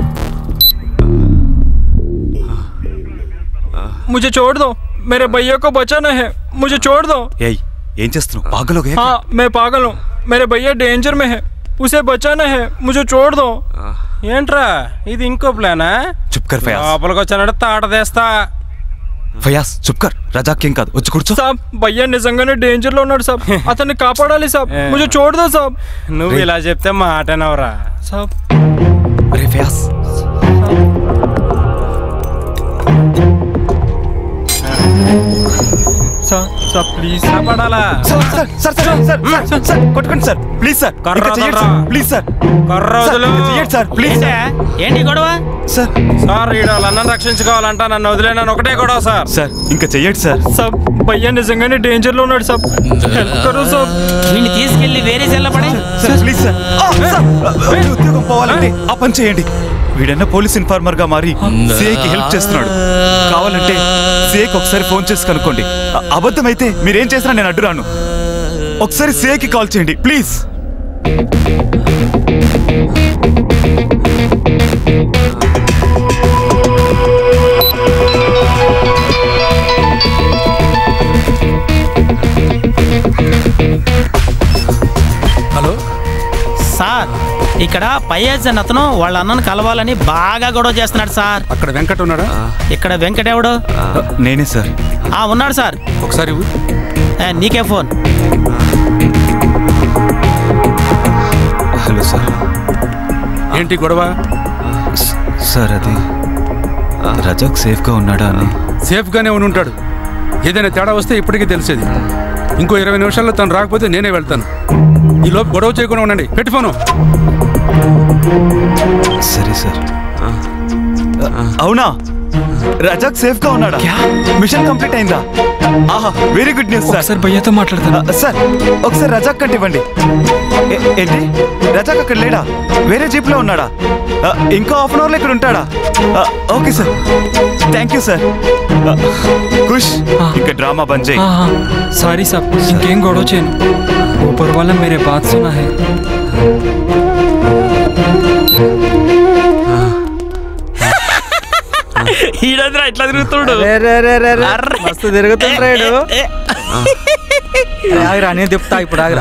मुझे छोड़ दो मेरे भैया को बचाना है मुझे छोड़ दो ఏయ్ ఏం చేస్తున్నావు పాగలో हाँ मैं पागल हूँ मेरे भैया डेंजर में है उसे बचाना है मुझे छोड़ दो ఏంట్రా ఇది ఇంకో ప్లానా చుప్ కర్ ఫయాజ్ లోపలికి వచ్చానంటే తాట తీస్తా ఫయాజ్ చుప్ కర్ రజాక్ ఏం కాదు వచ్చి కూర్చో సాబ్ భయ్యా నిజంగానే డేంజర్ లో ఉన్నాడు సాబ్ అతన్ని కాపాడాలి సాబ్ ముझे छोड़ दो సాబ్ నువ్వు ఇలా చెప్తే మాటనవరా సాబ్ అరే ఫయాజ్ సార్ సార్ ప్లీజ్ కాపాడాలా sir sir sir sir sir sir sir కొట్టుకోండి సార్ ప్లీజ్ సార్ కర్ర ఇంకా చెయ్యండి వదలరా. సార్ ప్లీజ్ సార్ కర్ర సార్, వదులు. ఇంకా చెయ్యండి సార్ ప్లీజ్ ఏంటి గొడవ సార్ సార్ ఈడ వాళ్ళని రక్షించుకోవాలంట నన్ను వదిలేనని ఒకటే గొడవ సార్ సార్ ఇంకా చెయ్యండి సార్ సాబ్ భయ్యా నిజంగానే డేంజర్ లో ఉన్నాడు సాబ్ హెల్ప్ కరో సాబ్ వీడిని తీసుకెళ్లి వేరే సెల్ల పడే సార్ ప్లీజ్ సార్ ఆ, సార్ మీ ఉద్యోగం పోవాలంటే ఆ పని చేయండి వీడన్న పోలీస్ ఇన్ఫార్మర్ గా మారి సిఐకి హెల్ప్ చేస్తున్నాడు కావాలంటే సిఐకి ఒకసారి ఫోన్ చేసి కనుక్కోండి అ- అబద్ధమైతే మీరేం చేసినా నేను అడ్డురాను ఒకసారి సిఐకి కాల్ చేయండి ప్లీజ్ హలో సార్ ఇక్కడ పయ్యాజ్ అన్న అతను వాళ్ళ అన్నను కలవాలని బాగా గొడవ చేస్తున్నాడు సార్ అక్కడ వెంకట్ ఉన్నాడా ఇక్కడ వెంకట ఎవడు నేనే సార్ ఆ ఉన్నాడు సార్ ఒకసారి ఇవ్వు. ఏ, నీకే ఫోన్ హలో సార్ ఏంటి గొడవ సార్ అది రజాక్ సేఫ్గా ఉన్నాడా అని సేఫ్ గానే ఉండి ఉంటాడు ఏదైనా తేడా వస్తే ఇప్పటికీ తెలిసేది ఇంకో ఇరవై నిమిషాల్లో తను రాకపోతే నేనే వెళ్తాను ఈ లోపు గొడవ చేయకుండా ఉండండి పెట్టి ఫోను సరే సార్ అవునా రజాక్ సేఫ్ గా ఉన్నాడా మిషన్ కంప్లీట్ అయిందా ఆహా very good news sir sir భయ్యాతో మాట్లాడతాను సార్ ఒకసారి రజాక్ కంటే ఇవ్వండి ఏ- ఏంటి రజాక్ అక్కడ లేడా వేరే జీప్ లో ఉన్నాడా ఆ, ఇంకో హాఫ్ అన్ అవర్ లో ఇక్కడ ఉంటాడా ఆ, okay sir thank you sir ఆ, ఖుష్ ఇంకా డ్రామా బంద్ చేయి సారీ సాబ్ ఇంకేం గొడవ చేయను ऊपर वाला मेरे बात सुना है ఇట్లా తిరుగుతుడు రే, రే, రే, రే, రే. మస్తు తిరుగుతుంటాడు ఆగిరా నేను తిప్పుతా ఇప్పుడు ఆగిరా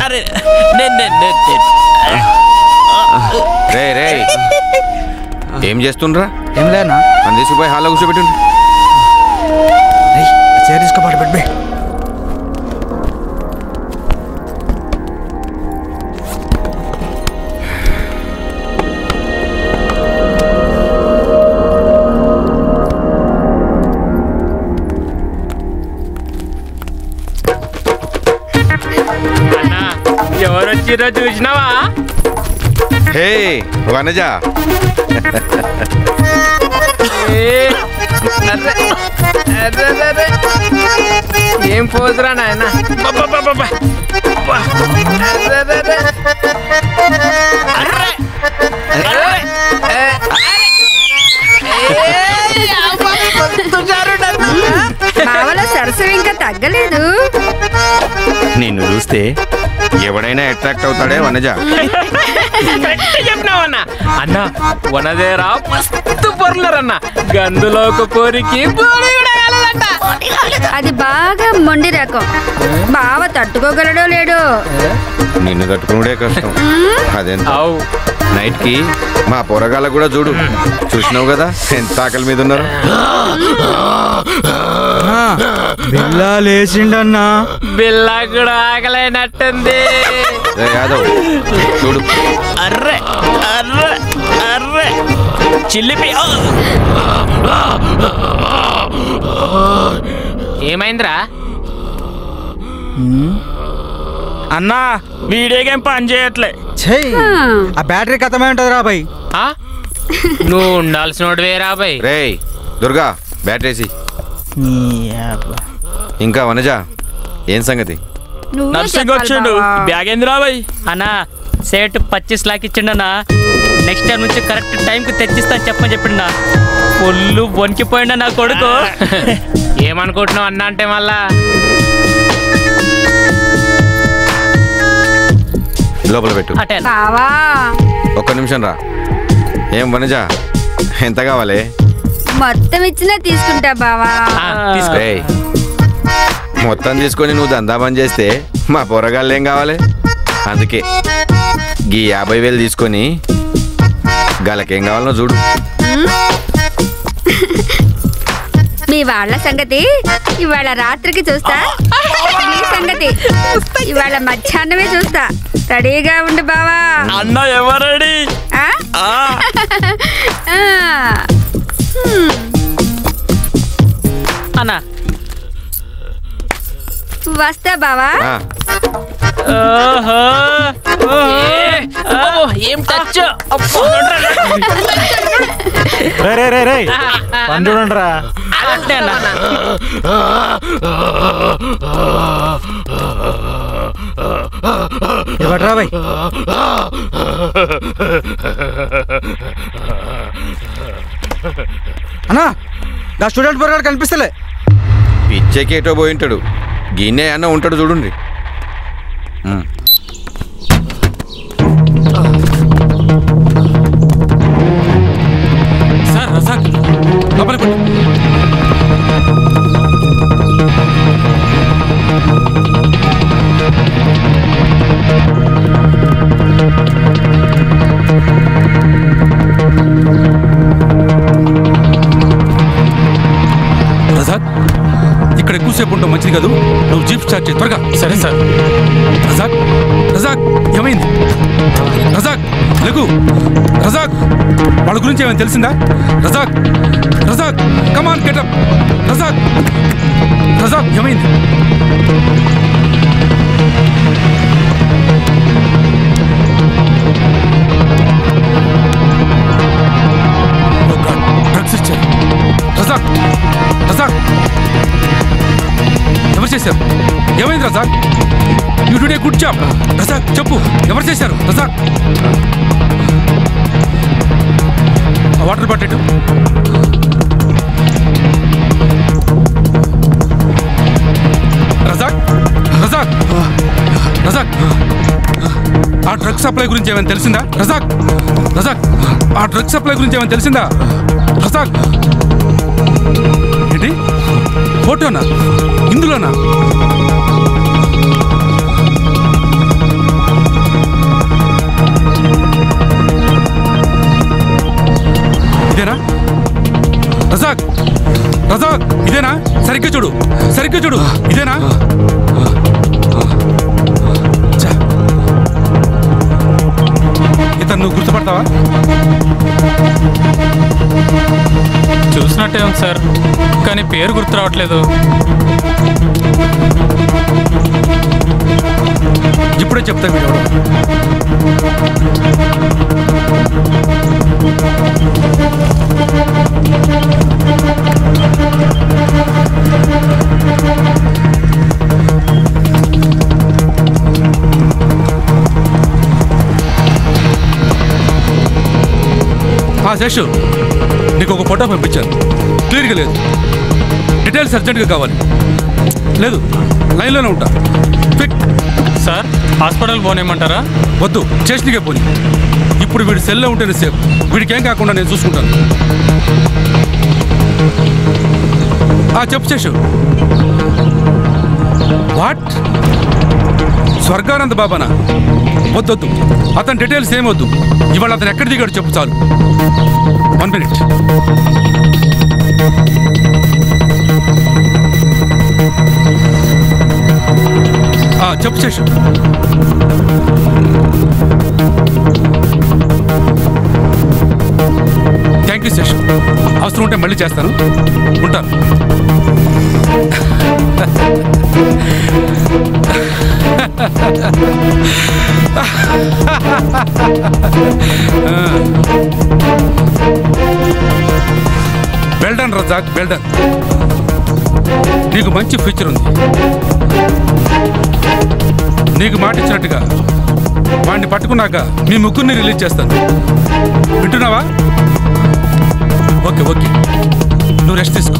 రే రే ఏం చేస్తుండ్రా ఏం లేనా అని తీసుకుపోయి హాల్లో కూర్చోబెట్టుండ్రు చైర్ తీసుకోపాటు పెట్టే అన్నా ఎవరు వచ్చిరో చూసినావా హే వనజ ఏ, అర్రే, అర్రే, అర్రే, అర్రే. ఏం పోదురా నాయన మావల సరసం ఇంకా తగ్గలేదు నిన్ను చూస్తే ఎవడైనా అట్రాక్ట్ అవుతాడే వనజ కరెక్ట్ చెప్పినావన్నా అన్న వనదేరా మస్తు పొరలరన్న గందులో ఒక పోరికి పోరి కూడా కాలేదంట. అది బాగా మొండి రకం బావ తట్టుకోగలడో లేడో నిన్ను తట్టుకునుడే కష్టం అదెంత నైట్ కి మా పొరగాళ్ళకు కూడా చూడు చూసినావు కదా ఎంత ఆకలి మీద ఉన్నారు బిల్లా లేచిండన్నా బిల్లా కూడా ఆకలైనట్టుంది రే యాదవ్ చూడు అర్రే అర్రే అర్రే చిల్లిపి ఏమైందిరా అన్నా వీడియో గేమ్ పని చేయట్లే చెయ్యి ఆ బ్యాటరీ కథమే ఉంటుంది రా బాయ్ నువ్వు ఉండాల్సిన వేరా బాయ్ రే దుర్గా బ్యాటరీసి ఇంకా వనజ ఏం సంగతి నర్సింగ్ వచ్చిండు బ్యాగ్ ఏంది రాబాయ్ అన్నా సేట్ పచ్చిస్ లాక్ ఇచ్చిండన్నా నెక్స్ట్ టైం నుంచి కరెక్ట్ టైంకి తెచ్చిస్తా చెప్పని చెప్పిండా ఒళ్ళు వణికిపోయిండా నా కొడుకు ఏమనుకుంటున్నావు అన్న అంటే మళ్ళా లోపల పెట్టు బావా ఒక్క నిమిషం రా ఏం వనజ ఎంత కావాలి మొత్తం ఇచ్చినా తీసుకుంటా బావా రేయ్, మొత్తం తీసుకొని నువ్వు దందా పని చేస్తే మా పొరగాళ్ళు ఏం కావాలి అందుకే గీ యాభై వేలు తీసుకొని గాలకేం కావాలనో చూడు మీ వాళ్ళ సంగతి ఇవాళ రాత్రికి చూస్తా మీ సంగతి ఇవాళ మధ్యాహ్నమే చూస్తా రెడీగా ఉండు బావా అన్న ఎవరడి ఆ? ఆ. హ్మ్. అన్నా వస్తా బావా ఆ, ఓహో ఏం టచ్ రే రే రే రే పని చూడండి రా ఇవ్వట్రా బాయ్ అన్నా నా స్టూడెంట్ పొరగాడు కనిపిస్తలే పిచ్చెకేటో పోయి ఉంటాడు గిన్నె అన్న ఉంటాడు చూడండి ఉమ్. సార్ రజాక్ లోపలికి పట్టు. రజాక్ ఇక్కడ ఎక్కువసేపు ఉంటావు మంచిది కాదు నువ్వు జీప్ స్టార్ట్ చేయి త్వరగా సరే సార్ రజాక్ రజాక్ ఏమైంది రజాక్ లఘు రజాక్ వాళ్ళ గురించి ఏమైనా తెలిసిందా రజాక్ రజాక్ కమాన్ గెటప్ రజాక్ రజాక్ ఏమైంది డ్రగ్స్ ఇచ్చారు రజాక్ రజాక్ ఎవరు చేశారు ఏమైంది Razak you today good job Razak చెప్పు ఎవరు చేశారు రజాక్ ఆ వాటర్ బాటిల్ రజాక్ రజాక్ రజాక్ ఆ డ్రగ్ సప్లై గురించి ఏమైనా తెలిసిందా రజాక్ రజాక్ ఆ డ్రగ్ సప్లై గురించి ఏమైనా తెలిసిందా రజాక్ ఫోటోనా ఇందులోనా ఇదేనా రజాక్ రజాక్ ఇదేనా సరిగ్గా చూడు సరిగ్గా చూడు ఇదేనా ఛ. ఇతను నువ్వు గుర్తుపడతావా చూసినట్టే ఉంది సార్ కానీ పేరు గుర్తు రావట్లేదు ఇప్పుడే చెప్తా మీరు ఆ శేషు నీకు ఒక ఫోటో పంపించాను క్లియర్గా లేదు డీటెయిల్స్ అర్జెంట్గా కావాలి లేదు లైన్లోనే ఉంటా క్విక్ సార్ హాస్పిటల్ పోనేమంటారా వద్దు స్టేషన్కే పోని ఇప్పుడు వీడి సెల్లో ఉంటేనే సేఫ్ వీడికి ఏం కాకుండా నేను చూసుకుంటాను ఆ చెప్పు శేషు వాట్ స్వర్గానంద్ బాబానా వద్దొద్దు అతని డీటెయిల్స్ ఏం వద్దు ఇవాళ అతను ఎక్కడ దిగాడు చెప్పు చాలు వన్ మినిట్ ఆ, చెప్పు శేషు థ్యాంక్ యూ శేషు అవసరం ఉంటే మళ్ళీ చేస్తాను ఉంటాను వెల్డన్ రజాక్ వెల్డన్ నీకు మంచి ఫ్యూచర్ ఉంది నీకు మాట ఇచ్చినట్టుగా వాడిని పట్టుకున్నాక మీ ముగ్గురిని రిలీజ్ చేస్తాను వింటున్నావా ఓకే ఓకే నువ్వు రెస్ట్ తీసుకో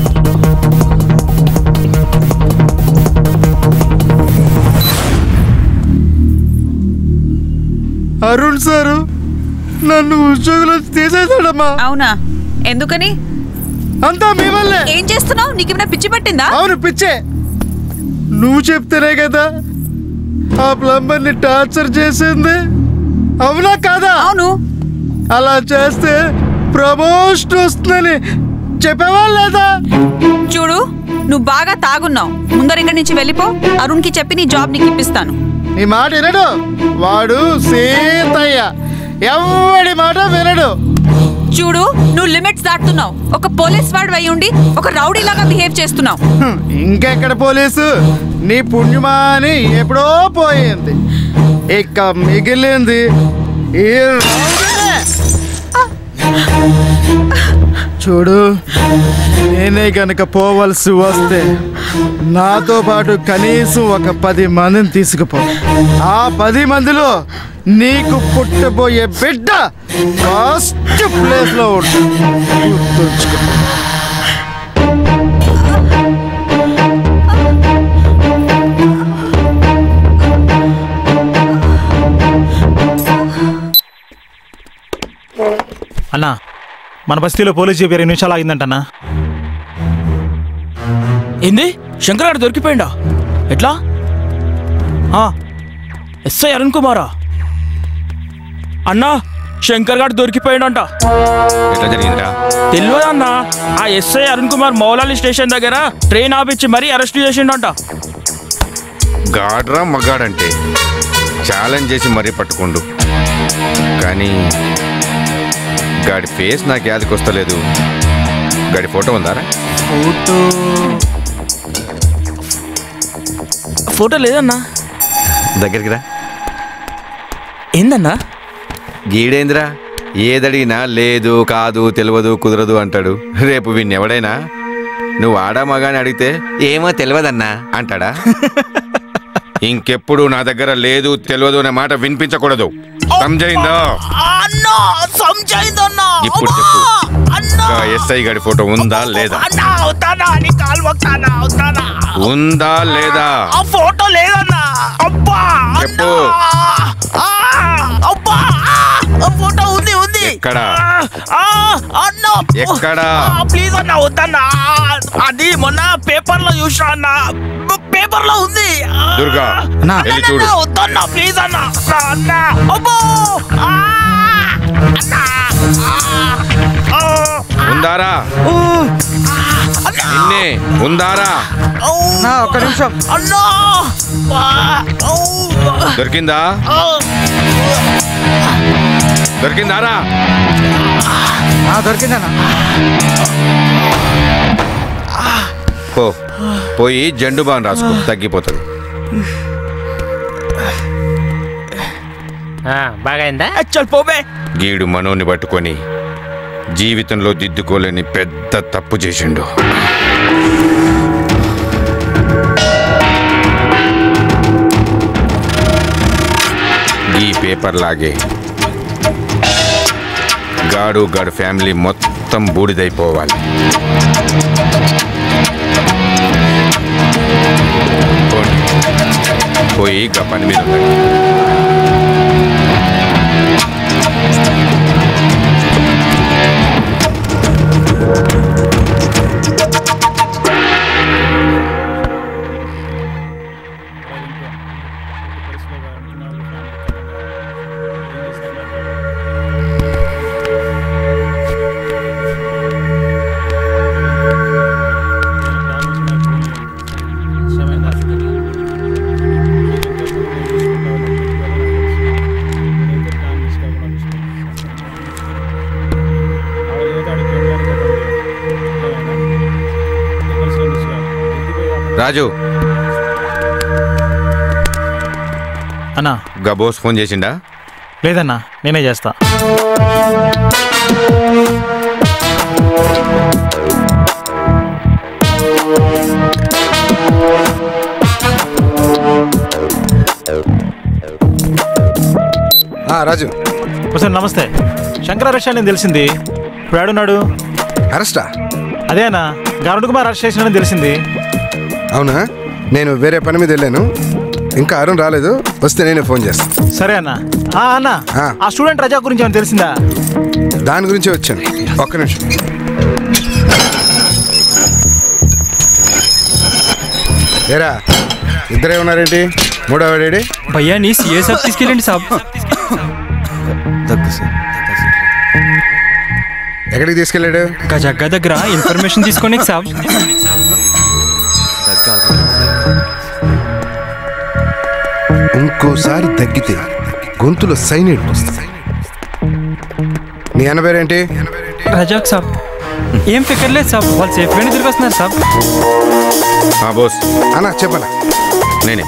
అరుణ్ సారు నన్ను ఉద్యోగులు తీసేశాడమ్మా అవునా ఎందుకని అంతా మీ వల్లే ఏం చేస్తున్నావు నీకేమైనా పిచ్చి పట్టిందా అవును పిచ్చే నువ్వు చెప్తేనే కదా ఆ ప్లంబర్ ని టార్చర్ చేసింది అవునా కాదా అవును అలా చేస్తే ప్రమోషన్ వస్తుందని చెప్పేవా లేదా చూడు నువ్వు బాగా తాగున్నావు ముందర ఇక్కడి నుంచి వెళ్ళిపో అరుణ్కి చెప్పి నీ జాబ్ నీకు ఇప్పిస్తాను నీ మాట వినడు వాడు సీతయ్య ఎవడి మాట వినడు చూడు నువ్వు లిమిట్స్ దాటుతున్నావు ఒక పోలీస్ వాడు అయి ఉండి ఒక రౌడీ లాగా బిహేవ్ చేస్తున్నావు హ్మ్, ఇంకెక్కడ పోలీసు నీ పుణ్యమా అని ఎప్పుడో పోయింది ఇక మిగిలింది ఈ రౌడీనే. చూడు నేనే గనక పోవలసి వస్తే నాతో పాటు కనీసం ఒక పది మందిని తీసుకుపో ఆ పది మందిలో నీకు పుట్టబోయే బిడ్డ ఫస్ట్ ప్లేస్ లో ఉంటుంది గుర్తుంచుకో అన్నా మన బస్తీలో పోలీస్ జీప్ ఇరవై నిమిషాలు ఆగిందంటన్నా ఏంది శంకర్ గారు దొరికిపోయిండా ఎట్లా ఆ, ఎస్ఐ అరుణ్ కుమారా అన్నా శంకర్ గారు దొరికిపోయిండంట ఎట్లా జరిగిందిరా తెలియదన్నా ఆ ఎస్ఐ అరుణ్ కుమార్ మౌలాలి స్టేషన్ దగ్గర ట్రైన్ ఆపించి మరీ అరెస్ట్ చేసిండంట గాడ్రా మగాడంటే ఛాలెంజ్ చేసి మరీ పట్టుకుండు కానీ గాడి ఫేస్ నాకు యాదకి వస్తలేదు గాడి ఫోటో ఉందారా ఫోటో ఫోటో లేదన్నా దగ్గరికి రా ఏందన్నా గీడేంద్రా ఏదడిగినా లేదు కాదు తెలియదు కుదరదు అంటాడు రేపు వీణ్ణి ఎవడైనా నువ్వు ఆడా మగాని అడిగితే ఏమో తెలియదన్నా అంటాడా ఇంకెప్పుడు నా దగ్గర లేదు తెలియదు అనే మాట వినిపించకూడదు సమజైందా అన్నా సంజయిందన్నా ఇప్పుడు చెప్పు ఇంకా ఎస్ఐ గారి ఫోటో ఉందా లేదా అన్నా అవుతానా నీ కాలు మొక్తానా అవుతానా ఉందా లేదా ఆ ఫోటో లేదన్నా అబ్బా చెప్పు ఆ, అబ్బా ఆ, ఆ ఫోటో ఉంది ఉంది ఎక్కడ అన్నా ఎక్కడ ప్లీజ్ అన్న వద్దన్నా అది మొన్న పేపర్ లో చూసా అన్న పేపర్ లో ఉంది దుర్గా వెళ్ళి చూడు వద్దన్నా ప్లీజ్ అన్న అన్న అబ్బో ఆ! అన్నా! ఆ! ఉందారా నిన్నే ఉందారా ఒక్క నిమిషం అన్నా దొరికిందా దొరికిందారా దొరికిందన్నా పో పోయి జండు బాన్ రాసుకో తగ్గిపోతుంది బాగా అయిందా చల్ పోబే గీడు మనోని పట్టుకొని జీవితంలో దిద్దుకోలేని పెద్ద తప్పు చేసిండు ఈ పేపర్ లాగే గాడు గాడు ఫ్యామిలీ మొత్తం బూడిదైపోవాలి పోనీ. పోయి ఇక పని మీద ఉండండి రాజు అన్నా గబోస్ ఫోన్ చేసిండా లేదన్నా నేనే చేస్తా ఆ, రాజు సార్ నమస్తే శంకర అరెస్ట్ అని తెలిసింది ఇప్పుడు ఆడున్నాడు అరెస్టా అదే అన్న గరుడ్ కుమార్ అరెస్ట్ చేసినాడని తెలిసింది అవునా నేను వేరే పని మీద వెళ్ళాను ఇంకా అరుణ్ రాలేదు వస్తే నేనే ఫోన్ చేస్తాను సరే అన్న ఆ, అన్న ఆ స్టూడెంట్ రజా గురించి ఏమైనా తెలిసిందా దాని గురించే వచ్చాను ఒక్క నిమిషం ఏరా ఇద్దరే ఉన్నారేంటి మూడోవాడేడి భయ్యా నీ సీఏ సాబ్ తీసుకెళ్ళండి సాబ్ ఎక్కడికి తీసుకెళ్ళాడు జగ్గా దగ్గర ఇన్ఫర్మేషన్ తీసుకొని సాబ్ ఇంకోసారి తగ్గితే గొంతులో సైనిడ్ వస్తుంది నీ అన్న పేరేంటి రజాక్ సాబ్ ఏం ఫికర్ లేదు సాబ్ వాళ్ళు సేఫ్గానే తిరిగి వస్తున్నారు సాబ్ ఆ బోస్ అన్నా చెప్పనా నేనే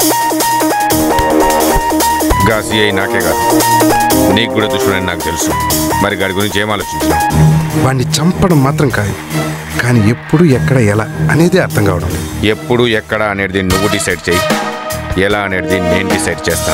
గా సిఐ నాకే కాదు నీకు కూడా దుష్మని నాకు తెలుసు మరి గాడి గురించి ఏం ఆలోచించినావు వాడిని చంపడం మాత్రం కాదు కానీ ఎప్పుడు ఎక్కడ ఎలా అనేది అర్థం కావడం లేదు. ఎప్పుడు ఎక్కడ అనేది నువ్వు డిసైడ్ చేయి ఎలా అనేది నేను డిసైడ్ చేస్తా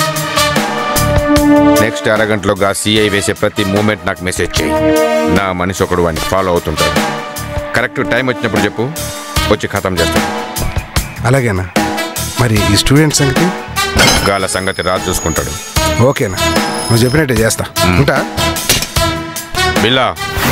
నెక్స్ట్ అరగంటలో గా సిఐ వేసే ప్రతి మూమెంట్ నాకు మెసేజ్ చేయి నా మనిషి ఒకడు వాడిని ఫాలో అవుతుంటాడు కరెక్ట్ టైం వచ్చినప్పుడు చెప్పు వచ్చి ఖతం చేస్తాను అలాగేనా మరి ఈ స్టూడెంట్ సంగతి గాల సంగతి రాజు చూసుకుంటాడు ఓకేనా నువ్వు చెప్పినట్టే చేస్తా ఉంటా బిల్లా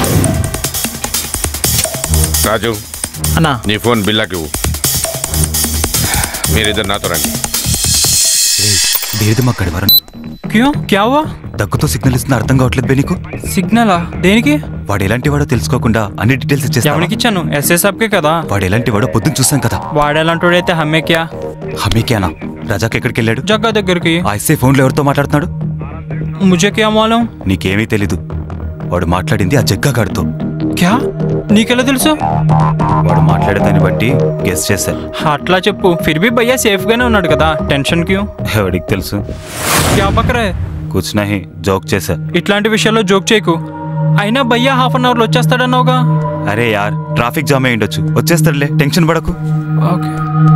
రాజు అన్నా నీ ఫోన్ బిల్లాకి ఇవ్వు మీరిద్దరు నాతో రండి దేనిది మక్కడి వరను క్యూ క్యా హువా దగ్గుతో సిగ్నల్ ఇస్తున్నా అర్థం కావట్లేదు బే నీకు సిగ్నలా దేనికి వాడు ఎలాంటి వాడో తెలుసుకోకుండా అన్ని డీటెయిల్స్ ఇచ్చేస్తా ఎవరికి ఇచ్చాను ఎస్ఏ సాబ్కే కదా వాడు ఎలాంటి వాడో పొద్దున్న చూసాం కదా వాడేలాంటోడైతే హమ్మే క్యా హమీకేనా రజాక్ ఎక్కడికి వెళ్ళాడు జగ్గా దగ్గరికి ఆ ఎస్ఐ ఫోన్లో ఎవరితో మాట్లాడుతున్నాడు ముझे क्या मालूम నీకేమీ తెలీదు వాడు మాట్లాడింది ఆ జగ్గా గాడితో క్యా నీకెలా తెలుసు వాడు మాట్లాడేదాన్ని బట్టి గెస్ చేశా అట్లా చెప్పు ఫిర్ బి భయ్యా సేఫ్ గానే ఉన్నాడు కదా టెన్షన్ క్యూ ఎవడికి తెలుసు క్యా బకరే కుచ్ నహి జోక్ చేశా ఇట్లాంటి విషయాల్లో జోక్ చేయకు అయినా భయ్యా హాఫ్ అన్ అవర్లో వచ్చేస్తాడన్నావుగా అరే యార్ ట్రాఫిక్ జామ్ అయి ఉండొచ్చు వచ్చేస్తాడులే టెన్షన్ పడకు ఓకే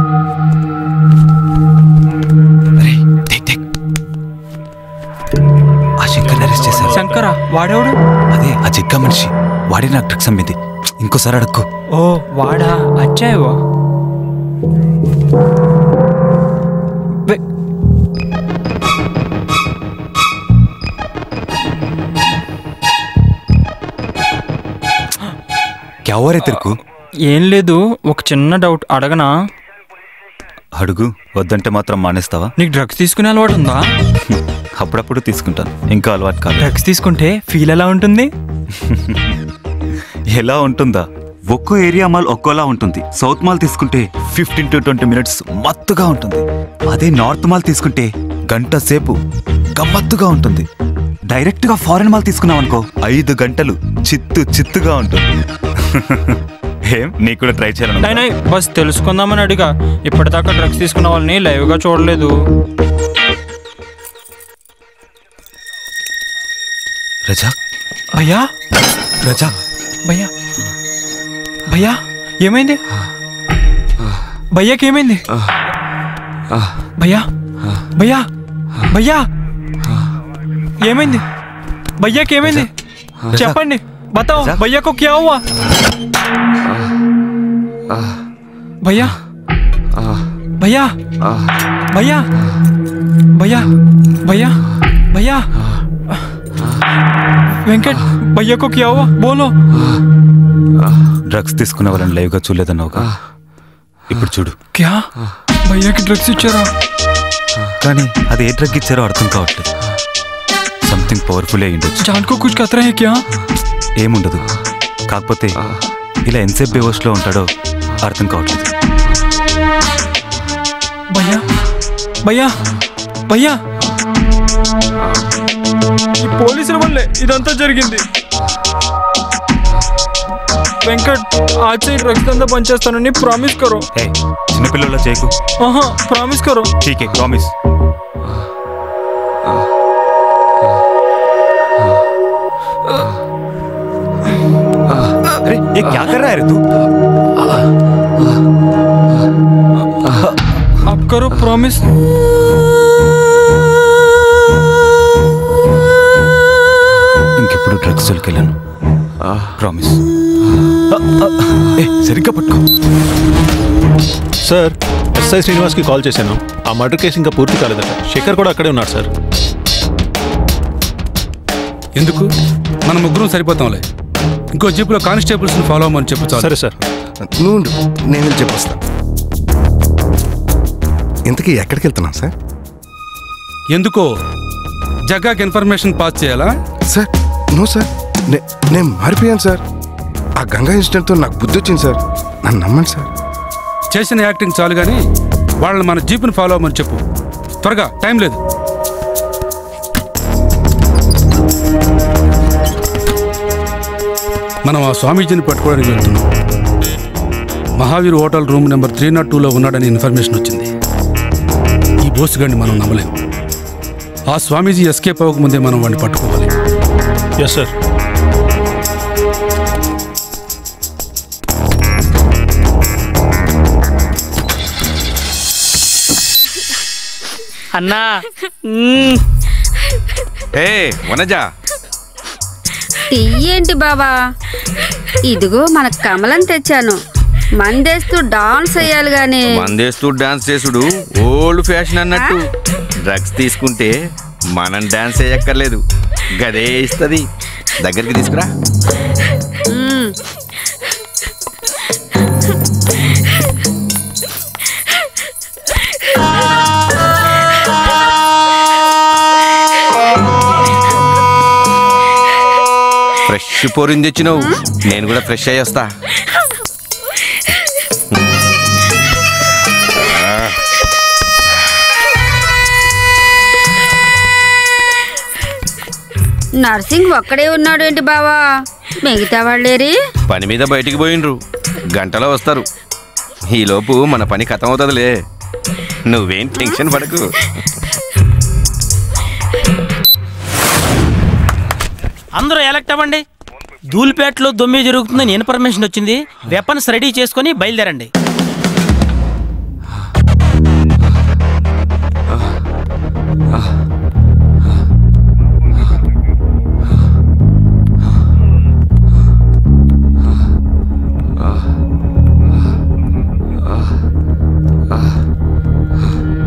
ఆ శంకర్ అరెస్ట్ చేశారు శంకరా వాడేవాడు అదే ఆ జగ్గా మనిషి వాడే నాకు డ్రగ్స్ అమ్మింది ఇంకోసారి అడక్కు ఓ వాడా అచ్చాయో ఓవరే తెరుకు ఏం లేదు ఒక చిన్న డౌట్ అడగనా అడుగు వద్దంటే మాత్రం మానేస్తావా నీకు డ్రగ్స్ తీసుకునే అలవాటు ఉందా అప్పుడప్పుడు తీసుకుంటాను ఇంకా అలవాటు కాదు డ్రగ్స్ తీసుకుంటే ఫీల్ ఎలా ఉంటుంది ఎలా ఉంటుందా ఒక్కో ఏరియా మాల్ ఒక్కోలా ఉంటుంది సౌత్ మాల్ తీసుకుంటే ఫిఫ్టీన్ టు ట్వంటీ మినిట్స్ మత్తుగా ఉంటుంది అదే నార్త్ మాల్ తీసుకుంటే గంట సేపు గమ్మత్తుగా ఉంటుంది డైరెక్ట్ గా ఫారెన్ మాల్ తీసుకున్నాం అనుకో ఐదు గంటలు చిత్తు చిత్తుగా ఉంటుంది ఏం నీకు కూడా ట్రై చేయాలను నై నై బస్ తెలుసుకుందామని అడిగా ఇప్పటిదాకా డ్రగ్స్ తీసుకున్న వాళ్ళని లైవ్ గా చూడలేదు రజా భయ్యా రజా భయ్యా భయ్యా ఏమైంది భయ్యాకి ఏమైంది భయ్యా భయ్యా భయ్యా ఏమైంది భయ్యాకి ఏమైంది చెప్పండి బతాओ భయ్యా को क्या हुआ భయ్యా భయ్యా భయ్యా భయ్యా భయ్యా భయ్యా వెంకట్ భయ్యా को क्या हुआ बोलो డ్రగ్స్ తీసుకునే వాళ్ళని లైవ్ గా చూడలేదన్నావుగా ఇప్పుడు చూడు क्या భయ్యాకి డ్రగ్స్ ఇచ్చారా కానీ అది ఏ డ్రగ్ ఇచ్చారో అర్థం కావట్లేదు సంథింగ్ పవర్ఫుల్ అయి ఉండొచ్చు जान को कुछ खतरा है क्या ఏముండదు కాకపోతే ఇలా ఎంతసేపు బేవోస్ లో ఉంటాడో అర్థం కావట్లేదు భయ్యా భయ్యా భయ్యా ఈ పోలీసుల వల్లే ఇదంతా జరిగింది వెంకట్ आज से డ్రగ్స్ దందా బంద్ చేస్తానని ప్రామిస్ కరో ఏ చిన్నపిల్లల చేయకు ఆహా ప్రామిస్ కరో ठीक है प्रॉमिस अरे ये क्या कर रहा है रे तू आप करो प्रॉमिस ఇంకెప్పుడు డ్రగ్స్ జోలికెళ్ళాను ప్రామిస్ ఏ సరిగ్గా పట్టుకో సార్ ఎస్ఐ శ్రీనివాస్కి కాల్ చేశాను ఆ మర్డర్ కేసు ఇంకా పూర్తి కాలేదట శేఖర్ కూడా అక్కడే ఉన్నాడు సార్ ఎందుకు మన ముగ్గురం సరిపోతాంలే ఇంకో జీపులో కానిస్టేబుల్స్ని ఫాలో అవ్వమని చెప్పు చాలు సరే సార్ నువ్వు ఉండు, నేను వెళ్ళి చెప్పొస్తా ఇంతకీ ఎక్కడికి వెళ్తున్నాం సార్ ఎందుకో జగ్గాకి ఇన్ఫర్మేషన్ పాస్ చేయాలా సార్ నో సార్ నే- నేను మారిపోయాను సార్ ఆ గంగా ఇన్సిడెంట్తో నాకు బుద్ధి వచ్చింది సార్ నన్ను నమ్మండి సార్ చేసిన యాక్టింగ్ చాలు కానీ వాళ్ళని మన జీపుని ఫాలో అవ్వమని చెప్పు త్వరగా టైం లేదు మనం ఆ స్వామీజీని పట్టుకోవడానికి వెళ్తున్నాం Mahavir hotel room number three not టూలో ఉన్నాడని ఇన్ఫర్మేషన్ వచ్చింది ఈ బోసుగాడిని మనం నమ్మలేం ఆ స్వామీజీ ఎస్కేప్ అవ్వకముందే మనం వాడిని పట్టుకోవాలి ఎస్ సార్ అన్నా ఏ వనజా తీయేంటి బాబా ఇదిగో మన కమలం తెచ్చాను మందేస్తూ డాన్స్ వేయాలి గాని మందేస్తూ డాన్స్ చేసుడు ఓల్డ్ ఫ్యాషన్ అన్నట్టు డ్రగ్స్ తీసుకుంటే మనం డాన్స్ చేయక్కర్లేదు గదే ఇస్తుంది దగ్గరికి తీసుకురా మ్మ్. ఫ్రెష్ పోరింది తెచ్చినావు నేను కూడా ఫ్రెష్ అయ్యి వస్తా నర్సింగ్ ఒక్కడే ఉన్నాడు ఏంటి బావా మిగతా వాళ్ళేరి పని మీద బయటికి పోయిండ్రు గంటలో వస్తారు ఈలోపు మన పని ఖతం అవుతుందిలే నువ్వేం టెన్షన్ పడకు అందరూ ఎలక్ట్ అవ్వండి ధూల్పేటలో దొమ్మి జరుగుతుందని ఇన్ఫర్మేషన్ వచ్చింది వెపన్స్ రెడీ చేసుకొని బయలుదేరండి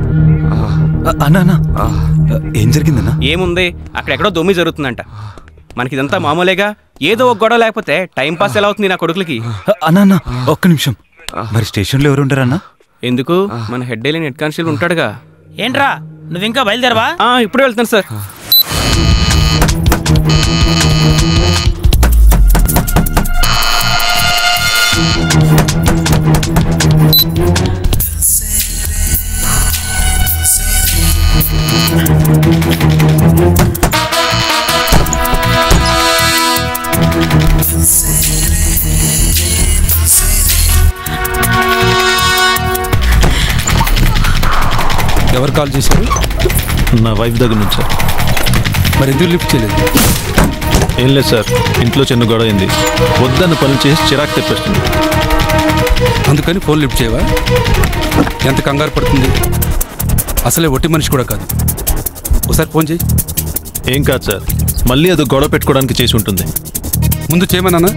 అన్నా అన్నా ఏం జరిగిందన్నా ఏముంది అక్కడెక్కడో దొమ్మి జరుగుతుందంట మనకి ఇదంతా మామూలేగా ఏదో ఒక గొడవ లేకపోతే టైం పాస్ ఎలా అవుతుంది నా కొడుకులకి అన్నా అన్నా ఒక్క నిమిషం మరి స్టేషన్లో ఎవరు ఉంటారన్నా ఎందుకు మన హెడ్ డైలీ హెడ్ కానిస్టేబుల్ ఉంటాడుగా ఏంట్రా నువ్వు ఇంకా బయలుదేరవా ఆ, ఇప్పుడే వెళ్తాను సార్ ఎవరు కాల్ చేశారు నా వైఫ్ దగ్గర నుంచి సార్ మరి ఎందుకు లిఫ్ట్ చేయలేదు ఏం లేదు సార్ ఇంట్లో చిన్న గొడవ అయింది వద్దన్న పనులు చేసి చిరాకు తెప్పేస్తుంది అందుకని ఫోన్ లిఫ్ట్ చేయవా ఎంత కంగారు పడుతుంది అసలే ఒట్టి మనిషి కూడా కాదు ఒకసారి ఫోన్ చేయి ఏం కాదు సార్ మళ్ళీ అది గొడవ పెట్టుకోవడానికి చేసి ఉంటుంది ముందు చేయమన్నానా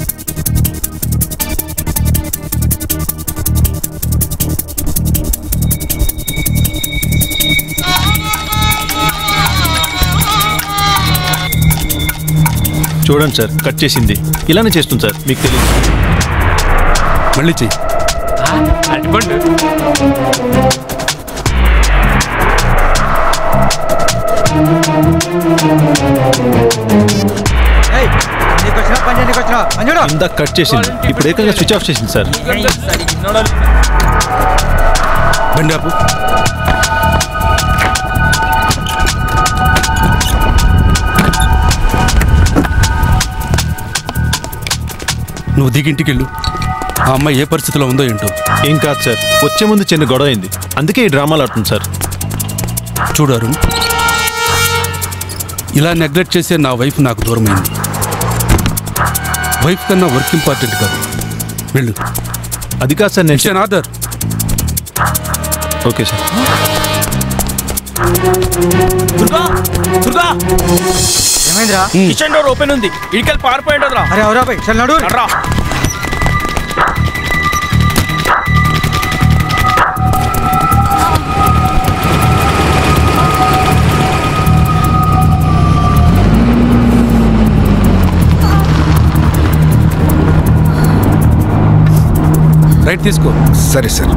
చూడండి సార్ కట్ చేసింది ఇలానే చేస్తుంది సార్ మీకు తెలియదు మళ్ళీ చెయ్యి అడ్డుకోండి నీకు వచ్చిన పని నీకు వచ్చిన పని చూడు ఇందాక కట్ చేసింది ఇప్పుడు ఏకంగా స్విచ్ ఆఫ్ చేసింది సార్ బండి ఆపు నువ్వు దిగి ఇంటికి వెళ్ళు ఆ అమ్మాయి ఏ పరిస్థితిలో ఉందో ఏంటో ఏం కాదు సార్ వచ్చే ముందు చిన్న గొడవ అయింది అందుకే ఈ డ్రామాలు ఆడుతుంది సార్ చూడారు ఇలా నెగ్లెక్ట్ చేసే నా వైఫ్ నాకు దూరమైంది వైఫ్ కన్నా వర్క్ ఇంపార్టెంట్ కాదు వెళ్ళు అది కాదు సార్ నేను order okay sir Durga Durga ఏమైందిరా కిచెన్ డోర్ ఓపెన్ ఉంది ఇడికెళ్ళి పారిపోయిండదురా అరే అవురా పోయి చల్ నడు రా రైట్ తీసుకో సరే సార్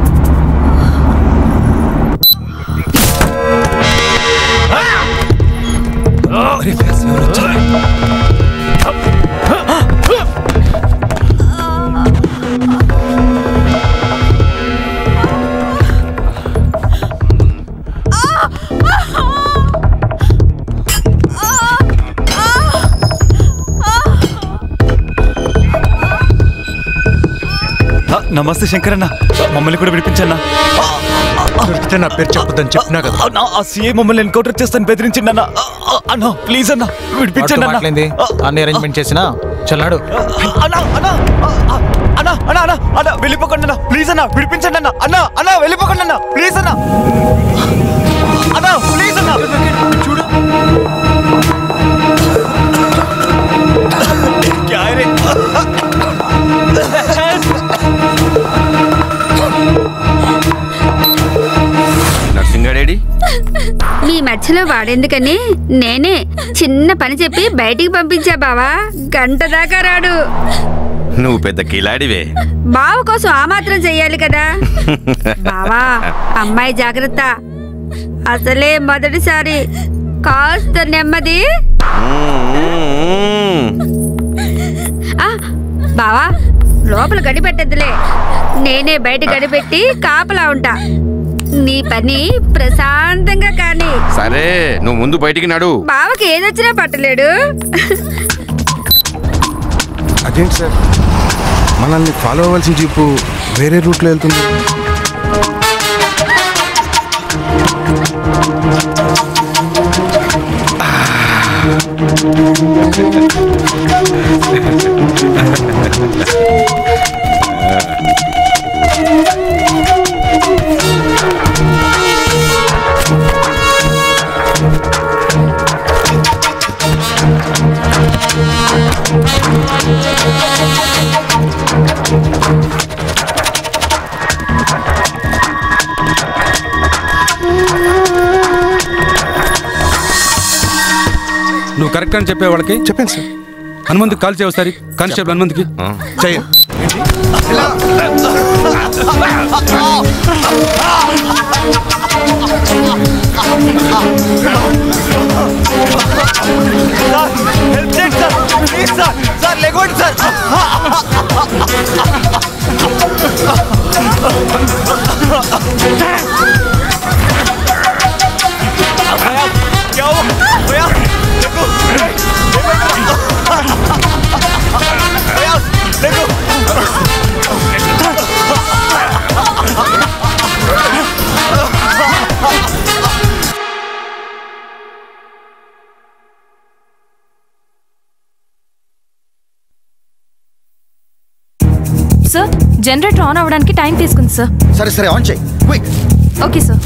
ఆ, నమస్తే శంకరన్న మమ్మల్ని కూడా విడిపించన్నా దొరికితే నా పేరు చెప్పొద్దని చెప్పినా కదా అన్నా, ఆ సీఏ మమ్మల్ని ఎన్కౌంటర్ చేస్తాను బెదిరించిండి అన్న అన్న ప్లీజ్ అన్న విడిపించండి అన్న మాట్లాడింది అన్ని అరేంజ్మెంట్ చేసినా చల్లాడు అన్న అన్న అన్న అన్న అన్న అన్న వెళ్ళిపోకండి అన్న ప్లీజ్ అన్న విడిపించండి అన్న అన్న అన్న వెళ్ళిపోకండి అన్న ప్లీజ్ అన్న అన్న ప్లీజ్ అన్న చూడు क्या है रे నర్సింగాడేడి మీ మధ్యలో వాడేందుకని నేనే చిన్న పని చెప్పి బయటికి పంపించా బావా గంట దాకా రాడు నువ్వు పెద్ద కిలాడివే బావ కోసం ఆ మాత్రం చెయ్యాలి కదా బావా అమ్మాయి జాగ్రత్త అసలే మొదటిసారి కాస్త నెమ్మది ఆ, బావా లోపల గడిపెట్టద్దులే నేనే బయట గడిపెట్టి కాపలా ఉంటా నీ పని ప్రశాంతంగా కానీ సరే నువ్వు ముందు బయటికి నడు బావకి ఏదొచ్చినా పట్టలేడు అదేంటి సార్ మనల్ని ఫాలో అవ్వాల్సిన జీపు వేరే రూట్లో వెళ్తుంది నువ్వు కరెక్ట్ అని చెప్పే వాళ్ళకి చెప్పాను సార్ హనుమంత్కి కాల్ చేయవు ఒకసారి కానిస్టేబుల్ హనుమంత్కి చెయ్యి సార్ జనరేటర్ ఆన్ అవ్వడానికి టైం తీసుకుంది సార్ సరే సరే ఆన్ చేయి క్విక్ ఓకే సార్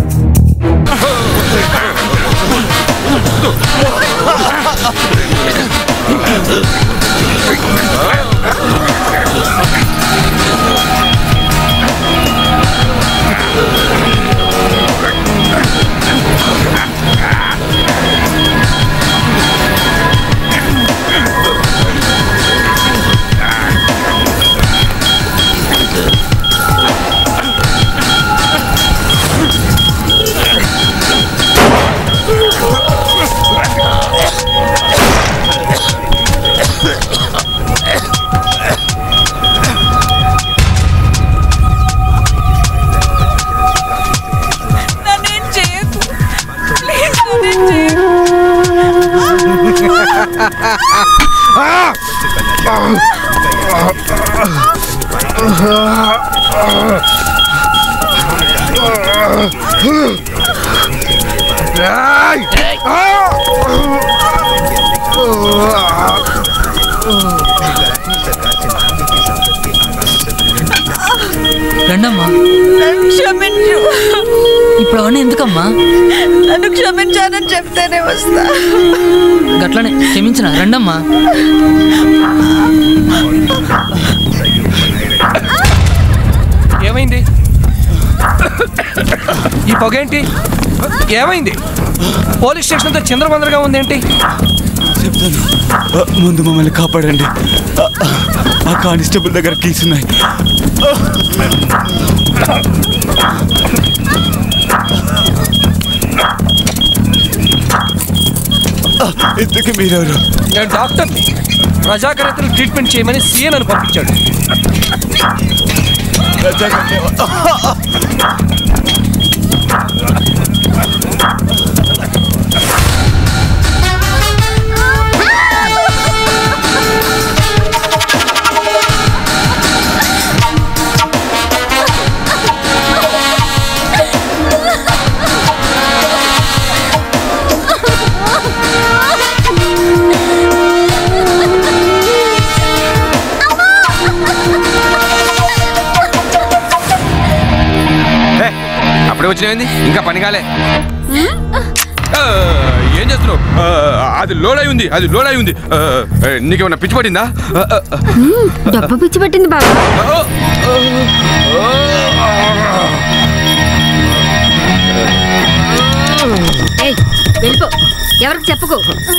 నన్నేం చేయకు ప్లీజ్ నన్నేం చేయకు రండమ్మా నన్ను క్షమించు ఇప్పుడు అవన్నీ ఎందుకమ్మా నన్ను క్షమించానని చెప్తేనే వస్తా గట్లనే క్షమించిన రండమ్మా ఏమైంది ఈ పొగేంటి ఏమైంది పోలీస్ స్టేషన్ అంతా చిందరబందరగా ఉందేంటి చెప్తాను ఆ, ముందు మమ్మల్ని కాపాడండి ఆ, ఆ కానిస్టేబుల్ దగ్గర కీస్ ఉన్నాయి ఆ, ఇంతకీ మీరెవరు నేను డాక్టర్ని ప్రజాకరతలు ట్రీట్మెంట్ చేయమని సీఏ నన్ను పంపించాడు ఏ, అప్పుడే వచ్చినాయింది ఇంకా పని కాలే ఆ, ఏం చేస్తున్నావు ఆ, అది లోడ్ అయి ఉంది అది లోడ్ అయి ఉంది ఆ, ఏ, నీకేమన్నా పిచ్చి పడిందా ఆ, ఆ, ఆ. మ్మ్, డబ్బు పిచ్చి పట్టింది బాబా ఏయ్, వెళ్ళిపో ఎవరికి చెప్పుకో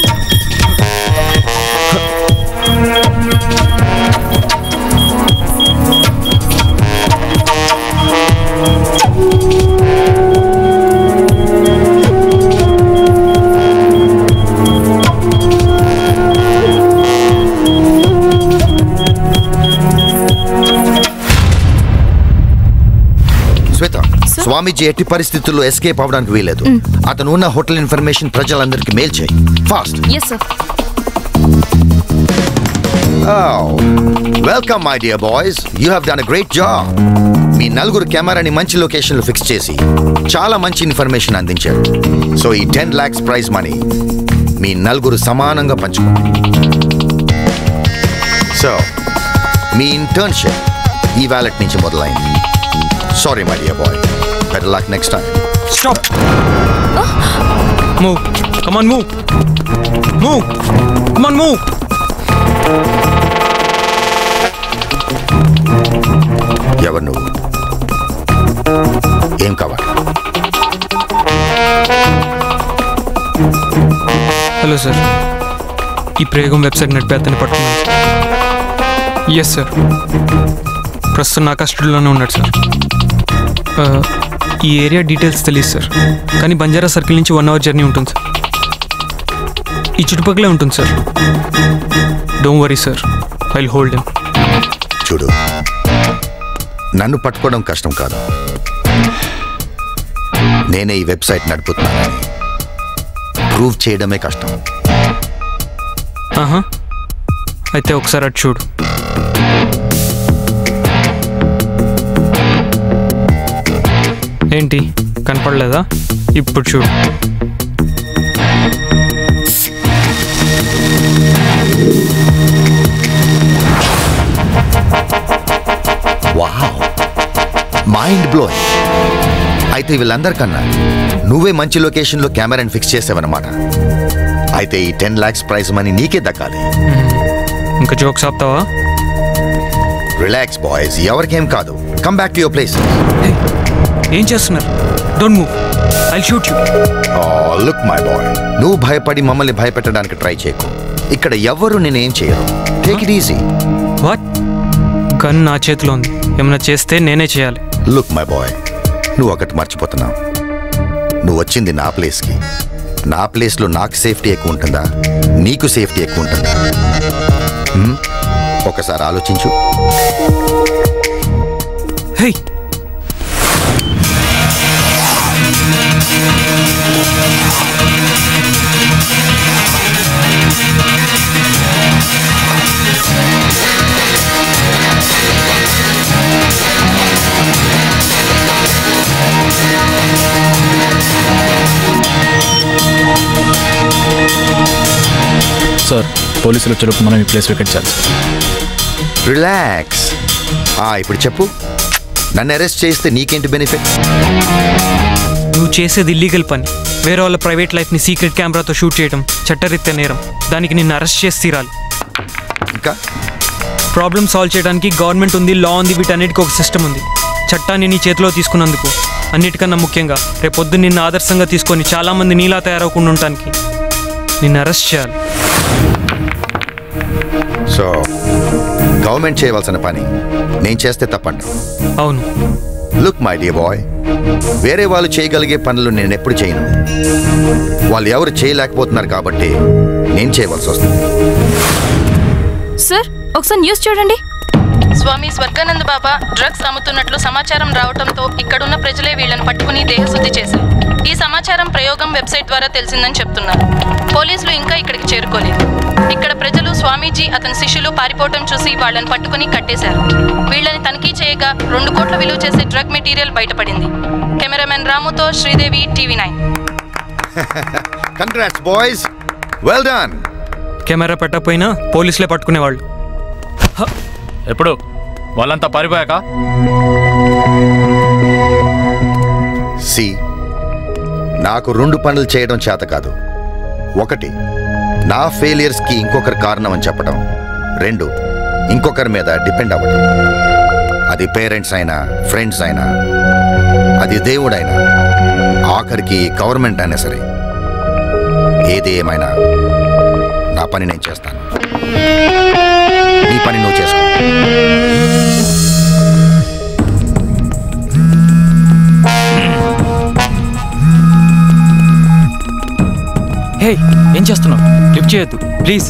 శ్వేత స్వామీజీ ఎట్టి పరిస్థితుల్లో ఎస్కేప్ అవడానికి వీలేదు అతను ఉన్న హోటల్ ఇన్ఫర్మేషన్ ప్రజలందరికీ మెయిల్ చేయి fast yes sir welcome my dear boys you have done a great job మీ నలుగురు కెమెరాని మంచి లొకేషన్లో ఫిక్స్ చేసి చాలా మంచి ఇన్ఫర్మేషన్ అందించారు సో ఈ టెన్ లాక్స్ ప్రైజ్ మనీ మీ నలుగురు సమానంగా పంచుకోండి సో మీ ఇంటర్న్షిప్ ఈ వ్యాలెట్ నుంచి మొదలైంది sorry my dear boy better luck next time stop move come on move move come on move ఎవరు నువ్వు ఏం కావాలి హలో సార్ ఈ ప్రయోగం వెబ్సైట్ నడిపే అతన్ని పట్టుకున్నాను ఎస్ సార్ ప్రస్తుతం నా కస్టడీలోనే ఉన్నాడు సార్ ఆ, ఈ ఏరియా డీటెయిల్స్ తెలియదు సార్ కానీ బంజారా సర్కిల్ నుంచి వన్ అవర్ జర్నీ ఉంటుంది సార్ ఈ చుట్టుపక్కలే ఉంటుంది sir don't worry sir I hold him చూడు నన్ను పట్టుకోవడం కష్టం కాదు నేనే ఈ వెబ్సైట్ నడుపుతున్నానని ప్రూవ్ చేయడమే కష్టం ఆహా అయితే ఒకసారి అటు చూడు ఏంటి కనపడలేదా ఇప్పుడు చూడు వావ్ మైండ్ బ్లోయింగ్ అయితే వీళ్ళందరికన్నా నువ్వే మంచి లొకేషన్లో కెమెరాని ఫిక్స్ చేసావన్నమాట అయితే ఈ టెన్ లాక్స్ ప్రైజ్ మనీ నీకే దక్కాలి ఇంకా జోక్స్ ఆపుతావా రిలాక్స్ బాయ్స్ ఎవరికేం కాదు come back to your place ఏం చేస్తున్నారు don't move I shoot you look my boy నువ్వు భయపడి మమ్మల్ని భయపెట్టడానికి ట్రై చేయకు ఇక్కడ ఎవరు నేనేం చేయరు take it easy what gun నా చేతిలో ఉంది ఏమైనా చేస్తే నేనే చేయాలి లుక్ మై బాయ్ నువ్వు ఒకటి మర్చిపోతున్నావు నువ్వు వచ్చింది నా ప్లేస్కి నా ప్లేస్లో నాకు సేఫ్టీ ఎక్కువ ఉంటుందా నీకు సేఫ్టీ ఎక్కువ ఉంటుందా హ్మ్? ఒకసారి ఆలోచించు హే సార్ పోలీసులు వచ్చేటప్పుడు మనం ఈ ప్లేస్ వికెట్ చేయాలి సార్ రిలాక్స్ ఆ, ఇప్పుడు చెప్పు నన్ను అరెస్ట్ చేస్తే నీకేంటి బెనిఫిట్ నువ్వు చేసేది ఇల్లీగల్ పని వేరే వాళ్ళ ప్రైవేట్ లైఫ్ని సీక్రెట్ కెమెరాతో షూట్ చేయడం చట్టరీత్యా నేరం దానికి నిన్ను అరెస్ట్ చేసి తీరాలి ఇంకా ప్రాబ్లమ్ సాల్వ్ చేయడానికి గవర్నమెంట్ ఉంది లా ఉంది వీటన్నిటికీ ఒక సిస్టమ్ ఉంది చట్టాన్ని నీ చేతిలో తీసుకున్నందుకు అన్నిటికన్నా ముఖ్యంగా రేపొద్దు నిన్ను ఆదర్శంగా తీసుకొని చాలామంది నీలా తయారవకుండా ఉండటానికి నిన్ను అరెస్ట్ చేయాలి సో గవర్నమెంట్ చేయవలసిన పని నేను చేస్తే తప్పండి అవును లుక్ మై డియర్ బాయ్ వేరే వాళ్ళు చేయగలిగే పనులు నేను ఎప్పుడు చేయను వాళ్ళు ఎవరు చేయలేకపోతున్నారు కాబట్టి నేను చేయవలసి వస్తుంది సార్ ఒకసారి న్యూస్ చూడండి స్వామి స్వర్గానంద్ బాబా డ్రగ్స్ అమ్ముతున్నట్లు సమాచారం రావడంతో ఇక్కడున్న ప్రజలే వీళ్ళని పట్టుకుని దేహశుద్ధి చేశారు ఈ సమాచారం ప్రయోగం వెబ్సైట్ ద్వారా తెలిసిందని చెప్తున్నారు పోలీసులు ఇంకా ఇక్కడికి చేరుకోలేదు ఇక్కడ ప్రజలు స్వామీజీ అతని శిష్యులు పారిపోవటం చూసి వాళ్ళని పట్టుకుని కట్టేశారు వీళ్ళని తనిఖీ చేయగా రెండు కోట్ల విలువ చేసే డ్రగ్ మెటీరియల్ బయటపడింది కెమెరామెన్ రాముతో Sridevi TV nine congrats boys well done camera పెట్టకపోయినా పోలీసులే పట్టుకునేవాళ్ళు ఎప్పుడు వాళ్ళంతా పారిపోయాక సి నాకు రెండు పనులు చేయడం చేత కాదు ఒకటి నా ఫెయిలియర్స్కి ఇంకొకరు కారణం అని చెప్పడం రెండు ఇంకొకరి మీద డిపెండ్ అవ్వడం అది పేరెంట్స్ అయినా ఫ్రెండ్స్ అయినా అది దేవుడైనా ఆఖరికి గవర్నమెంట్ అయినా సరే ఏది ఏమైనా నా పని నేను చేస్తాను నీ పని నువ్వు చేసుకో హే ఏం చేస్తున్నావు లిఫ్ట్ చేయొద్దు ప్లీజ్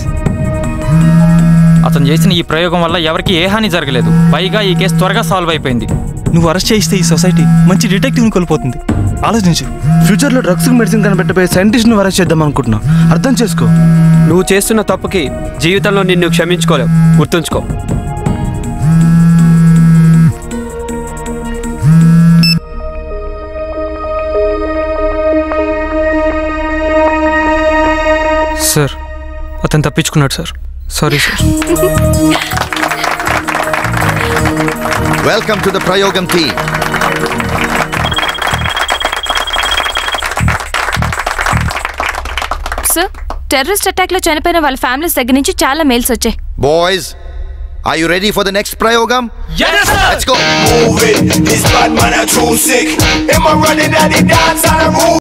అతను చేసిన ఈ ప్రయోగం వల్ల ఎవరికి ఏ హాని జరగలేదు పైగా ఈ కేసు త్వరగా సాల్వ్ అయిపోయింది నువ్వు అరెస్ట్ చేయిస్తే ఈ సొసైటీ మంచి డిటెక్టివ్ని కోల్పోతుంది ఆలోచించు ఫ్యూచర్లో డ్రగ్స్ మెడిసిన్ కనిపెట్టబోయే సైంటిస్ట్ని అరెస్ట్ చేద్దాం అనుకుంటున్నావు అర్థం చేసుకో నువ్వు చేస్తున్న తప్పుకి జీవితంలో నిన్ను క్షమించుకోలేవు గుర్తుంచుకో సార్ అతను తప్పించుకున్నాడు sir sorry sir welcome to the ప్రయోగం టీమ్ సార్ టెర్రరిస్ట్ అటాక్ లో చనిపోయిన వాళ్ళ ఫ్యామిలీస్ దగ్గర నుంచి చాలా మెయిల్స్ వచ్చాయి boys are you ready for the next ప్రయోగం let's go Move it, this bad man a too sick. Am I running at the dance and I move?